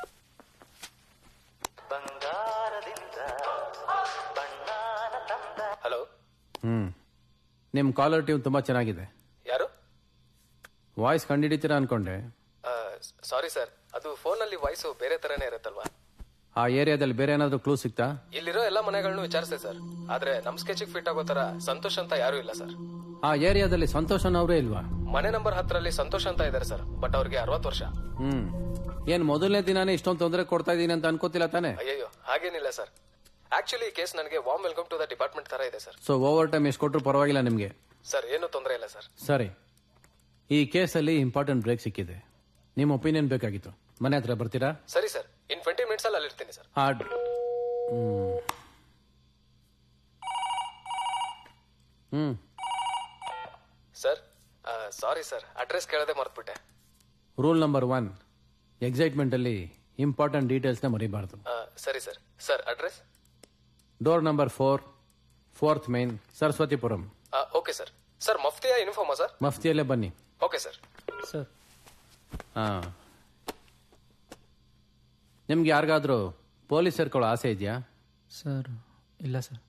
hello ಹ್ಮ್ ನಿಮ್ಮ ಕಾಲರ್ ಟ್ಯೂನ್ ತುಂಬಾ ಚೆನ್ನಾಗಿದೆ ಯಾರು ವಾಯ್ಸ್ ಕಂಡಿಡಿತೀರಾ ಅನ್ಕೊಂಡೆ ಸಾರಿ ಸರ್ ಅದು ಫೋನಲ್ಲಿ ವಾಯ್ಸು ಬೇರೆ ತರನೇ ಇರುತ್ತಲ್ವಾ ಆ ಏರಿಯಾದಲ್ಲಿ ಬೇರೆ ಏನಾದ್ರು ಕ್ಲೂ ಸಿಗ್ತಾ ಇಲ್ಲಿರೋ ಎಲ್ಲ ಮನೆಗಳನ್ನು ವಿಚಾರಿಸಿದೆ ಸರ್ ಆದ್ರೆ ನಮ್ ಸ್ಕೆಚಿಗೆ ಫಿಟ್ ಆಗೋ ತರ ಸಂತೋಷ್ ಅಂತ ಯಾರು ಇಲ್ಲ ಸರ್ ಆ ಏರಿಯಾದಲ್ಲಿ ಸಂತೋಷನ್ ಅವರೇ ಇಲ್ವಾ ಮನೆ ನಂಬರ್ ಹತ್ತರಲ್ಲಿ ಸಂತೋಷ್ ಅಂತ ಇದ್ದಾರೆ ಸರ್ ಬಟ್ ಅವ್ರಿಗೆ ಅರವತ್ತು ವರ್ಷ ಹ್ಮ್ ಏನ್ ಮೊದಲನೇ ದಿನಾನೇ ಇಷ್ಟೊಂದು ತೊಂದರೆ ಕೊಡ್ತಾ ಇದೀನಿ ಅಂತ ಅನ್ಕೋತಿಲ್ಲ ತಾನೆ ಅಯ್ಯಯ್ಯೋ ಹಾಗೇನಿಲ್ಲ ಸರ್ ಆಕ್ಚುಲಿ ಈ ಕೇಸ್ ನನಗೆ warm welcome to the department ತರ ಇದೆ ಸರ್ ಸೊ ಓವರ್ ಟೈಮ್ ಎಷ್ಟು ಕೊಟ್ಟರು ಪರವಾಗಿಲ್ಲ ನಿಮ್ಗೆ ಸರ್ ಏನು ತೊಂದರೆ ಇಲ್ಲ ಸರ್ ಸರಿ ಈ ಕೇಸಲ್ಲಿ ಇಂಪಾರ್ಟೆಂಟ್ ಬ್ರೇಕ್ ಸಿಕ್ಕಿದೆ ನಿಮ್ಮ ಒಪಿನಿಯನ್ ಬೇಕಾಗಿತ್ತು ಮನೆ ಹತ್ರ ಬರ್ತೀರಾ ಸರಿ ಸರ್ ಇನ್ ಟ್ವೆಂಟಿ ಮಿನಿಟ್ಸ್ ಅಲ್ಲಿ ಅಲ್ಲಿರ್ತೀನಿ ಸರ್ ಆ ಹ್ಮ್. ಹ್ಮ್ ಸರ್ ಸಾರಿ ಸರ್ ಅಡ್ರೆಸ್ ಕೇಳದೆ ಮರ್ತ್ಬಿಟ್ಟೆ ರೂಲ್ ನಂಬರ್ ಒನ್ ಎಕ್ಸೈಟ್ಮೆಂಟ್ ಅಲ್ಲಿ ಇಂಪಾರ್ಟೆಂಟ್ ಡೀಟೇಲ್ಸ್ನ ಮರಿಬಾರ್ದು ಆ, ಸರಿ sir sir address door number four fourth main Saraswathipuram okay sir sir ಮಫ್ತಿಯ ಯೂನಿಫಾರ್ಮಾ ಸರ್ ಮಫ್ತಿಯಲ್ಲೇ ಬನ್ನಿ ಓಕೆ ಸರ್ ಸರ್ ಹಾ ನಿಮ್ಗೆ ಯಾರಿಗಾದ್ರೂ ಪೊಲೀಸ್ ಸೇರ್ಕೊಳ್ಳೋ ಆಸೆ ಇದೆಯಾ ಸರ್ ಇಲ್ಲ ಸರ್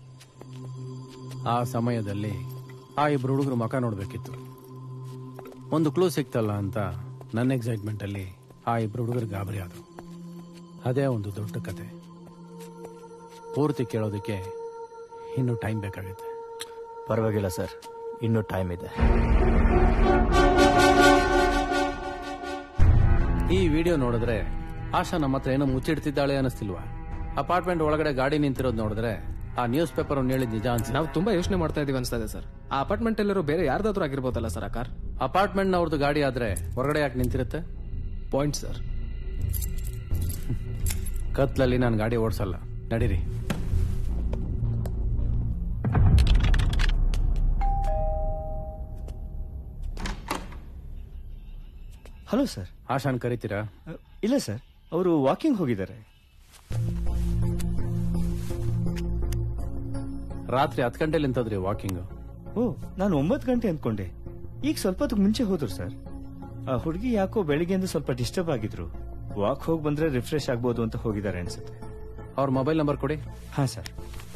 ಆ ಸಮಯದಲ್ಲಿ ಆ ಇಬ್ರು ಹುಡುಗರು ಮಕ ನೋಡ್ಬೇಕಿತ್ತು ಒಂದು ಕ್ಲೂ ಸಿಕ್ತಲ್ಲ ಅಂತ ನನ್ನ ಎಕ್ಸೈಟ್ಮೆಂಟ್ ಅಲ್ಲಿ ಆ ಇಬ್ರು ಹುಡುಗರು ಗಾಬರಿ ಆದ್ರು ಅದೇ ಒಂದು ದೊಡ್ಡ ಕತೆ ಪೂರ್ತಿ ಕೇಳೋದಕ್ಕೆ ಇನ್ನೂ ಟೈಮ್ ಬೇಕಾಗುತ್ತೆ ಪರವಾಗಿಲ್ಲ ಸರ್ ಇನ್ನೂ ಟೈಮ್ ಇದೆ ಈ ವಿಡಿಯೋ ನೋಡಿದ್ರೆ ಆಶಾ ನಮ್ಮ ಹತ್ರ ಏನೋ ಮುಚ್ಚಿಡ್ತಿದ್ದಾಳೆ ಅನಿಸ್ತಿಲ್ವಾ ಅಪಾರ್ಟ್ಮೆಂಟ್ ಒಳಗಡೆ ಗಾಡಿ ನಿಂತಿರೋದು ನೋಡಿದ್ರೆ ಆ ನ್ಯೂಸ್ ಪೇಪರ್ ಅವ್ನು ಹೇಳಿದ್ ನಿಜ ಅನ್ಸ ನಾವು ತುಂಬಾ ಯೋಚನೆ ಮಾಡ್ತಾ ಇದೀವಿ ಅನ್ಸ್ತಾ ಇದೆ ಸರ್ ಆ ಅಪಾರ್ಟ್ಮೆಂಟ್ ಅಲ್ಲಿರೋ ಬೇರೆ ಯಾರ್ದಾದ್ರೂ ಆಗಿರ್ಬೋದಲ್ಲ ಸರ್ ಆ ಕಾರ್ ಅಪಾರ್ಟ್ಮೆಂಟ್ ಅವ್ರದ್ದು ಗಾಡಿ ಆದ್ರೆ ಹೊರಗಡೆ ಯಾಕೆ ನಿಂತಿರುತ್ತೆ ಪಾಯಿಂಟ್ ಸರ್ ಕತ್ಲಲ್ಲಿ ನಾನು ಗಾಡಿ ಓಡಿಸಲ್ಲ ನಡೀರಿ ಹಲೋ ಸರ್ ಆಶಾನ್ ಕರಿತೀರಾ ಇಲ್ಲ ಸರ್ ಅವರು ವಾಕಿಂಗ್ ಹೋಗಿದ್ದಾರೆ ರಾತ್ರಿ ಹತ್ತು ಗಂಟೆಲಿ ನಿಂತದ್ರಿ ವಾಕಿಂಗ್ ಓ ನಾನು ಒಂಬತ್ತು ಗಂಟೆ ಅಂದ್ಕೊಂಡೆ ಈಗ ಸ್ವಲ್ಪ ಹೊತ್ತಿಗೆ ಮುಂಚೆ ಹೋದ್ರು ಸರ್ ಆ ಹುಡುಗಿ ಯಾಕೋ ಬೆಳಿಗ್ಗೆಯಿಂದ ಸ್ವಲ್ಪ ಡಿಸ್ಟರ್ಬ್ ಆಗಿದ್ರು ವಾಕ್ ಹೋಗಿ ಬಂದ್ರೆ ರಿಫ್ರೆಶ್ ಆಗ್ಬೋದು ಅಂತ ಹೋಗಿದ್ದಾರೆ ಅನ್ಸುತ್ತೆ ಅವ್ರ ಮೊಬೈಲ್ ನಂಬರ್ ಕೊಡಿ ಹಾ sir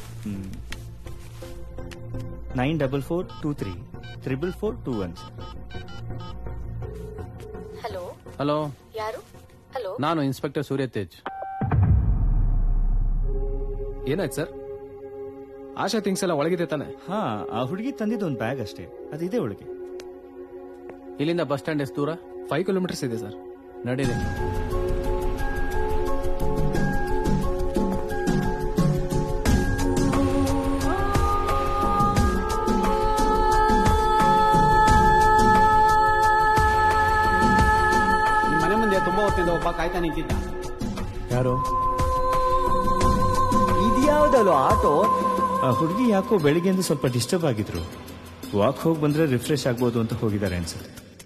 nine double four two three triple four two one sir hello hello ಯಾರು ಹಲೋ ನಾನು ಇನ್ಸ್ಪೆಕ್ಟರ್ ಸೂರ್ಯ ತೇಜ್ ಏನಾಯ್ತು ಸರ್ ಆಶಾ ಥಿಂಗ್ಸ್ ಎಲ್ಲ ಒಳಗಿದೆ ತಾನೆ ಹಾ ಆ ಹುಡುಗಿ ತಂದಿದ್ದು ಒಂದು ಬ್ಯಾಗ್ ಅಷ್ಟೇ ಅದಿದೆ ಒಳಗೆ ಇಲ್ಲಿಂದ ಬಸ್ ಸ್ಟ್ಯಾಂಡ್ ಎಷ್ಟು ದೂರ ಫೈವ್ ಕಿಲೋಮೀಟರ್ಸ್ ಇದೆ ಸರ್ ನಡೀರಿ ನಿಮ್ ಮನೆ ಮುಂದೆ ತುಂಬಾ ಹೊತ್ತಿಂದ ಒಬ್ಬ ಕಾಯ್ತಾ ನಿಂತಿದ್ದ ಯಾರು ಇದ್ಯಾವ್ದಲ್ಲೋ ಆಟೋ ಆ ಹುಡುಗಿ ಯಾಕೋ ಬೆಳಿಗ್ಗೆಯಿಂದ ಸ್ವಲ್ಪ ಡಿಸ್ಟರ್ಬ್ ಆಗಿದ್ರು ವಾಕ್ ಹೋಗಿ ಬಂದ್ರೆ ರಿಫ್ರೆಶ್ ಆಗ್ಬೋದು ಅಂತ ಹೋಗಿದ್ದಾರೆ ಅನ್ಸುತ್ತೆ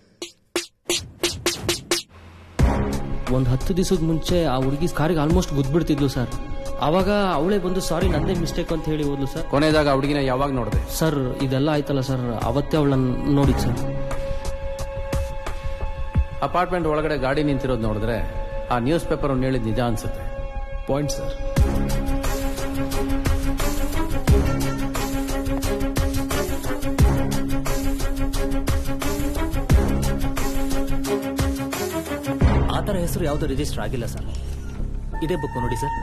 ಒಂದ್ ಹತ್ತು ದಿವಸದ ಮುಂಚೆ ಆ ಹುಡುಗಿ ಕಾರಿಗೆ ಆಲ್ಮೋಸ್ಟ್ ಗುದ್ಬಿಡ್ತಿದ್ಲು ಸರ್ ಅವಾಗ ಅವಳೇ ಬಂದು ಸಾರಿ ನಂದೇ ಮಿಸ್ಟೇಕ್ ಅಂತ ಹೇಳಿ ಹೋದ್ಲು ಸರ್ ಕೊನೆಯದಾಗ ಹುಡುಗಿನ ಯಾವಾಗ ನೋಡಿದೆ ಸರ್ ಇದೆಲ್ಲ ಆಯ್ತಲ್ಲ ಸರ್ ಅವತ್ತೇ ಅವಳನ್ನ ನೋಡಿದ್ ಸರ್ ಅಪಾರ್ಟ್ಮೆಂಟ್ ಒಳಗಡೆ ಗಾಡಿ ನಿಂತಿರೋದು ನೋಡಿದ್ರೆ ಆ ನ್ಯೂಸ್ ಪೇಪರ್ ಅವ್ನು ಹೇಳಿದ್ ನಿಜ ಅನ್ಸುತ್ತೆ ಪಾಯಿಂಟ್ ಸರ್ ಆ ಥರ ಹೆಸರು ಯಾವುದು ರಿಜಿಸ್ಟರ್ ಆಗಿಲ್ಲ ಸರ್ ಇದೇ ಬುಕ್ ನೋಡಿ ಸರ್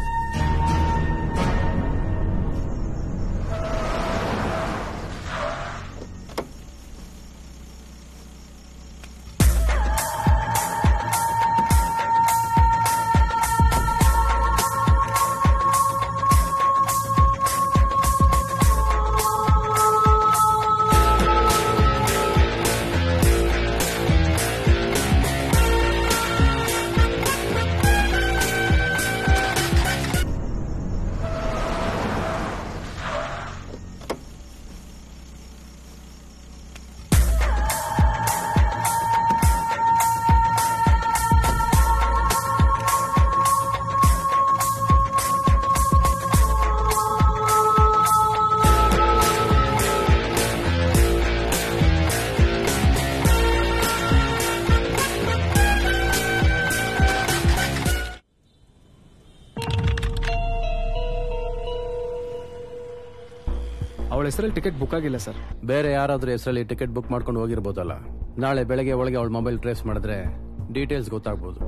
ಅವಳ ಹೆಸರಲ್ಲಿ ಟಿಕೆಟ್ ಬುಕ್ ಆಗಿಲ್ಲ ಸರ್ ಬೇರೆ ಯಾರಾದ್ರೂ ಹೆಸರಲ್ಲಿ ಟಿಕೆಟ್ ಬುಕ್ ಮಾಡ್ಕೊಂಡು ಹೋಗಿರ್ಬೋದಲ್ಲ ನಾಳೆ ಬೆಳಗ್ಗೆ ಒಳಗೆ ಅವಳ ಮೊಬೈಲ್ ಟ್ರೇಸ್ ಮಾಡಿದ್ರೆ ಡೀಟೇಲ್ಸ್ ಗೊತ್ತಾಗ್ಬೋದು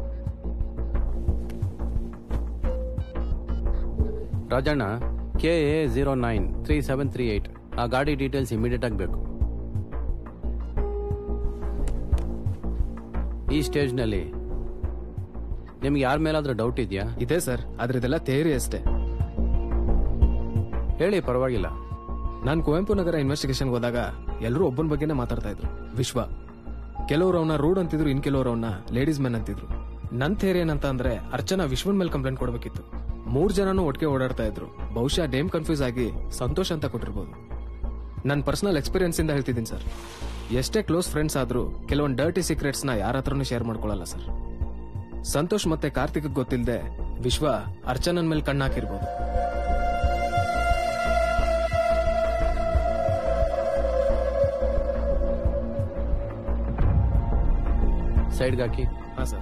Rajanna K A zero nine three seven three eight ಆ ಗಾಡಿ ಡೀಟೇಲ್ಸ್ ಇಮಿಡಿಯೇಟ್ ಆಗಬೇಕು ಈ ಸ್ಟೇಜ್ನಲ್ಲಿ ನಿಮ್ಗೆ ಯಾರ ಮೇಲಾದ್ರೂ ಡೌಟ್ ಇದೆಯಾ ಇದೆ ಸರ್ ಆದ್ರೆ ಇದೆಲ್ಲ ಥೇರಿ ಅಷ್ಟೇ ಹೇಳಿ ಪರವಾಗಿಲ್ಲ ನಾನು ಕುವೆಂಪು ನಗರ ಇನ್ವೆಸ್ಟಿಗೇಷನ್ ಹೋದಾಗ ಎಲ್ಲರೂ ಒಬ್ಬನ ಬಗ್ಗೆನೇ ಮಾತಾಡ್ತಾ ಇದ್ರು ವಿಶ್ವ ಕೆಲವರು ಅವನ ರೂಡ್ ಅಂತಿದ್ರು ಇನ್ ಕೆಲವರು ಅವನ್ನ ಲೇಡೀಸ್ ಮೆನ್ ಅಂತಿದ್ರು ನನ್ ಥೇರಿ ಏನಂತ ಅಂದ್ರೆ ಅರ್ಚನಾ ವಿಶ್ವನ್ ಮೇಲೆ ಕಂಪ್ಲೇಂಟ್ ಕೊಡಬೇಕಿತ್ತು ಮೂರ್ ಜನನು ಒಟ್ಟಿಗೆ ಓಡಾಡ್ತಾ ಇದ್ರು ಬಹುಶಃ ನೇಮ್ ಕನ್ಫ್ಯೂಸ್ ಆಗಿ ಸಂತೋಷ್ ಅಂತ ಕೊಟ್ಟಿರ್ಬೋದು ನನ್ನ ಪರ್ಸನಲ್ ಎಕ್ಸ್ಪೀರಿಯನ್ಸ್ ಇಂದ ಹೇಳ್ತಿದ್ದೀನಿ ಸರ್ ಎಷ್ಟೇ ಕ್ಲೋಸ್ ಫ್ರೆಂಡ್ಸ್ ಆದ್ರೂ ಕೆಲವೊಂದು ಡರ್ಟಿ ಸೀಕ್ರೆಟ್ಸ್ ನ ಯಾರ ಹತ್ರನೂ ಶೇರ್ ಮಾಡ್ಕೊಳ್ಳಲ್ಲ ಸರ್ ಸಂತೋಷ್ ಮತ್ತೆ ಕಾರ್ತಿಕ್ ಗೊತ್ತಿಲ್ಲದೆ ವಿಶ್ವ ಅರ್ಚನನ್ ಮೇಲೆ ಕಣ್ಣಾಕಿರ್ಬೋದು ಸೈಡ್ಗೆ ಹಾಕಿ ಹಾ ಸರ್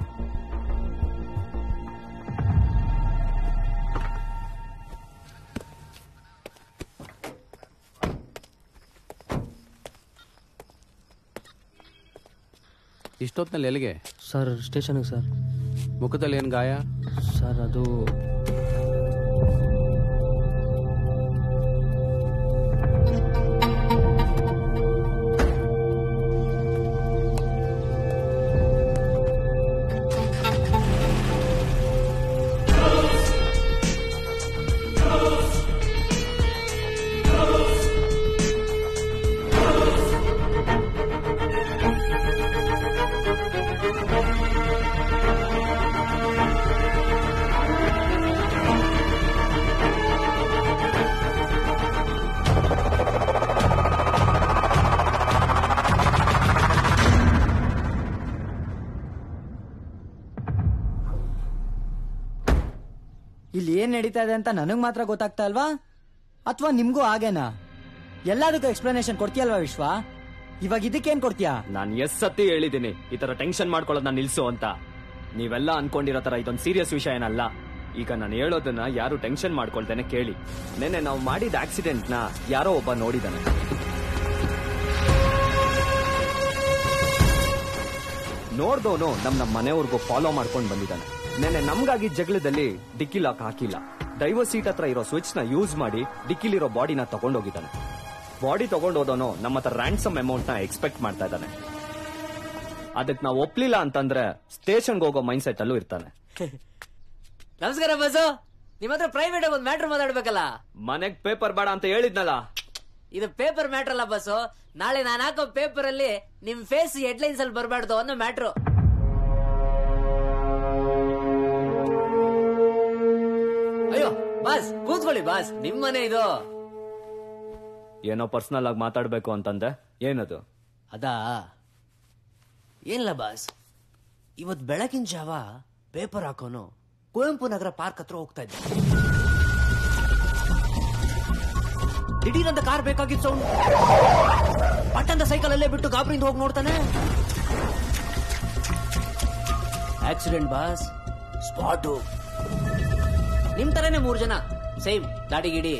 ಇಷ್ಟೊತ್ತಿನಲ್ಲಿ ಎಲ್ಲಿಗೆ ಸರ್ ಸ್ಟೇಷನ್ಗೆ ಸರ್ ಮುಖದಲ್ಲಿ ಏನು ಗಾಯ ಸರ್ ಅದು ಇಲ್ಲಿ ಏನ್ ನಡೀತಾ ಇದೆ ಅಂತ ನನಗ್ ಮಾತ್ರ ಗೊತ್ತಾಗ್ತಾ ಅಲ್ವಾ ಅಥವಾ ನಿಮ್ಗೂ ಹಾಗೇನಾ ಎಲ್ಲದಕ್ಕೂ ಎಕ್ಸ್ಪ್ಲನೇಷನ್ ಕೊಡ್ತೀಯಲ್ವಾ ವಿಶ್ವ ಇವಾಗ ಇದಕ್ಕೇನ್ ಕೊಡ್ತೀಯಾ ನಾನ್ ಎಸ್ ಸತಿ ಹೇಳಿದ್ದೀನಿ ಈ ತರ ಟೆನ್ಷನ್ ಮಾಡ್ಕೊಳ್ಳೋದನ್ನ ನಿಲ್ಸು ಅಂತ ನೀವೆಲ್ಲ ಅನ್ಕೊಂಡಿರೋ ತರ ಇದೊಂದು ಸೀರಿಯಸ್ ವಿಷಯ ಏನಲ್ಲ ಈಗ ನಾನು ಹೇಳೋದನ್ನ ಯಾರು ಟೆನ್ಷನ್ ಮಾಡ್ಕೊಳ್ತೇನೆ ಕೇಳಿ ನೆನ್ನೆ ನಾವು ಮಾಡಿದ ಆಕ್ಸಿಡೆಂಟ್ ನ ಯಾರೋ ಒಬ್ಬ ನೋಡಿದಾನೆ ನೋಡ್ದವನು ನಮ್ ನಮ್ಮ ಮನೆಯವ್ರಿಗೂ ಫಾಲೋ ಮಾಡ್ಕೊಂಡು ಬಂದಿದ್ದಾನೆ ನೆನ್ನೆ ನಮ್ಗಾಗಿ ಜಗಳದಲ್ಲಿ ಡಿಕ್ಕಿ ಲಾಕ್ ಹಾಕಿಲ್ಲ ಡ್ರೈವರ್ ಸೀಟ್ ಹತ್ರ ಇರೋ ಸ್ವಿಚ್ ನ ಯೂಸ್ ಮಾಡಿ ಡಿಕ್ಕಿಲಿರೋ ಬಾಡಿನ ತಗೊಂಡೋಗಿದ್ದಾನೆ ಬಾಡಿ ತಗೊಂಡೋದವನು ನಮ್ಮ ಹತ್ರ ರ್ಯಾನ್ಸಮ್ ಅಮೌಂಟ್ ನ ಎಕ್ಸ್ಪೆಕ್ಟ್ ಮಾಡ್ತಾ ಇದ್ದಾನೆ ಅದಕ್ಕೆ ನಾವು ಒಪ್ಲಿಲ್ಲ ಅಂತಂದ್ರೆ ಸ್ಟೇಷನ್ಗೆ ಹೋಗೋ ಮೈಂಡ್ ಸೆಟ್ ಅಲ್ಲೂ ಇರ್ತಾನೆ ನಮಸ್ಕಾರ ಬಸ್ಸು ನಿಮ್ಮ ಹತ್ರ ಪ್ರೈವೇಟ್ ಒಂದು ಮ್ಯಾಟ್ರ್ ಮಾತಾಡ್ಬೇಕಲ್ಲ ಮನೆಗ್ ಪೇಪರ್ ಬೇಡ ಅಂತ ಹೇಳಿದ್ನಲ್ಲ ಇದು ಪೇಪರ್ ಮ್ಯಾಟ್ರ್ ಅಲ್ಲ ಬಸ್ಸು ನಾಳೆ ನಾನು ಹಾಕೋ ಪೇಪರ್ ಅಲ್ಲಿ ನಿಮ್ ಫೇಸ್ ಹೆಡ್ಲೈನ್ಸ್ ಅಲ್ಲಿ ಬರಬಾರ್ದು ಅನ್ನೋ ಮ್ಯಾಟ್ರು ಅಯ್ಯೋ ಬಾಸ್ ಕೂತ್ಕೊಳ್ಳಿ ಬಾಸ್ ನಿಮ್ಮನೆ ಇದು ಏನೋ ಪರ್ಸನಲ್ ಆಗಿ ಮಾತಾಡ್ಬೇಕು ಅಂತಂದೆ ಏನದು ಅದಾ ಏನಿಲ್ಲ ಬಾಸ್ ಇವತ್ ಬೆಳಗಿನ ಜಾವ ಪೇಪರ್ ಹಾಕೋನು ಕುವೆಂಪು ನಗರ ಪಾರ್ಕ್ ಹತ್ರ ಹೋಗ್ತಾ ಇದ್ದ ದಿಢೀರ್ ಅಂತ ಕಾರ್ ಬೇಕಾಗಿತ್ತು ಸೌಂಡ್ ಪಟ್ಟಂತ ಸೈಕಲ್ ಅಲ್ಲೇ ಬಿಟ್ಟು ಗಾಬರಿಯಿಂದ ಹೋಗಿ ನೋಡ್ತಾನೆ ಆಕ್ಸಿಡೆಂಟ್ ಬಾಸ್ ಸ್ಪಾಟು ನಿಮ್ ತರನೇ ಮೂರ್ ಜನ ಸೇಮ್ ದಾಡಿ ಗಿಡಿ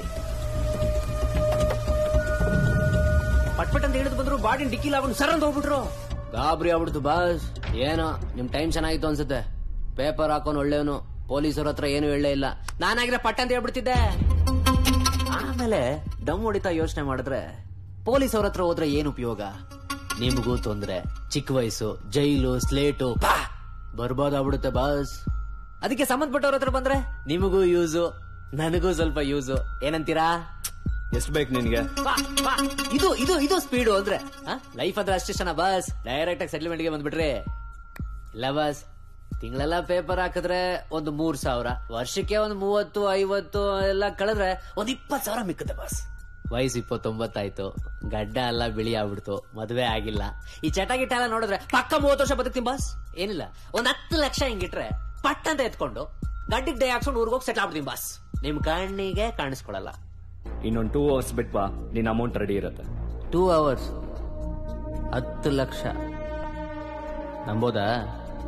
ಪಟ್ಪಟ್ ಅಂತ ಹಿಡಿದು ಬಂದ್ರು ಬಾಡಿ ಡಿಕ್ಕಿ ಲಾಗೊಂಡು ಸರ್ ಅಂತ ಹೋಗ್ಬಿಟ್ರು ಗಾಬರಿ ಆಗ್ಬಿಡ್ತು ಬಾಸ್ ಏನೋ ನಿಮ್ ಟೈಮ್ ಚೆನ್ನಾಗಿತ್ತು ಅನ್ಸುತ್ತೆ ಪೇಪರ್ ಹಾಕೋನ್ ಒಳ್ಳೆಯವನು ಪೊಲೀಸರ ಹತ್ರ ಏನು ಹೇಳಲೇ ಇಲ್ಲ ನಾನಾಗಿದ್ರೆ ಪಟ್ಟ ಅಂತ ಹೇಳ್ಬಿಡ್ತಿದ್ದೆ ಆಮೇಲೆ ದಮ್ ಹೊಡಿತಾ ಯೋಚನೆ ಮಾಡಿದ್ರೆ ಪೊಲೀಸ್ ಅವ್ರ ಹತ್ರ ಹೋದ್ರೆ ಏನ್ ಉಪಯೋಗ ನಿಮಗೂ ತೊಂದ್ರೆ ಚಿಕ್ಕ ವಯಸ್ಸು ಜೈಲು ಸ್ಲೇಟು ಪಾ ಬರ್ಬೋದಾಗ್ಬಿಡುತ್ತೆ ಬಾಸ್ ಅದಕ್ಕೆ ಸಂಬಂಧಪಟ್ಟವ್ರ ಹತ್ರ ಬಂದ್ರೆ ನಿಮಗೂ ಯೂಸು ನನಗೂ ಸ್ವಲ್ಪ ಯೂಸು ಏನಂತೀರಾ ಎಷ್ಟ್ ಬೇಕು ನಿನ್ಗೆ ಬಾ, ಬಾ. ಇದು ಇದು ಇದು ಸ್ಪೀಡು ಅಂದ್ರೆ ಲೈಫ್ ಅಂದ್ರೆ ಅಷ್ಟೇ ಚೆನ್ನ ಬಸ್ ಡೈರೆಕ್ಟ್ ಆಗಿ ಸೆಟ್ಲ್ಮೆಂಟ್ ಗೆ ಬಂದ್ಬಿಟ್ರಿ ಇಲ್ಲ ಬಸ್ ತಿಂಗಳೆಲ್ಲ ಪೇಪರ್ ಹಾಕಿದ್ರೆ ಒಂದು ಮೂರ್ ಸಾವಿರ ವರ್ಷಕ್ಕೆ ಒಂದು ಮೂವತ್ತು ಐವತ್ತು ಎಲ್ಲ ಕಳೆದ್ರೆ ಒಂದ್ ಇಪ್ಪತ್ ಸಾವಿರ ಮಿಕ್ಕುತ್ತೆ ಬಸ್ ವಯಸ್ಸು ಇಪ್ಪತ್ತೊಂಬತ್ತಾಯ್ತು ಗಡ್ಡ ಎಲ್ಲ ಬಿಳಿ ಆಗ್ಬಿಡ್ತು ಮದ್ವೆ ಆಗಿಲ್ಲ ಈ ಚಟ ಗಿಟ ಎಲ್ಲ ನೋಡಿದ್ರೆ ಪಕ್ಕ ಮೂವತ್ತು ವರ್ಷ ಬದುಕ್ತೀನಿ ಬಾಸ್ ಏನಿಲ್ಲ ಒಂದ್ ಹತ್ತು ಲಕ್ಷ ಹಿಂಗಿಟ್ರೆ ಪಟ್ ಅಂತ ಎತ್ಕೊಂಡು ಗಡ್ಡಿಗೆ ಡೇ ಹಾಕ್ಸ್ಕೊಂಡು ಊರ್ಗ್ ಹೋಗಿ ಸೆಟ್ಲ್ ಆಗ್ಬಿಡ್ತೀನಿ ಬಾಸ್ ನಿಮ್ ಕಣ್ಣಿಗೆ ಕಾಣಿಸ್ಕೊಳಲ್ಲ ಇನ್ನೊಂದ್ ಟೂ ಅವರ್ಸ್ ಬಿಟ್ ಬಾ ನಿನ್ ಅಮೌಂಟ್ ರೆಡಿ ಇರುತ್ತೆ ಟೂ ಅವರ್ಸ್ ಹತ್ತು ಲಕ್ಷ ನಂಬೋದಾ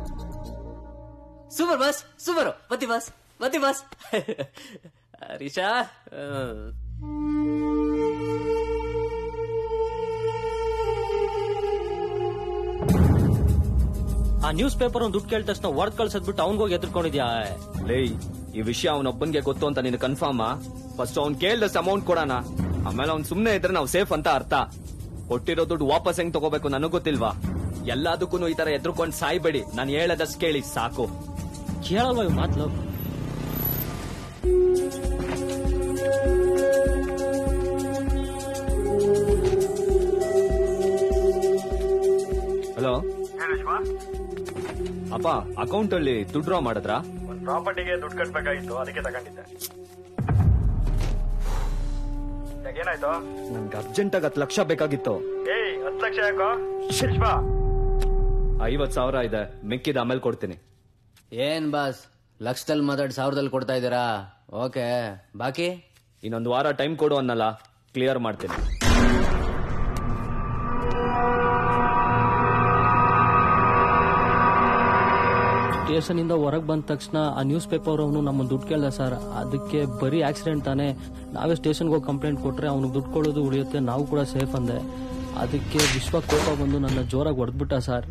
ಸೂಪರ್ ಬಸ್ ಸೂಪರ್ ಬತ್ತಿ ಬಸ್ ಬತ್ತಿ ಬಸ್ ರಿಷಾ ಆ ನ್ಯೂಸ್ ಪೇಪರ್ ಒಂದು ದುಡ್ಡು ಕೇಳಿದ ತಕ್ಷಣ ವರ್ಡ್ ಕಳ್ಸದ್ಬಿಟ್ಟು ಅವ್ನಿಗೋಗಿ ಎದ್ಕೊಂಡಿದ್ಯಾ ಲೇ ಈ ವಿಷಯ ಅವನೊಬ್ಬನ್ಗೆ ಗೊತ್ತು ಅಂತ ನಿನ್ ಕನ್ಫರ್ಮ್ ಫಸ್ಟ್ ಅವ್ನ್ ಕೇಳ್ದಷ್ಟು ಅಮೌಂಟ್ ಕೊಡೋಣ ಆಮೇಲೆ ಅವ್ನ್ ಸುಮ್ನೆ ಇದ್ರೆ ನಾವು ಸೇಫ್ ಅಂತ ಅರ್ಥ ಕೊಟ್ಟಿರೋ ದುಡ್ಡು ವಾಪಸ್ ಹೆಂಗ್ ತಗೋಬೇಕು ನನಗ್ ಗೊತ್ತಿಲ್ವಾ ಎಲ್ಲದಕ್ಕೂ ಈ ತರ ಎದ್ರುಕೊಂಡ್ ಸಾಯ್ಬೇಡಿ ನಾನು ಹೇಳದಷ್ಟು ಕೇಳಿ ಸಾಕು ಕೇಳಲ್ವ ಇವ್ ಮಾತ್ಲು ಹಲೋ ಅಪ್ಪ ಅಕೌಂಟ್ ಅಲ್ಲಿ ದುಡ್ಡು ಡ್ರಾ ಮಾಡಿದ್ರಾ ಒಂದು ಪ್ರಾಪರ್ಟಿಗೆ ದುಡ್ಡು ಕಟ್ಬೇಕಾಗಿತ್ತು ಅದಕ್ಕೆ ತಗೊಂಡಿದ್ದೆ ಯಾಕ್ ಏನಾಯ್ತು ನನ್ಗೆ ಅರ್ಜೆಂಟ್ ಆಗಿ ಹತ್ತು ಲಕ್ಷ ಬೇಕಾಗಿತ್ತು ಏಯ್ ಹತ್ತು ಲಕ್ಷ ಯಾಕೋ ವಿಶ್ವ ಐವತ್ ಸಾವಿರ ಇದೆ ಮಿಕ್ಕಿದ ಆಮೇಲೆ ಕೊಡ್ತೀನಿ ಏನ್ ಬಾಸ್ ಲಕ್ಷದಲ್ಲಿ ಮಾತಾಡಿ ಸಾವಿರದಲ್ಲಿ ಕೊಡ್ತಾ ಇದ್ದೀರಾ ಓಕೆ ಬಾಕಿ ಇನ್ನೊಂದು ವಾರ ಟೈಮ್ ಕೊಡು ಅನ್ನಲ್ಲ ಕ್ಲಿಯರ್ ಮಾಡ್ತೀನಿ ಸ್ಟೇಷನ್ ಇಂದ ಹೊರಗೆ ಬಂದ ತಕ್ಷಣ ಆ ನ್ಯೂಸ್ ಪೇಪರ್ ಅವನು ನಮ್ಮನ್ನ ದುಡ್ಡು ಕೇಳ್ದ ಸರ್ ಅದಕ್ಕೆ ಬರೀ ಆಕ್ಸಿಡೆಂಟ್ ತಾನೆ ನಾವೇ ಸ್ಟೇಷನ್ಗೆ ಹೋಗಿ ಕಂಪ್ಲೇಂಟ್ ಕೊಟ್ರೆ ಅವ್ನಿಗೆ ದುಡ್ಡು ಕೊಡೋದು ಉಳಿಯುತ್ತೆ ನಾವು ಕೂಡ ಸೇಫ್ ಅಂದೆ ಅದಕ್ಕೆ ವಿಶ್ವ ಕೋಪ ಬಂದು ನನ್ನ ಜೋರಾಗಿ ಹೊಡೆದ್ಬಿಟ್ಟ ಸರ್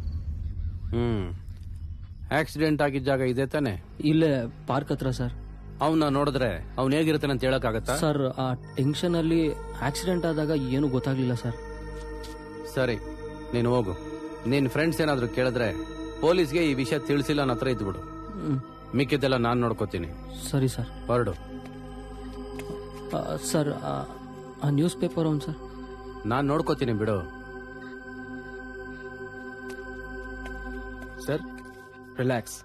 ಹ್ಮ್ ಆಕ್ಸಿಡೆಂಟ್ ಆಗಿದ್ದ ಜಾಗ ಇದೆ ತಾನೆ ಇಲ್ಲೇ ಪಾರ್ಕ್ ಹತ್ರ ಸರ್ ಅವನ್ನ ನೋಡಿದ್ರೆ ಅವ್ನು ಹೇಗಿರ್ತಾನೆ ಅಂತ ಹೇಳಕ್ಕಾಗತ್ತಾ ಸರ್ ಆ ಟೆನ್ಷನ್ ಅಲ್ಲಿ ಆಕ್ಸಿಡೆಂಟ್ ಆದಾಗ ಏನು ಗೊತ್ತಾಗ್ಲಿಲ್ಲ ಸರ್ ಸರಿ ನೀನು ಹೋಗು ನಿನ್ ಫ್ರೆಂಡ್ಸ್ ಏನಾದ್ರು ಕೇಳಿದ್ರೆ ಪೊಲೀಸ್ಗೆ ಈ ವಿಷಯ ತಿಳಿಸಿಲ್ಲ ನನ್ನ ಹತ್ರ ಇದ್ಬಿಡು ಹ್ಮ್. ಮಿಕ್ಕಿದ್ದೆಲ್ಲ ನಾನ್ ನೋಡ್ಕೋತೀನಿ ಸರಿ ಸರ್ ಹೊರಡು ಆ, ಸರ್ ಆ, ಆ ನ್ಯೂಸ್ ಪೇಪರ್ ಅವ್ನು ಸರ್ ನಾನ್ ನೋಡ್ಕೋತೀನಿ ಬಿಡು ಸರ್ ರಿಲ್ಯಾಕ್ಸ್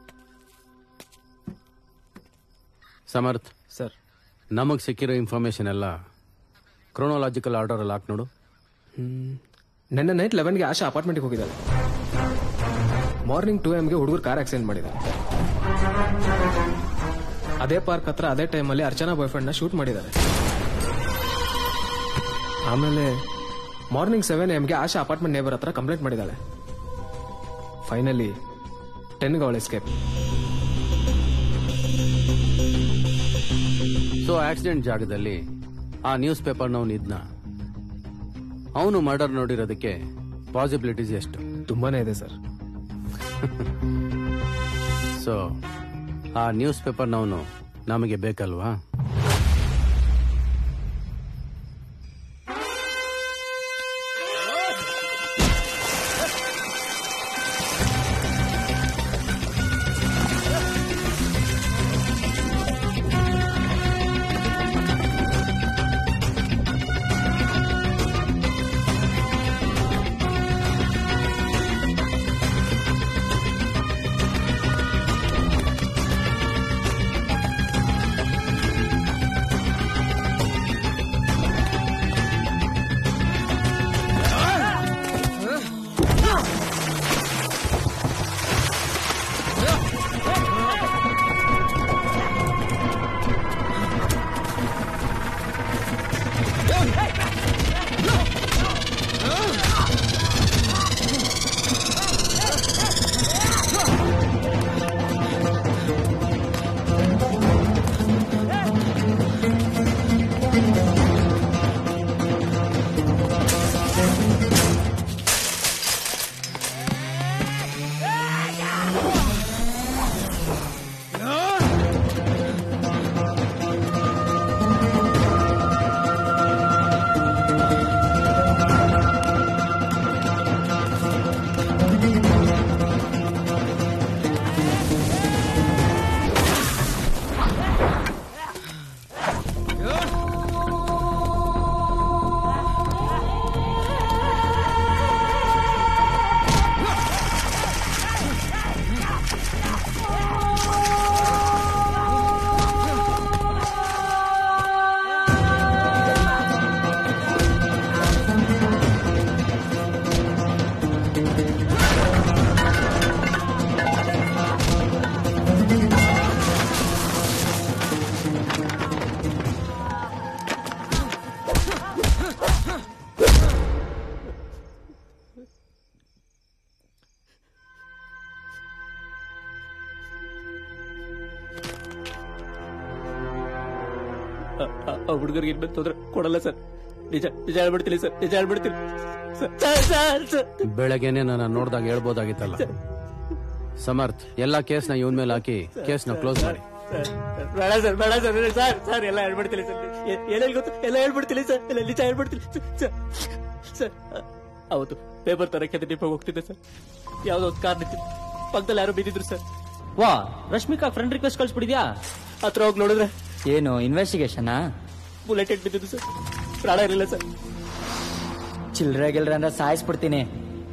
ಸಮರ್ಥ್ ಸರ್ ನಮಗ್ ಸಿಕ್ಕಿರೋ ಇನ್ಫಾರ್ಮೇಶನ್ ಎಲ್ಲ ಕ್ರೋನೋಲಾಜಿಕಲ್ ಆರ್ಡರ್ ಅಲ್ಲಿ ಹಾಕ್ ನೋಡು ನಿನ್ನೆ ನೈಟ್ ಲೆವೆನ್ಗೆ ಆಶಾ ಅಪಾರ್ಟ್ಮೆಂಟ್ಗೆ ಹೋಗಿದ್ದಾಳೆ ಮಾರ್ನಿಂಗ್ ಟೂ ಎಮ್ಗೆ ಹುಡುಗರು ಕಾರ್ ಆಕ್ಸಿಡೆಂಟ್ ಮಾಡಿದ್ದಾರೆ ಅದೇ ಪಾರ್ಕ್ ಹತ್ರ ಅದೇ ಟೈಮಲ್ಲಿ ಅರ್ಚನಾ ಬಾಯ್ ಫ್ರೆಂಡ್ನ ಶೂಟ್ ಮಾಡಿದ್ದಾರೆ ಆಮೇಲೆ ಮಾರ್ನಿಂಗ್ ಸೆವೆನ್ ಎಮ್ಗೆ ಆಶಾ ಅಪಾರ್ಟ್ಮೆಂಟ್ ನೇಬರ್ ಹತ್ರ ಕಂಪ್ಲೇಂಟ್ ಮಾಡಿದ್ದಾಳೆ ಫೈನಲಿ ಟೆನ್ಗೆ ಅವಳು ಎಸ್ಕೇಪ್ ಸೊ ಆಕ್ಸಿಡೆಂಟ್ ಜಾಗದಲ್ಲಿ ಆ ನ್ಯೂಸ್ ಪೇಪರ್ನವನು ಇದ್ನ ಅವನು ಮರ್ಡರ್ ನೋಡಿರೋದಕ್ಕೆ ಪಾಸಿಬಿಲಿಟೀಸ್ ಎಷ್ಟು ತುಂಬಾನೇ ಇದೆ ಸರ್ ಸೊ ಆ ನ್ಯೂಸ್ ಪೇಪರ್ನವನು ನಮಗೆ ಬೇಕಲ್ವಾ ಆ ಹುಡುಗರಿಗೆ ಇನ್ನೂ ತೊಂದರೆ ಕೊಡಲ್ಲ ಸರ್ ನಿಜ ನಿಜ ಹೇಳ್ಬಿಡ್ತೀನಿ ಸರ್ ನಿಜ ಹೇಳ್ಬಿಡ್ತೀನಿ ಸರ್, ಸರ್, ಸರ್, ಸರ್. ಬೆಳಗ್ಗೆನೆ ನಾನು ನೋಡಿದಾಗ ಹೇಳ್ಬೋದಾಗಿತ್ತಲ್ಲ ಸಮರ್ಥ್ ಎಲ್ಲಾ ಕೇಸ್ನ ಇವನ್ ಮೇಲೆ ಹಾಕಿ ಕೇಸ್ನ ಕ್ಲೋಸ್ ಮಾಡಿ ಬೇಡ ಸರ್ ಬೇಡ ಸರ್ ಸರ್ ಸರ್ ಎಲ್ಲ ಹೇಳ್ಬಿಡ್ತೀನಿ ಸರ್ ಏ- ಏನೇನ್ ಗೊತ್ತು ಎಲ್ಲ ಹೇಳ್ಬಿಡ್ತೀನಿ ಸರ್ ಎಲ್ಲ ನಿಜ ಹೇಳ್ಬಿಡ್ತೀನಿ ಸರ್, ಸರ್ ಸರ್ ಅವತ್ತು ಪೇಪರ್ ತರಕ್ಕೆ ಡಿಪೋಗೆ ಹೋಗ್ತಿದ್ದೆ ಸರ್ ಯಾವ್ದೋ ಒಂದು ಕಾರ್ ನಿಂತಿತ್ತು ಪಕ್ಕದಲ್ಲಿ ಯಾರೋ ಬಿದ್ದಿದ್ರು ಸರ್ ವಾ ರಶ್ಮಿಕಾ ಫ್ರೆಂಡ್ ರಿಕ್ವೆಸ್ಟ್ ಕಳ್ಸ್ಬಿಡಿದ್ಯಾ ಹತ್ರ ಹೋಗಿ ನೋಡಿದ್ರೆ ಏನು ಇನ್ವೆಸ್ಟಿಗೇಷನಾ ಬುಲೆಟ್ ಹೆಡ್ ಬಿದ್ದಿದ್ದು ಸರ್ ಪ್ರಾಣ ಇರಲಿಲ್ಲ ಸರ್ ಚಿಲ್ರೆ ಗಿಲ್ರೆ ಅಂದ್ರೆ ಸಾಯಿಸ್ಬಿಡ್ತೀನಿ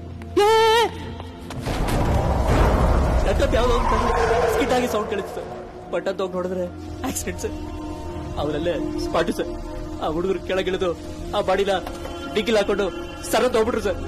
ಯಾಕಂತ ಯಾವ್ದೋ ಸ್ಕಿಟ್ ಆಗಿ ಸೌಂಡ್ ಕೇಳಿತ್ತು ಸರ್ ಬಟ್ ಅಂತ ಹೋಗಿ ನೋಡಿದ್ರೆ ಆಕ್ಸಿಡೆಂಟ್ ಸರ್ ಅವರಲ್ಲೇ ಸ್ಪಾಟು ಸರ್ ಆ ಹುಡುಗರು ಕೆಳಗಿಳಿದು ಆ ಬಾಡಿನ ಡಿಕ್ಕಿಲ್ ಹಾಕೊಂಡು ಸರ ಹೋಗ್ಬಿಟ್ರು ಸರ್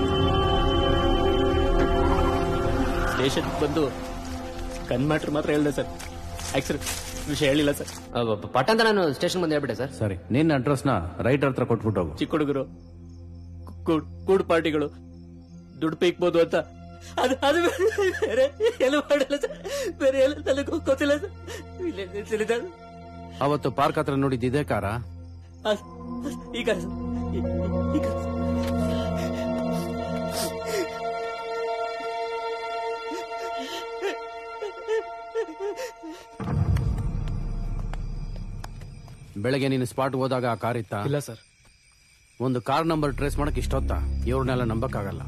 ಸ್ಟೇಷನ್ ಬಂದು ಗನ್ ಮ್ಯಾಟ್ರ್ ಮಾತ್ರ ಹೇಳಿದೆ ಸರ್ ಆಕ್ಸಿಡೆಂಟ್ ವಿಷಯ ಹೇಳಿಲ್ಲ ಸರ್ ಪಟ್ ಅಂತ ನಾನು ಸ್ಟೇಷನ್ ಬಂದು ಹೇಳ್ಬಿಟ್ಟೆ ಸರ್ ಸರಿ ನಿನ್ನ ಅಡ್ರೆಸ್ನ ರೈಟರ್ ಹತ್ರ ಕೊಟ್ಬಿಟ್ಟು ಹೋಗು ಚಿಕ್ಕ ಹುಡುಗರು ಕೂಡ್ ಕೂಡ್ ಪಾರ್ಟಿಗಳು ದುಡ್ಡು ಪೀಕ್ಬೋದು ಅಂತ ಅದು ಅದು ಬೇರೆ ಎಲ್ಲ ಮಾಡಲ್ಲ ಸರ್ ಬೇರೆ ಎಲ್ಲ ನನಗೆ ಗೊತ್ತಿಲ್ಲ ಸರ್ ಇಲ್ಲೇ ನಿಲ್ಸಿದೆ. ಅವತ್ತು ಪಾರ್ಕ್ ಹತ್ರ ನೋಡಿದ್ದು ಇದೇ ಕಾರ ಅದ್- ಅದ್- ಈಗ ಈ- ಈಗ ಬೆಳಗ್ಗೆ ನೀನು ಸ್ಪಾಟ್ ಹೋದಾಗ ಆ ಕಾರ್ ಇತ್ತ ಇಲ್ಲ ಸರ್ ಒಂದು ಕಾರ್ ನಂಬರ್ ಟ್ರೇಸ್ ಮಾಡಕ್ ಇಷ್ಟೊತ್ತ ಇವ್ರನ್ನೆಲ್ಲ ನಂಬಕ್ಕಾಗಲ್ಲ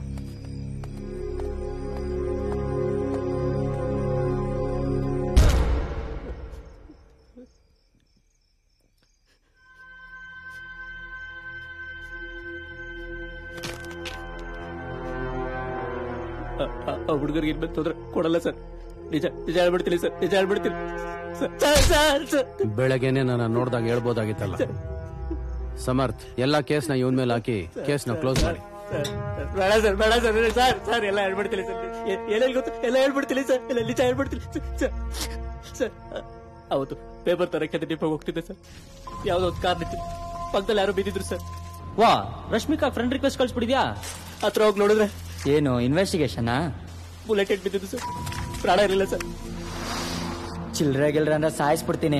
ಆ ಹುಡುಗರಿಗೆ ಇನ್ಮೇಲೆ ತೊಂದ್ರೆ ಕೊಡಲ್ಲ ಸರ್ ನಿಜ ನಿಜ ಹೇಳ್ಬಿಡ್ತೀನಿ ಸರ್ ನಿಜ ಹೇಳ್ಬಿಡ್ತೀನಿ ಸರ್, ಸರ್, ಸರ್, ಸರ್. ಬೆಳಗ್ಗೆನೆ ನಾನು ನೋಡ್ದಾಗ ಹೇಳ್ಬೋದಾಗಿತ್ತಲ್ಲ ಸಮರ್ಥ್ ಎಲ್ಲಾ ಕೇಸ್ನ ಇವನ್ ಮೇಲೆ ಹಾಕಿ ಕೇಸ್ನ ಕ್ಲೋಸ್ ಮಾಡಿ ಸರ್, ಬೇಡ ಸರ್ ಬೇಡ ಸರ್ ಸರ್ ಸರ್ ಎಲ್ಲ ಹೇಳ್ಬಿಡ್ತೀನಿ ಸರ್ ಎ- ಏನೇನ್ ಗೊತ್ತು ಎಲ್ಲ ಹೇಳ್ಬಿಡ್ತೀನಿ ಸರ್ ಎಲ್ಲ ನಿಜ ಹೇಳ್ಬಿಡ್ತೀನಿ ಸರ್, ಸರ್ ಸರ್ ಅವತ್ತು ಪೇಪರ್ ತರಕ್ಕೆ ಅಂತ ಡಿಪೋಗೆ ಹೋಗ್ತಿದ್ದೆ ಸರ್ ಯಾವ್ದೋ ಒಂದು ಕಾರ್ ನಿಂತು ಪಕ್ಕದಲ್ಲಿ ಯಾರೋ ಬಿದ್ದಿದ್ರು ಸರ್ ವಾ ರಶ್ಮಿಕಾ ಫ್ರೆಂಡ್ ರಿಕ್ವೆಸ್ಟ್ ಕಳ್ಸ್ಬಿಡಿದ್ಯಾ ಹತ್ರ ಹೋಗಿ ನೋಡಿದ್ರೆ ಏನು ಇನ್ವೆಸ್ಟಿಗೇಷನಾ ಬುಲೆಟ್ ಹೆಡ್ ಬಿದ್ದಿದ್ದು ಸರ್ ಪ್ರಾಣ ಇರಲಿಲ್ಲ ಸರ್ ಚಿಲ್ರೆ ಗಿಲ್ರೆ ಅಂದ್ರೆ ಸಾಯಿಸ್ಬಿಡ್ತೀನಿ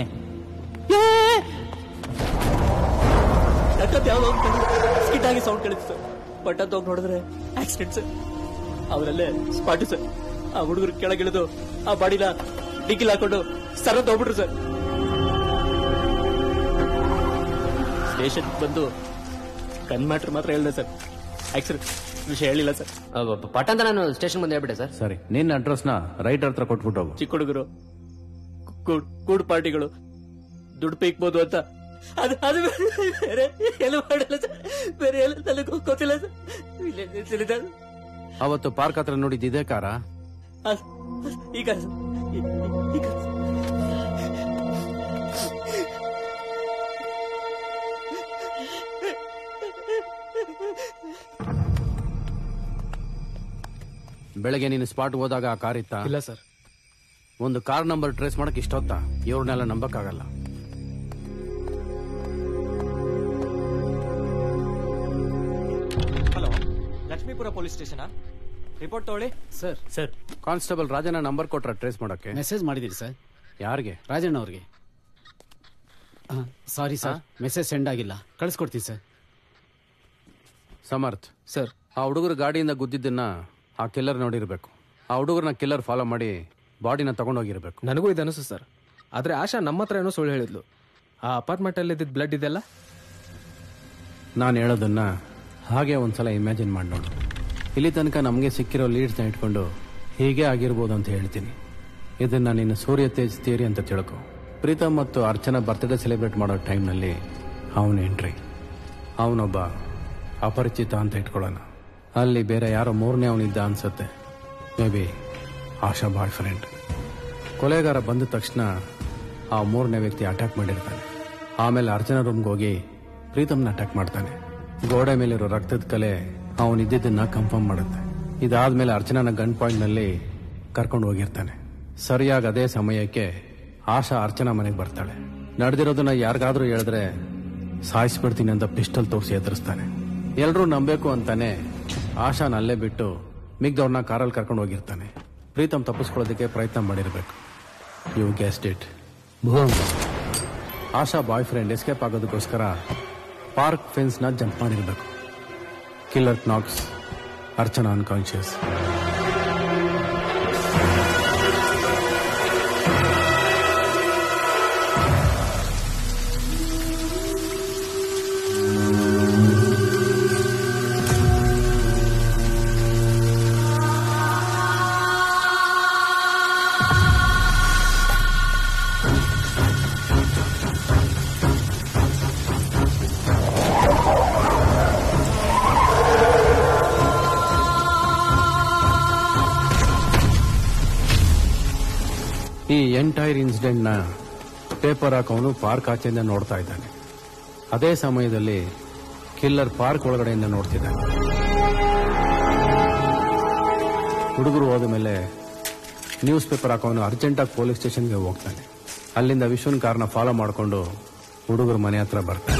ಯಾಕಂತ ಯಾವ್ದೋ ಒಂದು ಸ್ಕಿಟ್ ಆಗಿ ಸೌಂಡ್ ಕೇಳಿತ್ತು ಸರ್ ಬಟ್ ಅಂತ ಹೋಗಿ ನೋಡಿದ್ರೆ ಆಕ್ಸಿಡೆಂಟ್ ಸರ್ ಅವರಲ್ಲೇ ಸ್ಪಾಟ್ ಸರ್ ಆ ಹುಡುಗರು ಕೆಳಗಿಳಿದು ಆ ಬಾಡಿನ ಡಿಕ್ಕಿಲ್ ಹಾಕೊಂಡು ಸರ್ ಅಂತ ಹೋಗ್ಬಿಟ್ರು ಸರ್ ಸ್ಟೇಷನ್ ಬಂದು ಗನ್ ಮ್ಯಾಟ್ರ್ ಮಾತ್ರ ಹೇಳಿದೆ ಸರ್ ಆಕ್ಸಿಡೆಂಟ್ ವಿಷಯ ಹೇಳಿಲ್ಲ ಸರ್ ಪಟ್ ಅಂತ ನಾನು ಸ್ಟೇಷನ್ ಬಂದು ಹೇಳ್ಬಿಟ್ಟೆ ಸರ್ ಸರಿ ನಿನ್ನ ಅಡ್ರೆಸ್ನ ರೈಟ್ ಹತ್ರ ಕೊಟ್ಬಿಟ್ಟು ಹೋಗು ಚಿಕ್ಕ ಹುಡುಗರು ಕೂಡ್- ಕೂಡ್ ಪಾರ್ಟಿಗಳು ದುಡ್ಡು ಪೀಕ್ಬೋದು ಅಂತ ಅದು ಅದು ಬೇರೆ ಎಲ್ಲ ಮಾಡಲ್ಲ ಸರ್ ಬೇರೆ ಎಲ್ಲ ನನಗೆ ಗೊತ್ತಿಲ್ಲ ಸರ್ ಇಲ್ಲೇ ನಿಲ್ಸಿದ್ದಾರೆ. ಅವತ್ತು ಪಾರ್ಕ್ ಹತ್ರ ನೋಡಿದ್ದು ಇದೇ ಕಾರ ಆ- ಈಗ ಈ- ಈಗ ಬೆಳಗ್ಗೆ ನೀನು ಸ್ಪಾಟ್ ಹೋದಾಗ ಆ ಕಾರ್ ಇತ್ತ ಇಲ್ಲ ಸರ್ ಒಂದು ಕಾರ್ ನಂಬರ್ ಟ್ರೇಸ್ ಮಾಡಕ್ ಇಷ್ಟೊತ್ತ ಇವ್ರನ್ನೆಲ್ಲ ನಂಬಕ್ಕಾಗಲ್ಲ ಹಲೋ ಲಕ್ಷ್ಮೀಪುರ ಪೊಲೀಸ್ ಸ್ಟೇಷನಾ ರಿಪೋರ್ಟ್ ತಗೊಳ್ಳಿ ಸರ್ ಸರ್ ಕಾನ್ಸ್ಟೇಬಲ್ ರಾಜನ ನಂಬರ್ ಕೊಟ್ರ ಟ್ರೇಸ್ ಮಾಡಕ್ಕೆ ಮೆಸೇಜ್ ಮಾಡಿದ್ದೀರಿ ಸರ್ ಯಾರಿಗೆ ರಾಜಣ್ಣ ಅವ್ರಿಗೆ ಸಾರಿ ಸರ್ ಮೆಸೇಜ್ ಸೆಂಡ್ ಆಗಿಲ್ಲ ಕಳಿಸ್ಕೊಡ್ತೀನಿ ಸರ್ ಸಮರ್ಥ್ ಸರ್ ಆ ಹುಡುಗರು ಗಾಡಿಯಿಂದ ಗುದ್ದಿದ್ದನ್ನ ಆ ಕಿಲ್ಲರ್ ನೋಡಿರ್ಬೇಕು ಆ ಹುಡುಗರನ್ನ ಕಿಲ್ಲರ್ ಫಾಲೋ ಮಾಡಿ ಬಾಡಿನ ತಗೊಂಡೋಗಿರ್ಬೇಕು ನನಗೂ ಇದು ಅನಿಸ್ತು ಸರ್ ಆದ್ರೆ ಆಶಾ ನಮ್ಮ ಹತ್ರ ಏನೋ ಸುಳ್ಳು ಹೇಳಿದ್ಲು ಆ ಅಪಾರ್ಟ್ಮೆಂಟ್ ಅಲ್ಲಿ ಇದ್ದಿದ್ದು ಬ್ಲಡ್ ಇದೆಲ್ಲ ನಾನು ಹೇಳೋದನ್ನ ಹಾಗೆ ಒಂದ್ಸಲ ಇಮ್ಯಾಜಿನ್ ಮಾಡಿ ನೋಡು ಇಲ್ಲಿ ತನಕ ನಮಗೆ ಸಿಕ್ಕಿರೋ ಲೀಡ್ಸ್ನ ಇಟ್ಕೊಂಡು ಹೀಗೆ ಆಗಿರ್ಬೋದು ಅಂತ ಹೇಳ್ತೀನಿ ಇದನ್ನ ನೀನು ಸೂರ್ಯ ತೇಜ್ ಥಿಯರಿ ಅಂತ ತಿಳ್ಕೊ ಪ್ರೀತಮ್ ಮತ್ತು ಅರ್ಚನಾ ಬರ್ತ್ಡೇ ಸೆಲೆಬ್ರೇಟ್ ಮಾಡೋ ಟೈಮ್ನಲ್ಲಿ ಅವನ ಎಂಟ್ರಿ ಅವನೊಬ್ಬ ಅಪರಿಚಿತ ಅಂತ ಇಟ್ಕೊಳ್ಳೋಣ ಅಲ್ಲಿ ಬೇರೆ ಯಾರೋ ಮೂರನೇ ಅವನಿದ್ದ ಅನ್ಸುತ್ತೆ maybe Asha boyfriend ಕೊಲೆಗಾರ ಬಂದ ತಕ್ಷಣ ಆ ಮೂರನೇ ವ್ಯಕ್ತಿ ಅಟ್ಯಾಕ್ ಮಾಡಿರ್ತಾನೆ ಆಮೇಲೆ ಅರ್ಚನಾ ರೂಮ್ಗೆ ಹೋಗಿ ಪ್ರೀತಮ್ನ ಅಟ್ಯಾಕ್ ಮಾಡ್ತಾನೆ ಗೋಡೆ ಮೇಲಿರೋ ರಕ್ತದ ಕಲೆ ಅವನಿದ್ದನ್ನ ಕನ್ಫರ್ಮ್ ಮಾಡುತ್ತೆ ಇದಾದ್ಮೇಲೆ ಅರ್ಚನಾನ ಗನ್ ಪಾಯಿಂಟ್ ನಲ್ಲಿ ಕರ್ಕೊಂಡು ಹೋಗಿರ್ತಾನೆ ಸರಿಯಾಗಿ ಅದೇ ಸಮಯಕ್ಕೆ ಆಶಾ ಅರ್ಚನಾ ಮನೆಗೆ ಬರ್ತಾಳೆ ನಡೆದಿರೋದನ್ನ ಯಾರಿಗಾದ್ರೂ ಹೇಳಿದ್ರೆ ಸಾಯಿಸ್ಬಿಡ್ತೀನಿ ಅಂತ ಪಿಸ್ಟಲ್ ತೋರಿಸಿ ಎದುರಿಸ್ತಾನೆ ಎಲ್ರೂ ನಂಬೇಕು ಅಂತಾನೆ ಆಶಾನ ಅಲ್ಲೇ ಬಿಟ್ಟು ಮಿಗ್ದವ್ರನ್ನ ಕಾರಲ್ಲಿ ಕರ್ಕೊಂಡು ಹೋಗಿರ್ತಾನೆ ಪ್ರೀತಮ್ ತಪ್ಪಿಸ್ಕೊಳ್ಳೋದಕ್ಕೆ ಪ್ರಯತ್ನ ಮಾಡಿರ್ಬೇಕು you guessed it boom Asha boyfriend escape ಆಗೋದಕ್ಕೋಸ್ಕರ ಪಾರ್ಕ್ ಫೆನ್ಸ್ ನ ಜಂಪ್ ಮಾಡಿರ್ಬೇಕು ಕಿಲ್ಲರ್ ನಾಕ್ಸ್ ಅರ್ಚನಾ ಅನ್ಕಾನ್ಶಿಯಸ್ ಈ ಎಂಟೈರ್ ಇನ್ಸಿಡೆಂಟ್ ನ ಪೇಪರ್ ಹಾಕೋನು ಪಾರ್ಕ್ ಆಚೆಯಿಂದ ನೋಡ್ತಾ ಇದ್ದಾನೆ ಅದೇ ಸಮಯದಲ್ಲಿ ಕಿಲ್ಲರ್ ಪಾರ್ಕ್ ಒಳಗಡೆಯಿಂದ ನೋಡ್ತಿದ್ದಾನೆ ಹುಡುಗರು ಹೋದ ಮೇಲೆ ನ್ಯೂಸ್ ಪೇಪರ್ ಹಾಕೋನು ಅರ್ಜೆಂಟಾಗಿ ಪೊಲೀಸ್ ಸ್ಟೇಷನ್ಗೆ ಹೋಗ್ತಾನೆ ಅಲ್ಲಿಂದ ವಿಶ್ವನ್ ಕಾರ್ನ ಫಾಲೋ ಮಾಡಿಕೊಂಡು ಹುಡುಗರು ಮನೆ ಹತ್ರ ಬರ್ತಾನೆ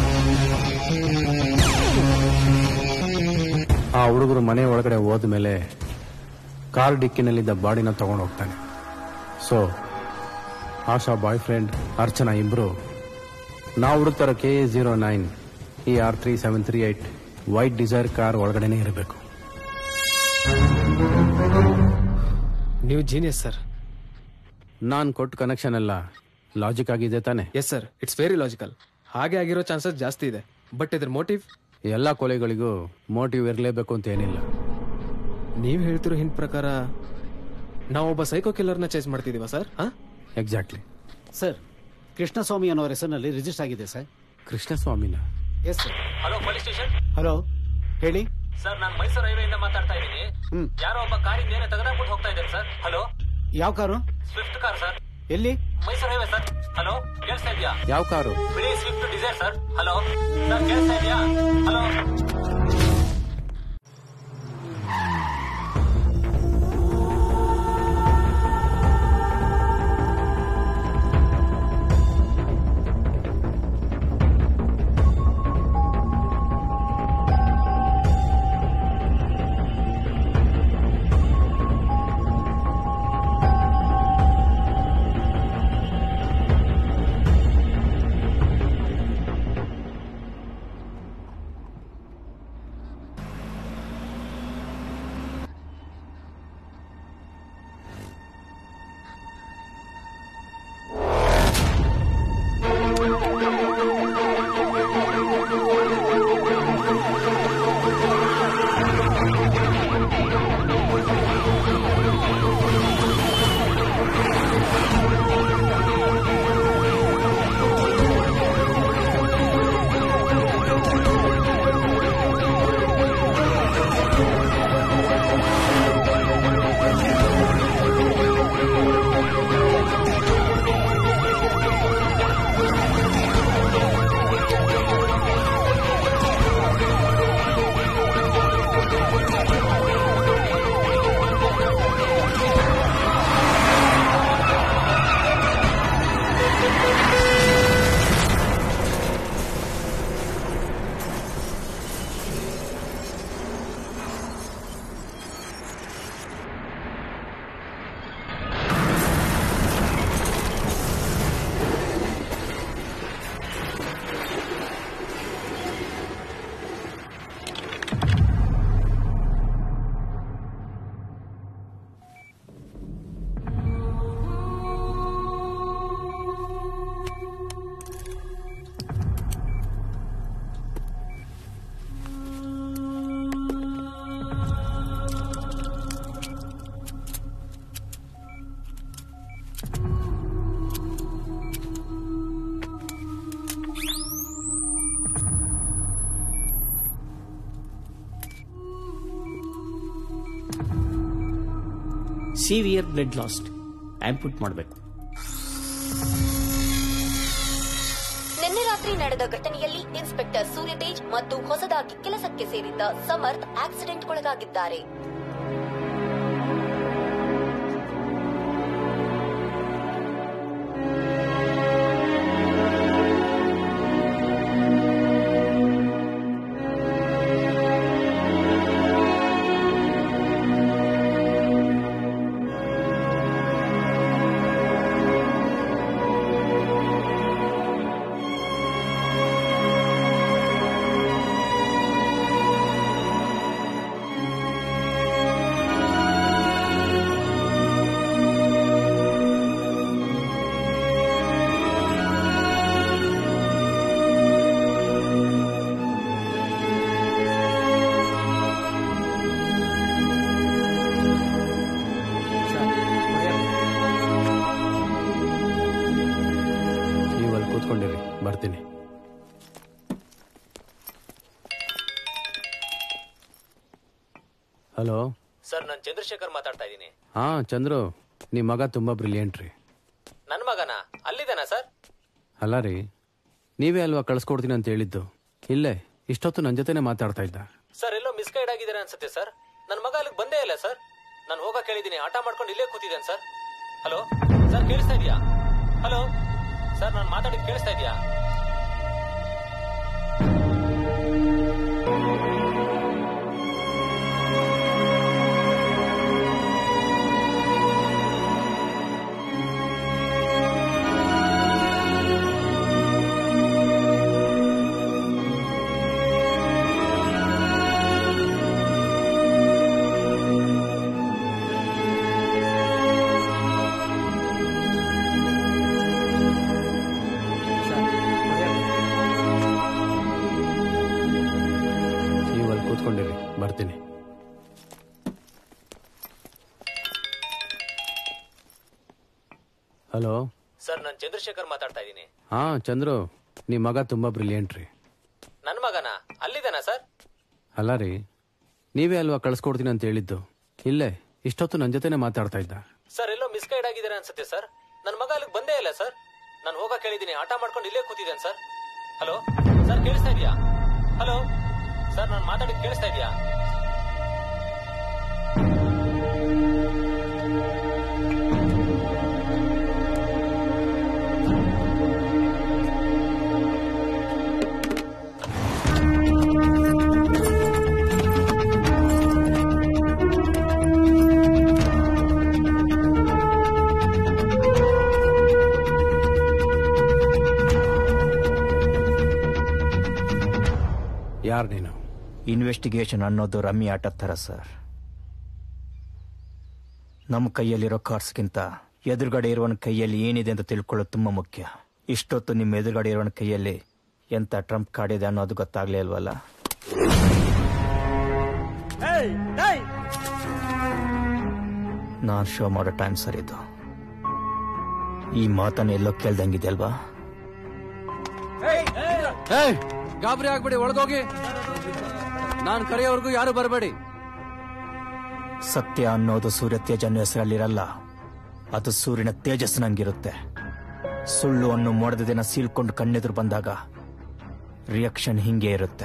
ಆ ಹುಡುಗರು ಮನೆ ಒಳಗಡೆ ಹೋದ ಮೇಲೆ ಕಾರ್ ಡಿಕ್ಕಿನಲ್ಲಿದ್ದ ಬಾಡಿನ ತಗೊಂಡು ಹೋಗ್ತಾನೆ so Asha boyfriend Archana ಇಬ್ರು ನಾವು ಹುಡುಕ್ತಾರೋ K A zero nine E R three seven three eight white Dzire car ಒಳಗಡೆನೆ ಇರಬೇಕು ನೀವು ಜೀನಿಯಸ್ ಸರ್ ನಾನು ಕೊಟ್ಟ ಕನೆಕ್ಷನ್ ಎಲ್ಲ ಲಾಜಿಕ್ ಆಗಿದೆ ತಾನೆ yes sir it's very logical ಹಾಗೆ ಆಗಿರೋ ಚಾನ್ಸಸ್ ಜಾಸ್ತಿ ಇದೆ ಬಟ್ ಇದ್ರ ಮೋಟಿವ್ ಎಲ್ಲ ಕೊಲೆಗಳಿಗೂ ಮೋಟಿವ್ ಇರಲೇಬೇಕು ಅಂತ ಏನಿಲ್ಲ ನೀವು ಹೇಳ್ತಿರೋ ಹಿಂಟ್ ಪ್ರಕಾರ ನಾವೊಬ್ಬ ಸೈಕೋ ಕಿಲ್ಲರ್ನ ಚೇಸ್ ಮಾಡ್ತಿದೀವ ಸರ್ ಎಕ್ಸಾಕ್ಟ್ಲಿ ಸರ್ ಕೃಷ್ಣಸ್ವಾಮಿ ಅನ್ನೋರ ಹೆಸರಿನಲ್ಲಿ ರಿಜಿಸ್ಟರ್ ಆಗಿದೆ ಸರ್ ಕೃಷ್ಣಸ್ವಾಮಿನ yes sir hello police station hello ಹೇಳಿ ಸರ್ ನಾನು ಮೈಸೂರು ಹೈವೇ ಇಂದ ಮಾತಾಡ್ತಾ ಇದ್ದೀನಿ ಹ್ಮ್ ಯಾರೋ ಒಬ್ಬ ಕಾರಿಂದ ಏನೇ ತೆಗೆದಾಕ್ಬಿಟ್ಟು ಹೋಗ್ತಾ ಇದ್ದಾರೆ ಸರ್ ಹಲೋ ಯಾವ ಕಾರು ಸ್ವಿಫ್ಟ್ ಕಾರ್ ಸರ್ ಎಲ್ಲಿ ಮೈಸೂರು ಹೈವೇ ಸರ್ ಹಲೋ ಕೇಳಿಸ್ತಾ ಇದೆಯಾ ಯಾವ ಕಾರು ಬಿಳಿ Swift Dzire sir hello sir ಕೇಳಿಸ್ತಾ ಇದೆಯಾ hello severe blood lost amputate ಮಾಡಬೇಕು ನಿನ್ನೆ ರಾತ್ರಿ ನಡೆದ ಘಟನೆಯಲ್ಲಿ ಇನ್ಸ್ಪೆಕ್ಟರ್ ಸೂರ್ಯತೇಜ್ ಮತ್ತು ಹೊಸದಾಗಿ ಕೆಲಸಕ್ಕೆ ಸೇರಿದ್ದ ಸಮರ್ಥ್ ಆಕ್ಸಿಡೆಂಟ್ಗೊಳಗಾಗಿದ್ದಾರೆ ನೀವು ಅಲ್ಲಿ ಕೂತ್ಕೊಂಡಿರಿ ಬರ್ತೀನಿ ಹಲೋ ಸರ್ ನಾನು ಚಂದ್ರಶೇಖರ್ ಮಾತಾಡ್ತಾ ಇದ್ದೀನಿ ಹಾ ಚಂದ್ರು ನಿಮ್ಮ ಮಗ ತುಂಬಾ ಬ್ರಿಲಿಯಂಟ್ ರೀ ನನ್ನ ಮಗನ ಅಲ್ಲಿದ್ದಾನಾ ಸರ್ ಅಲ್ಲ ರೀ ನೀವೇ ಅಲ್ವಾ ಕಳ್ಸ್ಕೊಡ್ತೀನಿ ಅಂತ ಹೇಳಿದ್ದು ಇಲ್ಲೇ ಇಷ್ಟೊತ್ತು ನನ್ನ ಜೊತೆನೆ ಮಾತಾಡ್ತಾ ಇದ್ದ ಸರ್ ಎಲ್ಲೋ ಮಿಸ್ಗೈಡ್ ಆಗಿದ್ದಾರೆ ಅನ್ಸುತ್ತೆ ಸರ್ ನನ್ನ ಮಗ ಅಲ್ಲಿಗೆ ಬಂದೇ ಇಲ್ಲ ಸರ್ ನಾನು ಹೋಗಕ್ ಹೇಳಿದ್ದೀನಿ ಆಟ ಮಾಡ್ಕೊಂಡು ಇಲ್ಲೇ ಕೂತಿದ್ದೇನೆ ಸರ್ ಹಲೋ ಸರ್ ಕೇಳಿಸ್ತಾ ಇದೆಯಾ ಹಲೋ ಸರ್ ನಾನು ಮಾತಾಡಿದ್ ಕೇಳಿಸ್ತಾ ಇದೆಯಾ ಆ ಹಲೋ ಸರ್ ನಾನು ಚಂದ್ರಶೇಖರ್ ಮಾತಾಡ್ತಾ ಇದ್ದೀನಿ ಹಾ ಚಂದ್ರು ನಿಮ್ಮ ಮಗ ತುಂಬಾ ಬ್ರಿಲಿಯಂಟ್ ರೀ ನನ್ನ ಮಗನ ಅಲ್ಲಿದ್ದಾನಾ ಸರ್ ಅಲ್ಲ ರೀ ನೀವೇ ಅಲ್ವಾ ಕಳ್ಸ್ಕೊಡ್ತೀನಿ ಅಂತ ಹೇಳಿದ್ದು ಇಲ್ಲೇ ಇಷ್ಟೊತ್ತು ನನ್ನ ಜೊತೆನೆ ಮಾತಾಡ್ತಾ ಇದ್ದ ಸರ್ ಎಲ್ಲೋ ಮಿಸ್ಗೈಡ್ ಆಗಿದ್ದಾರೆ ಅನ್ಸುತ್ತೆ ಸರ್ ನನ್ನ ಮಗ ಅಲ್ಲಿಗೆ ಬಂದೇ ಇಲ್ಲ ಸರ್ ನಾನು ಹೋಗಕ್ ಹೇಳಿದ್ದೀನಿ ಆಟ ಮಾಡ್ಕೊಂಡು ಇಲ್ಲೇ ಕೂತಿದ್ದೇನೆ ಸರ್ ಹಲೋ ಸರ್ ಕೇಳಿಸ್ತಾ ಇದೆಯಾ ಹಲೋ ಸರ್ ನಾನು ಮಾತಾಡಿದ್ ಕೇಳಿಸ್ತಾ ಇದೆಯಾ ಯಾರು ನೀನು ಇನ್ವೆಸ್ಟಿಗೇಷನ್ ಅನ್ನೋದು ರಮ್ಮಿ ಆಟದ ಥರ ಸರ್ ನಮ್ಮ ಕೈಯಲ್ಲಿರೋ ಕಾರ್ಡ್ಸ್ಗಿಂತ ಎದುರುಗಡೆ ಇರುವನ ಕೈಯಲ್ಲಿ ಏನಿದೆ ಅಂತ ತಿಳ್ಕೊಳ್ಳೋದು ತುಂಬ ಮುಖ್ಯ ಇಷ್ಟೊತ್ತು ನಿಮ್ಮ ಎದುರುಗಡೆ ಇರುವನ ಕೈಯಲ್ಲಿ ಎಂತ ಟ್ರಂಪ್ ಕಾರ್ಡ್ ಇದೆ ಅನ್ನೋದು ಗೊತ್ತಾಗ್ಲೇ ಇಲ್ವಲ್ಲ ನಾನು ಶೋ ಮಾಡೋ ಟೈಮ್ ಸರ್ ಇದು ಈ ಮಾತನ್ನ ಎಲ್ಲೋ ಕೇಳ್ದಂಗಿದೆ ಅಲ್ವಾ ಏಯ್ ಗಾಬರಿ ಆಗ್ಬೇಡಿ ಒಳಗೋಗಿ ನಾನ್ ಕರೆಯೋವರೆಗೂ ಯಾರು ಬರಬೇಡಿ ಸತ್ಯ ಅನ್ನೋದು ಸೂರ್ಯ ತೇಜ ಅನ್ನೋ ಹೆಸರಲ್ಲಿರಲ್ಲ ಅದು ಸೂರ್ಯನ ತೇಜಸ್ಸಿನಂಗಿರುತ್ತೆ ಸುಳ್ಳು ಅನ್ನೋ ಮೋಡದ ದಿನ ಸೀಳ್ಕೊಂಡು ಕಣ್ಣೆದುರು ಬಂದಾಗ ರಿಯಾಕ್ಷನ್ ಹಿಂಗೆ ಇರುತ್ತೆ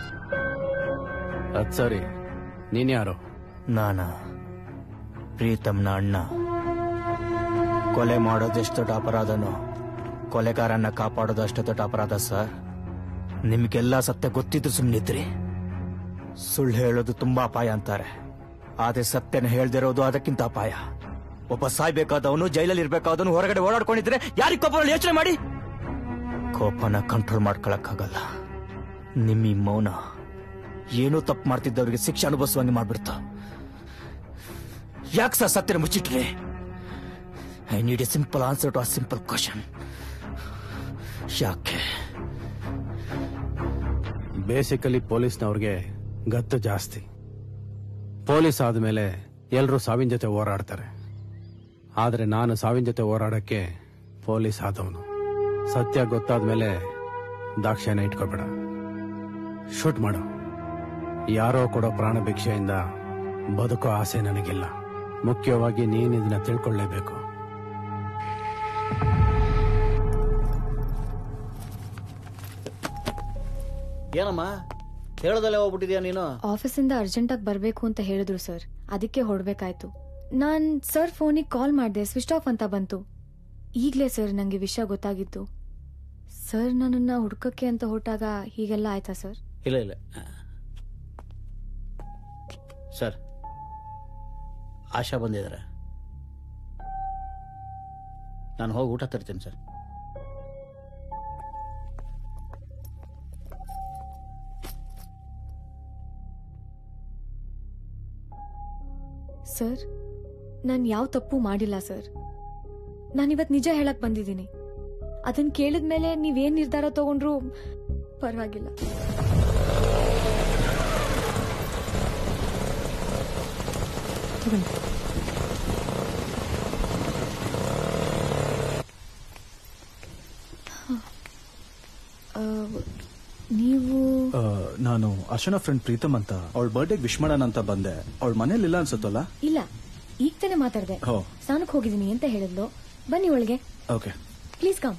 ಅದ್ ಸರಿ ನೀನ್ ಯಾರು ನಾನ ಪ್ರೀತಮ್ನ ಅಣ್ಣ ಕೊಲೆ ಮಾಡೋದು ಎಷ್ಟು ದೊಡ್ಡ ಅಪರಾಧನೋ ಕೊಲೆಗಾರನ್ನ ಕಾಪಾಡೋದು ಅಷ್ಟು ದೊಡ್ಡ ಅಪರಾಧ ಸರ್ ನಿಮ್ಗೆಲ್ಲ ಸತ್ಯ ಗೊತ್ತಿದ್ದು ಸುಮ್ಮನಿದ್ರಿ ಸುಳ್ಳು ಹೇಳೋದು ತುಂಬಾ ಅಪಾಯ ಅಂತಾರೆ ಆದ್ರೆ ಸತ್ಯನ ಹೇಳ್ದಿರೋದು ಅದಕ್ಕಿಂತ ಅಪಾಯ ಒಬ್ಬ ಸಾಯ್ಬೇಕಾದವನು ಜೈಲಲ್ಲಿ ಇರ್ಬೇಕಾದವನು ಹೊರಗಡೆ ಓಡಾಡ್ಕೊಂಡಿದ್ರೆ ಯಾರಿಗೆ ಕೋಪ ಯೋಚನೆ ಮಾಡಿ ಕೋಪನ ಕಂಟ್ರೋಲ್ ಮಾಡ್ಕೊಳಕ್ಕಾಗಲ್ಲ ನಿಮ್ಮ ಈ ಮೌನ ಏನೂ ತಪ್ಪು ಮಾಡ್ತಿದ್ದವ್ರಿಗೆ ಶಿಕ್ಷೆ ಅನುಭವಿಸುವಂಗೆ ಮಾಡ್ಬಿಡ್ತು ಯಾಕೆ ಸರ್ ಸತ್ಯನ ಮುಚ್ಚಿಟ್ರಿ I need a simple answer to a simple question ಯಾಕೆ ಬೇಸಿಕಲಿ ಪೊಲೀಸ್ನವ್ರಿಗೆ ಗತ್ತು ಜಾಸ್ತಿ ಪೊಲೀಸ್ ಆದ್ಮೇಲೆ ಎಲ್ಲರೂ ಸಾವಿನ ಜೊತೆ ಹೋರಾಡ್ತಾರೆ ಆದ್ರೆ ನಾನು ಸಾವಿನ ಜೊತೆ ಹೋರಾಡಕ್ಕೆ ಪೊಲೀಸ್ ಆದವನು ಸತ್ಯ ಗೊತ್ತಾದ್ಮೇಲೆ ದಾಕ್ಷಿಣ್ಯ ಇಟ್ಕೋಬೇಡ ಶೂಟ್ ಮಾಡು ಯಾರೋ ಕೊಡೋ ಪ್ರಾಣ ಭಿಕ್ಷೆಯಿಂದ ಬದುಕೋ ಆಸೆ ನನಗಿಲ್ಲ ಮುಖ್ಯವಾಗಿ ನೀನು ಇದನ್ನ ತಿಳ್ಕೊಳ್ಳೇಬೇಕು ಏನಮ್ಮ ಹೇಳದಲ್ಲೇ ಹೋಗ್ಬಿಟ್ಟಿದ್ಯಾ ನೀನು ಆಫೀಸಿಂದ ಅರ್ಜೆಂಟಾಗಿ ಬರಬೇಕು ಅಂತ ಹೇಳಿದ್ರು ಸರ್ ಅದಕ್ಕೆ ಹೊರಡ್ಬೇಕಾಯ್ತು ನಾನ್ ಸರ್ ಫೋನಿಗೆ ಕಾಲ್ ಮಾಡಿದೆ ಸ್ವಿಚ್ ಆಫ್ ಅಂತ ಬಂತು ಈಗಲೇ ಸರ್ ನಂಗೆ ವಿಷಯ ಗೊತ್ತಾಗಿದ್ದು ಸರ್ ನನ್ನನ್ನ ಹುಡ್ಕಕ್ಕೆ ಅಂತ ಹೊರಟಾಗ ಹೀಗೆಲ್ಲ ಆಯ್ತಾ ಸರ್ ಇಲ್ಲ ಇಲ್ಲ ಸರ್ ಆಶಾ ಬಂದಿದ್ದಾರೆ ನಾನು ಹೋಗಿ ಊಟ ತರ್ತೀನಿ ಸರ್ ಸರ್ ನಾನು ಯಾವ ತಪ್ಪು ಮಾಡಿಲ್ಲ ಸರ್ ನಾನಿವತ್ ನಿಜ ಹೇಳಕ್ ಬಂದಿದ್ದೀನಿ ಅದನ್ನ ಕೇಳಿದ್ಮೇಲೆ ನೀವೇನ್ ನಿರ್ಧಾರ ತಗೊಂಡ್ರು ಪರವಾಗಿಲ್ಲ ತಗೊಳ್ಳಿ. ಆ, ನೀವು ಆ, ನಾನು ಅರ್ಚನಾ ಫ್ರೆಂಡ್ ಪ್ರೀತಮ್ ಅಂತ ಅವಳ ಬರ್ಡೇಗೆ ವಿಶ್ ಮಾಡೋಣ ಅಂತ ಬಂದೆ ಅವಳ ಮನೇಲಿ ಇಲ್ಲ ಅನ್ಸುತ್ತಲ್ಲ ಇಲ್ಲ ಈಗ ತಾನೇ ಮಾತಾಡ್ದೆ ಹೋ ಸ್ನಾನಕ್ಕೆ ಹೋಗಿದ್ದೀನಿ ಅಂತ ಹೇಳಿದ್ಲು ಬನ್ನಿ ಒಳಗೆ ಓಕೆ ಪ್ಲೀಸ್ ಕಮ್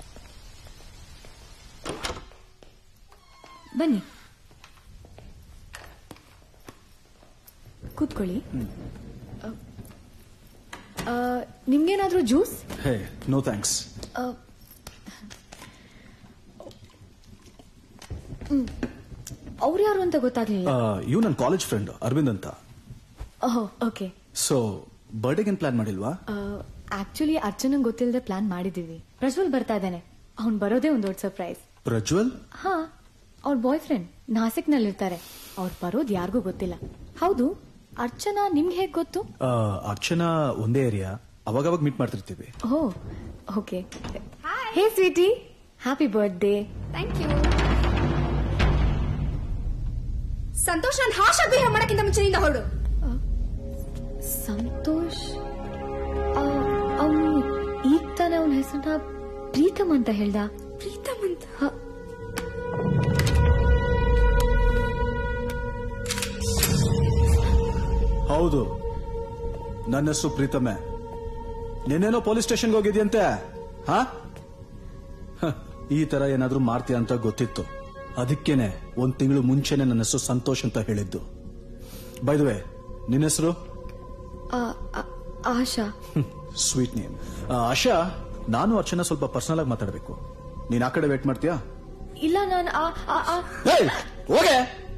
ಬನ್ನಿ ಕೂತ್ಕೊಳ್ಳಿ ಆ, ನಿಮ್ಗೇನಾದ್ರೂ ಜ್ಯೂಸ್ ಹೇ ನೋ ಥ್ಯಾಂಕ್ಸ್ ಅವ್ರು ಯಾರು ಅಂತ ಗೊತ್ತಾಗ್ಲಿಲ್ಲ ಇವ್ ನನ್ನ ಕಾಲೇಜ್ ಫ್ರೆಂಡ್ ಅರವಿಂದ್ ಅಂತ ಓಹ್ ಓಕೆ ಸೊ ಬರ್ಡೇಗೇನ್ ಪ್ಲಾನ್ ಮಾಡಿಲ್ವಾ ಆಕ್ಚುಲಿ ಅರ್ಚನಂಗ್ ಗೊತ್ತಿಲ್ಲದೆ ಪ್ಲಾನ್ ಮಾಡಿದೀವಿ ಪ್ರಜ್ವಲ್ ಬರ್ತಾ ಇದ್ದಾನೆ ಅವ್ನ್ ಬರೋದೇ ಒಂದು ದೊಡ್ಡ ಸರ್ಪ್ರೈಸ್ ಪ್ರಜ್ವಲ್ ಹಾ ಅವ್ರ ಬಾಯ್ ಫ್ರೆಂಡ್ ನಾಸಿಕ್ ನಲ್ಲಿರ್ತಾರೆ ಅವ್ರು ಬರೋದ್ ಯಾರಿಗೂ ಗೊತ್ತಿಲ್ಲ ಹೌದು ಅರ್ಚನಾ ನಿಮ್ಗೆ ಹೇಗ್ ಗೊತ್ತು ಆ, ಅರ್ಚನಾ ಒಂದೇ ಏರಿಯಾ ಅವಾಗವಾಗ ಮೀಟ್ ಮಾಡ್ತಿರ್ತೀವಿ oh okay hey sweety happy birthday thank you Santosh ನಾನು ಹಾಶ ಬಿಹೇವ್ ಮಾಡಕ್ಕಿಂತ ಮುಂಚೆಯಿಂದ ಹೊರಡು ಸಂತೋಷ್ ಅವ್ನು ಈಗ ಅವನ ಹೆಸರನ್ನ ಪ್ರೀತಮ್ ಅಂತ ಹೇಳ್ದ ಪ್ರೀತಮ್ ಅಂತ ಹೌದು ನನ್ನ ಹೆಸರು ಪ್ರೀತಮೆ ನಿನ್ನೇನೋ ಪೊಲೀಸ್ ಸ್ಟೇಷನ್ಗೆ ಹೋಗಿದ್ಯಂತೆ ಹಾ ಹ, ಈ ತರ ಏನಾದ್ರೂ ಮಾಡ್ತೀಯ ಅಂತ ಗೊತ್ತಿತ್ತು ಅದಕ್ಕೇನೆ ಒಂದ್ ತಿಂಗಳು ಮುಂಚೆನೆ ನನ್ನ ಹೆಸರು ಸಂತೋಷ್ ಅಂತ ಹೇಳಿದ್ದು ಬೈದುವೆ ನಿನ್ನ ಹೆಸರು ಆ- ಆ- ಆಶಾ ಸ್ವೀಟ್ ನೇಮ್ ಆಶಾ ನಾನು ಅರ್ಚನಾ ಸ್ವಲ್ಪ ಪರ್ಸನಲ್ ಆಗಿ ಮಾತಾಡಬೇಕು ನೀನ್ ಆ ಕಡೆ ವೇಟ್ ಮಾಡ್ತೀಯಾ ಇಲ್ಲ ನಾನು ಆ- ಆ- ಆ- ಏಯ್, ಹೋಗೆ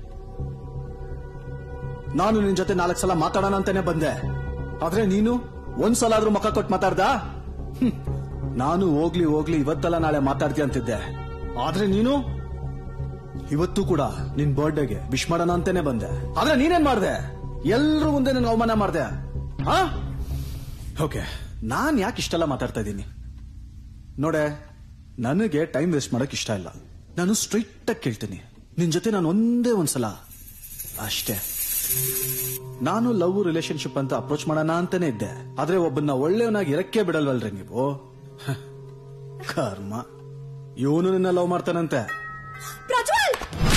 ನಾನು ನಿನ್ ಜೊತೆ ನಾಲ್ಕು ಸಲ ಮಾತಾಡೋಣ ಅಂತಾನೆ ಬಂದೆ ಆದ್ರೆ ನೀನು ಒಂದ್ಸಲ ಆದ್ರೂ ಮುಖ ಕೊಟ್ಟು ಮಾತಾಡ್ದ ನಾನು ಹೋಗ್ಲಿ ಹೋಗ್ಲಿ ಇವತ್ತಲ್ಲ ನಾಳೆ ಮಾತಾಡ್ತೀಯ ಅಂತಿದ್ದೆ ಆದ್ರೆ ನೀನು ಇವತ್ತು ಕೂಡ ನಿನ್ ಬರ್ಡೇಗೆ ವಿಶ್ ಮಾಡೋಣ ಅಂತಾನೆ ಬಂದೆ ಆದ್ರೆ ನೀನೇನ್ ಮಾಡ್ದೆ ಎಲ್ರೂ ಮುಂದೆ ನನ್ಗೆ ಅವಮಾನ ಮಾಡ್ದೆ ಹಾ ಓಕೆ ನಾನ್ ಯಾಕೆ ಇಷ್ಟೆಲ್ಲ ಮಾತಾಡ್ತಾ ಇದ್ದೀನಿ ನೋಡೆ ನನಗೆ ಟೈಮ್ ವೇಸ್ಟ್ ಮಾಡಕ್ ಇಷ್ಟ ಇಲ್ಲ ನಾನು ಸ್ಟ್ರೈಟ್ ಆಗಿ ಕೇಳ್ತೀನಿ ನಿನ್ ಜೊತೆ ನಾನು ಒಂದೇ ಒಂದ್ಸಲ ಅಷ್ಟೇ ನಾನು ಲವ್ ರಿಲೇಶನ್ಶಿಪ್ ಅಂತ ಅಪ್ರೋಚ್ ಮಾಡೋಣ ಅಂತಾನೆ ಇದ್ದೆ ಆದ್ರೆ ಒಬ್ಬನ್ನ ಒಳ್ಳೆಯವನಾಗಿ ಇರಕ್ಕೆ ಬಿಡಲ್ವಲ್ರಿ ನೀವು ಹ, ಕರ್ಮ ಇವನು ನಿನ್ನ ಲವ್ ಮಾಡ್ತಾನಂತೆ Prajwal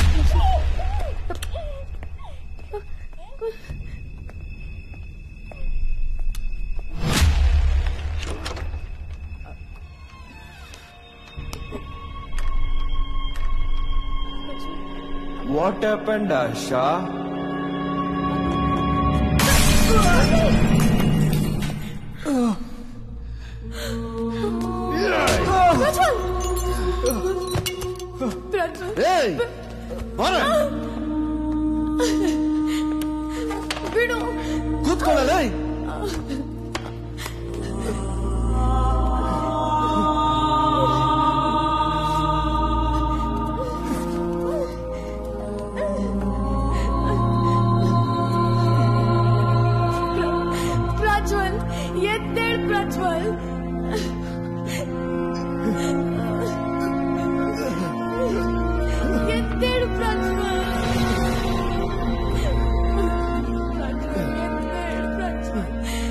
What happened, Asha? Prajwal Prajwal ಬಿಡು ಕೂತ್ಕೊಳ್ಳಲ್ಲ ಪ್ರಜ್ವಲ್ ಎದ್ದೇಳ್ ಪ್ರಜ್ವಲ್ ಎದ್ದೇಳು ಪ್ರಜ್ವಲ್ ಪ್ರಜ್ವಲ್, ಎದ್ದೇಳು ಪ್ರಜ್ವಲ್.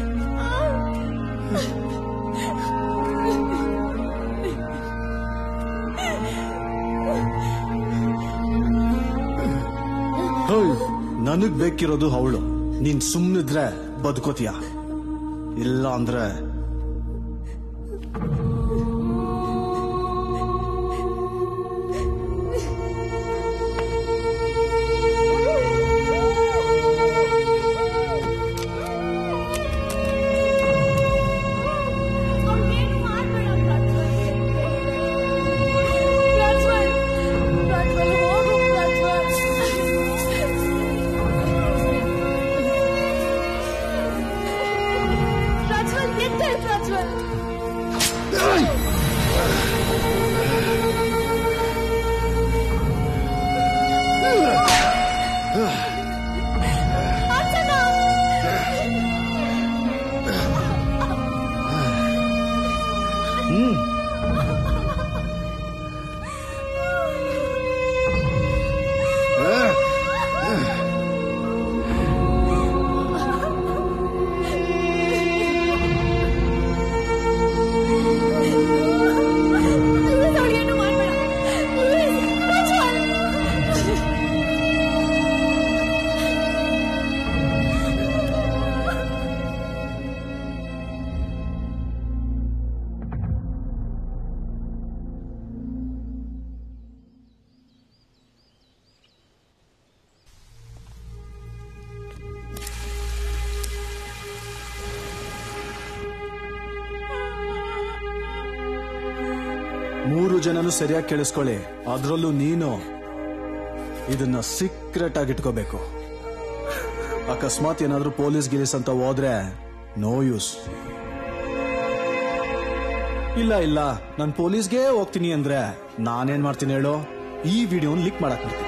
ಹೋಯ್ ನನಗ್ ಬೇಕಿರೋದು ಅವಳು ನೀನ್ ಸುಮ್ನಿದ್ರೆ ಬದುಕೋತೀಯ ಇಲ್ಲ ಅಂದ್ರೆ ಪ್ರಜ್ವಲ್, ಪ್ರಜ್ವಲ್, ಹೋಗು ಪ್ರಜ್ವಲ್. ಪ್ರಜ್ವಲ್ ಎದ್ದೇಳು ಪ್ರಜ್ವಲ್ ಅರ್ಚನಾ ಹ್ಮ್ ಪ್ಲೀಸ್ ಅವ್ಳಿಗೇನು ಮಾಡ್ಬೇಡ ಪ್ಲೀಸ್ ಪ್ರಜ್ವಲ್ ಮೂರು ಜನನು ಸರಿಯಾಗಿ ಕೇಳಿಸ್ಕೊಳ್ಳಿ ಅದ್ರಲ್ಲೂ ನೀನು ಇದನ್ನ ಸೀಕ್ರೆಟ್ ಆಗಿ ಇಟ್ಕೋಬೇಕು ಅಕಸ್ಮಾತ್ ಏನಾದ್ರೂ ಪೊಲೀಸ್ ಗಿಲೀಸ್ ಅಂತ ಹೋದ್ರೆ ನೋ ಯೂಸ್ ಇಲ್ಲ ಇಲ್ಲ ನಾನು ಪೊಲೀಸ್ಗೆ ಹೋಗ್ತೀನಿ ಅಂದ್ರೆ ನಾನೇನ್ ಮಾಡ್ತೀನಿ ಹೇಳು ಈ ವಿಡಿಯೋನ್ ಲೀಕ್ ಮಾಡಕ್ ಬರ್ತೀನಿ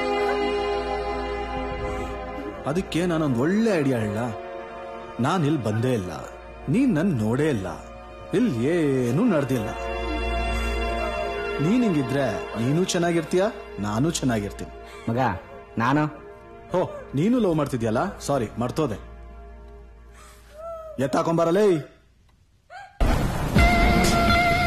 ಅದಕ್ಕೆ ನಾನೊಂದು ಒಳ್ಳೆ ಐಡಿಯಾ ಹೇಳ ನಾನು ಇಲ್ಲಿ ಬಂದೇ ಇಲ್ಲ ನೀನ್ ನನ್ ನೋಡೇ ಇಲ್ಲ ಇಲ್ಲಿ ಏನೂ ನಡೆದಿಲ್ಲ ನೀನ್ ಹಿಂಗಿದ್ರೆ ನೀನು ಚೆನ್ನಾಗಿರ್ತೀಯ ನಾನು ಚೆನ್ನಾಗಿರ್ತೀನಿ ಮಗ ನಾನು ಹೋ ನೀನು ಲವ್ ಮಾಡ್ತಿದ್ಯಲ್ಲ ಸಾರಿ ಮರ್ತೋದೆ ಎತ್ತಾಕೊಂಬರಲೇ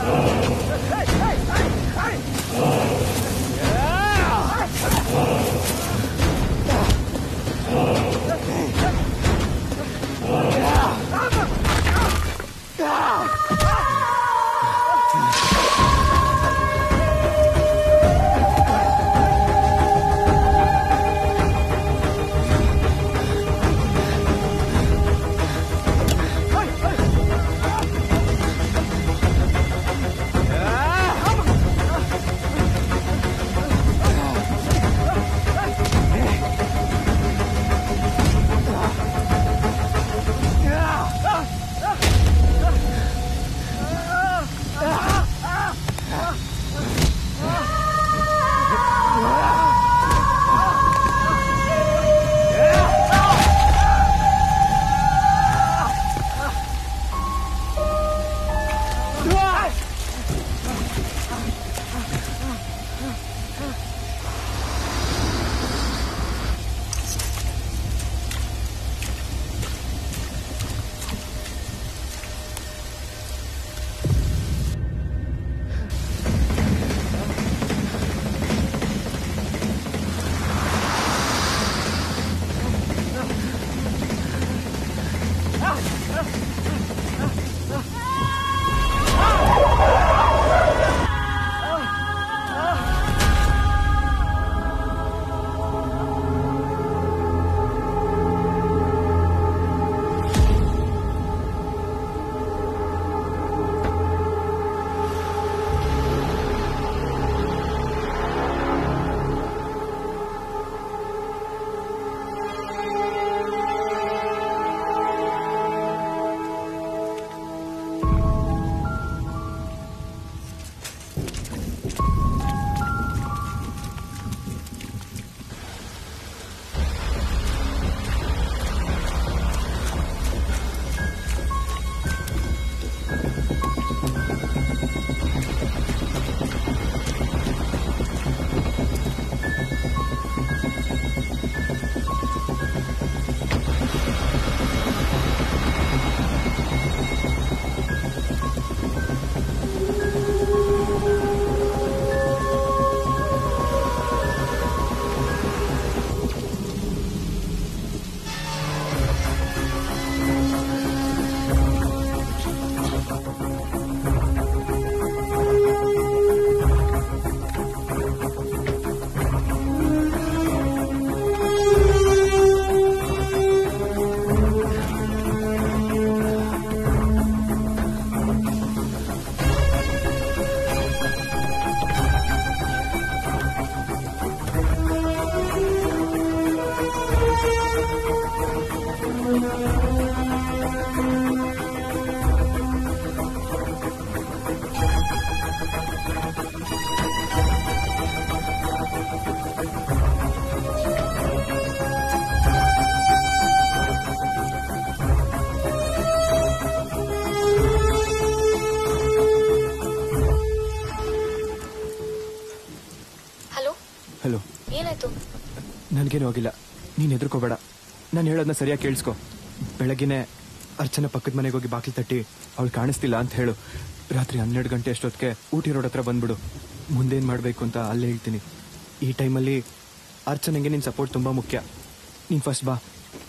ಹಲೋ ಹಲೋ ಏನಾಯ್ತು ನನಗೇನು ಆಗಿಲ್ಲ ನೀನು ಹೆದರ್ಕೋಬೇಡ ನಾನು ಹೇಳೋದನ್ನ ಸರಿಯಾಗಿ ಕೇಳಿಸ್ಕೊ ಬೆಳಗ್ಗೆನೆ ಅರ್ಚನಾ ಪಕ್ಕದ ಮನೆಗೆ ಹೋಗಿ ಬಾಗಿಲು ತಟ್ಟಿ ಅವಳು ಕಾಣಿಸ್ತಿಲ್ಲ ಅಂತ ಹೇಳು ರಾತ್ರಿ ಹನ್ನೆರಡು ಗಂಟೆ ಅಷ್ಟೊತ್ತಿಗೆ ಊಟಿ ರೋಡ್ ಹತ್ರ ಬಂದ್ಬಿಡು ಮುಂದೇನು ಮಾಡಬೇಕು ಅಂತ ಅಲ್ಲೇ ಹೇಳ್ತೀನಿ ಈ ಟೈಮಲ್ಲಿ ಅರ್ಚನೆಗೆ ನಿನ್ನ ಸಪೋರ್ಟ್ ತುಂಬ ಮುಖ್ಯ ನೀನು ಫಸ್ಟ್ ಬಾ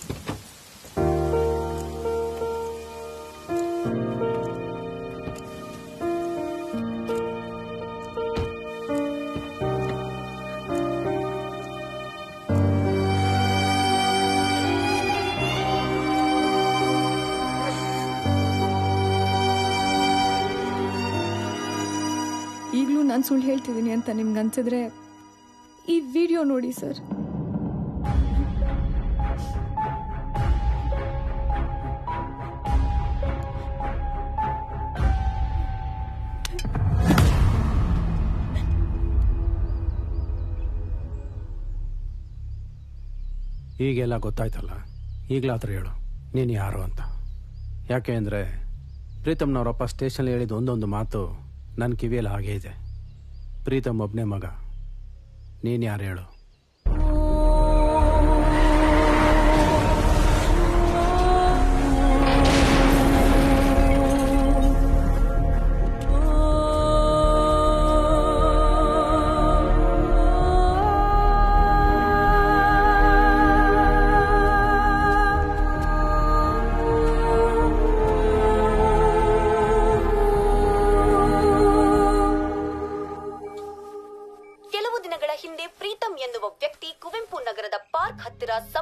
ಈಗಲೂ ನಾನು ಸುಳ್ಳು ಹೇಳ್ತಿದ್ದೀನಿ ಅಂತ ನಿಮ್ಗೆ ಅನ್ಸಿದ್ರೆ ಈ ವಿಡಿಯೋ ನೋಡಿ ಸರ್ ಈಗೆಲ್ಲ ಗೊತ್ತಾಯ್ತಲ್ಲ ಈಗಲಾದ್ರೂ ಹೇಳು ನೀನು ಯಾರು ಅಂತ ಯಾಕೆ ಅಂದರೆ ಪ್ರೀತಮ್ನವರಪ್ಪ ಸ್ಟೇಷನ್ ಹೇಳಿದ ಒಂದೊಂದು ಮಾತು ನನ್ನ ಕಿವಿಯಲ್ಲಿ ಹಾಗೇ ಇದೆ ಪ್ರೀತಮ್ ಒಬ್ಬನೇ ಮಗ ನೀನು ಯಾರು ಹೇಳು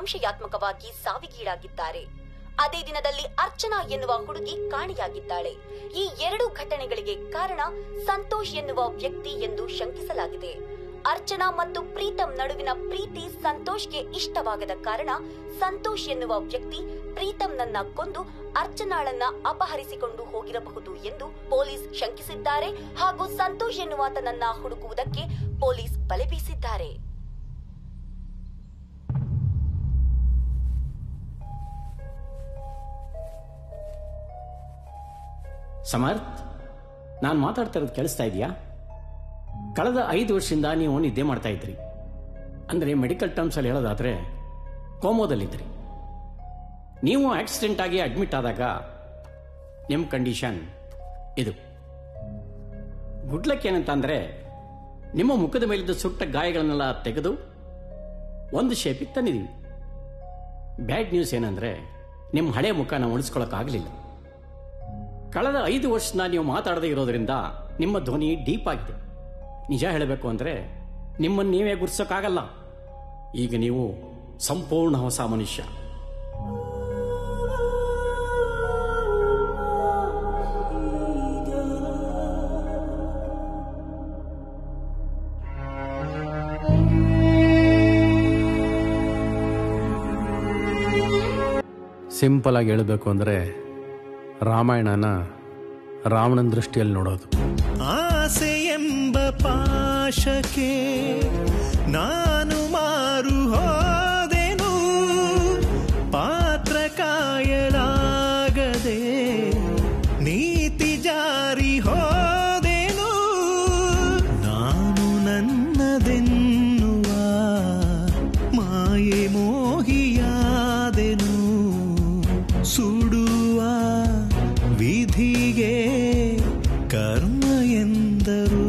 ಸಂಶಯಾತ್ಮಕವಾಗಿ ಸಾವಿಗೀಡಾಗಿದ್ದಾರೆ ಅದೇ ದಿನದಲ್ಲಿ ಅರ್ಚನಾ ಎನ್ನುವ ಹುಡುಗಿ ಕಾಣೆಯಾಗಿದ್ದಾಳೆ ಈ ಎರಡು ಘಟನೆಗಳಿಗೆ ಕಾರಣ ಸಂತೋಷ್ ಎನ್ನುವ ವ್ಯಕ್ತಿ ಎಂದು ಶಂಕಿಸಲಾಗಿದೆ ಅರ್ಚನಾ ಮತ್ತು ಪ್ರೀತಂ ನಡುವಿನ ಪ್ರೀತಿ ಸಂತೋಷ್ಗೆ ಇಷ್ಟವಾಗದ ಕಾರಣ ಸಂತೋಷ್ ಎನ್ನುವ ವ್ಯಕ್ತಿ ಪ್ರೀತಂನನ್ನ ಕೊಂದು ಅರ್ಚನಾಳನ್ನ ಅಪಹರಿಸಿಕೊಂಡು ಹೋಗಿರಬಹುದು ಎಂದು ಪೊಲೀಸ್ ಶಂಕಿಸಿದ್ದಾರೆ ಹಾಗೂ ಸಂತೋಷ್ ಎನ್ನುವಾತನನ್ನ ಹುಡುಕುವುದಕ್ಕೆ ಪೊಲೀಸ್ ಬಲೆ ಬೀಸಿದ್ದಾರೆ ಸಮರ್ಥ್ ನಾನು ಮಾತಾಡ್ತಾ ಇರೋದು ಕೇಳಿಸ್ತಾ ಇದೆಯಾ ಕಳೆದ ಐದು ವರ್ಷದಿಂದ ನೀವು ನಿದ್ದೆ ಮಾಡ್ತಾ ಇದ್ರಿ ಅಂದರೆ ಮೆಡಿಕಲ್ ಟರ್ಮ್ಸಲ್ಲಿ ಹೇಳೋದಾದ್ರೆ ಕೋಮೋದಲ್ಲಿದ್ರಿ ನೀವು ಆಕ್ಸಿಡೆಂಟ್ ಆಗಿ ಅಡ್ಮಿಟ್ ಆದಾಗ ನಿಮ್ಮ ಕಂಡೀಷನ್ ಇದು ಗುಡ್ ಲಕ್ ಏನಂತ ಅಂದರೆ ನಿಮ್ಮ ಮುಖದ ಮೇಲಿದ್ದ ಸುಟ್ಟ ಗಾಯಗಳನ್ನೆಲ್ಲ ತೆಗೆದು ಒಂದು ಶೇಪಿಗೆ ತಂದಿದ್ದೀವಿ ಬ್ಯಾಡ್ ನ್ಯೂಸ್ ಏನಂದ್ರೆ ನಿಮ್ಮ ಹಳೆ ಮುಖನ ಉಳಿಸ್ಕೊಳ್ಳೋಕ್ಕಾಗಲಿಲ್ಲ ಕಳೆದ ಐದು ವರ್ಷದಿಂದ ನೀವು ಮಾತಾಡದೇ ಇರೋದ್ರಿಂದ ನಿಮ್ಮ ಧ್ವನಿ ಡೀಪ್ ಆಗಿದೆ ನಿಜ ಹೇಳಬೇಕು ಅಂದರೆ ನಿಮ್ಮನ್ನು ನೀವೇ ಗುರ್ಸೋಕ್ಕಾಗಲ್ಲ ಈಗ ನೀವು ಸಂಪೂರ್ಣ ಹೊಸ ಮನುಷ್ಯ ಸಿಂಪಲ್ ಆಗಿ ಹೇಳಬೇಕು ಅಂದರೆ ರಾಮಾಯಣನ ರಾವಣನ ದೃಷ್ಟಿಯಲ್ಲಿ ನೋಡೋದು ಆಸೆ ಎಂಬ ಪಾಶಕ್ಕೆ ನಾನು ಮಾರು ಹೋದೆನು ಪಾತ್ರ ಕಾಯಲಾಗದೆ ನೀತಿ ಜಾರಿ ಹೋದೆನು ನಾನು ನನ್ನದೆನ್ನುವ ಮಾಯೆ ಮೋಹಿಯಾದೆನು ಸುಡುವ ವಿಧಿಗೆ ಕರ್ಮ ಎಂದರು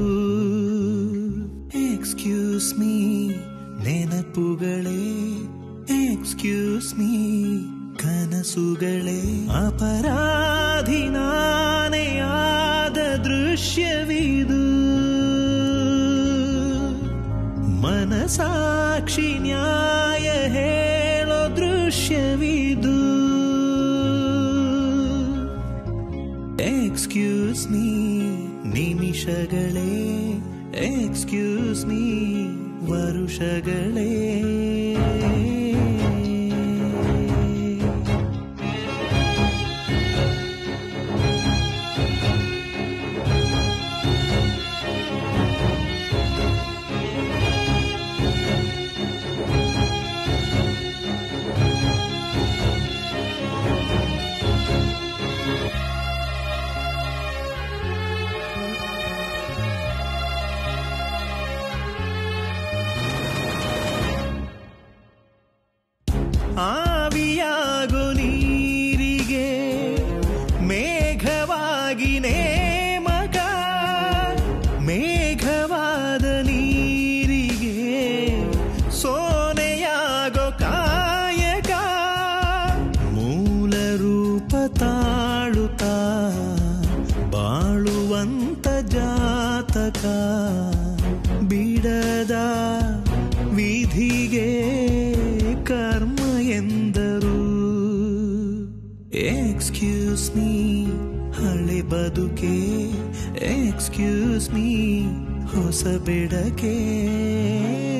ಎಕ್ಸ್ಕ್ಯೂಸ್ ಮೀ ನೆನಪುಗಳೇ ಎಕ್ಸ್ಕ್ಯೂಸ್ ಮೀ ಕನಸುಗಳೇ ಅಪರಾಧಿ ನಾನೇ ಆದ ದೃಶ್ಯವಿದು ಮನಸಾಕ್ಷಿ ನ್ಯಾಯ ಹೇಳೋ ದೃಶ್ಯವಿದು ಎಕ್ಸ್ಕ್ಯೂಸ್ ಮೀ ನಿಮಿಷಗಳೇ ಎಕ್ಸ್ಕ್ಯೂಸ್ ಮೀ ವರುಷಗಳೇ ಆವಿಯಾಗು ನೀರಿಗೆ ಮೇಘವಾಗಿ ನೇಮಕ ಮೇಘವಾದ ನೀರಿಗೆ ಸೋನೆಯಾಗೋ ಕಾಯಕ ಮೂಲ ರೂಪ ತಾಳುತ್ತಾ ಬಾಳುವಂತ ಜಾತಕ ಬಿಡದ ವಿಧಿಗೆ ಕರ್ಮ ಎಂದರು ಎಕ್ಸ್ಕ್ಯೂಸ್ ಮೀ ಹಳೆ ಬದುಕೆ ಎಕ್ಸ್ಕ್ಯೂಸ್ ಮೀ ಹೊಸ ಬೆಡಕೆ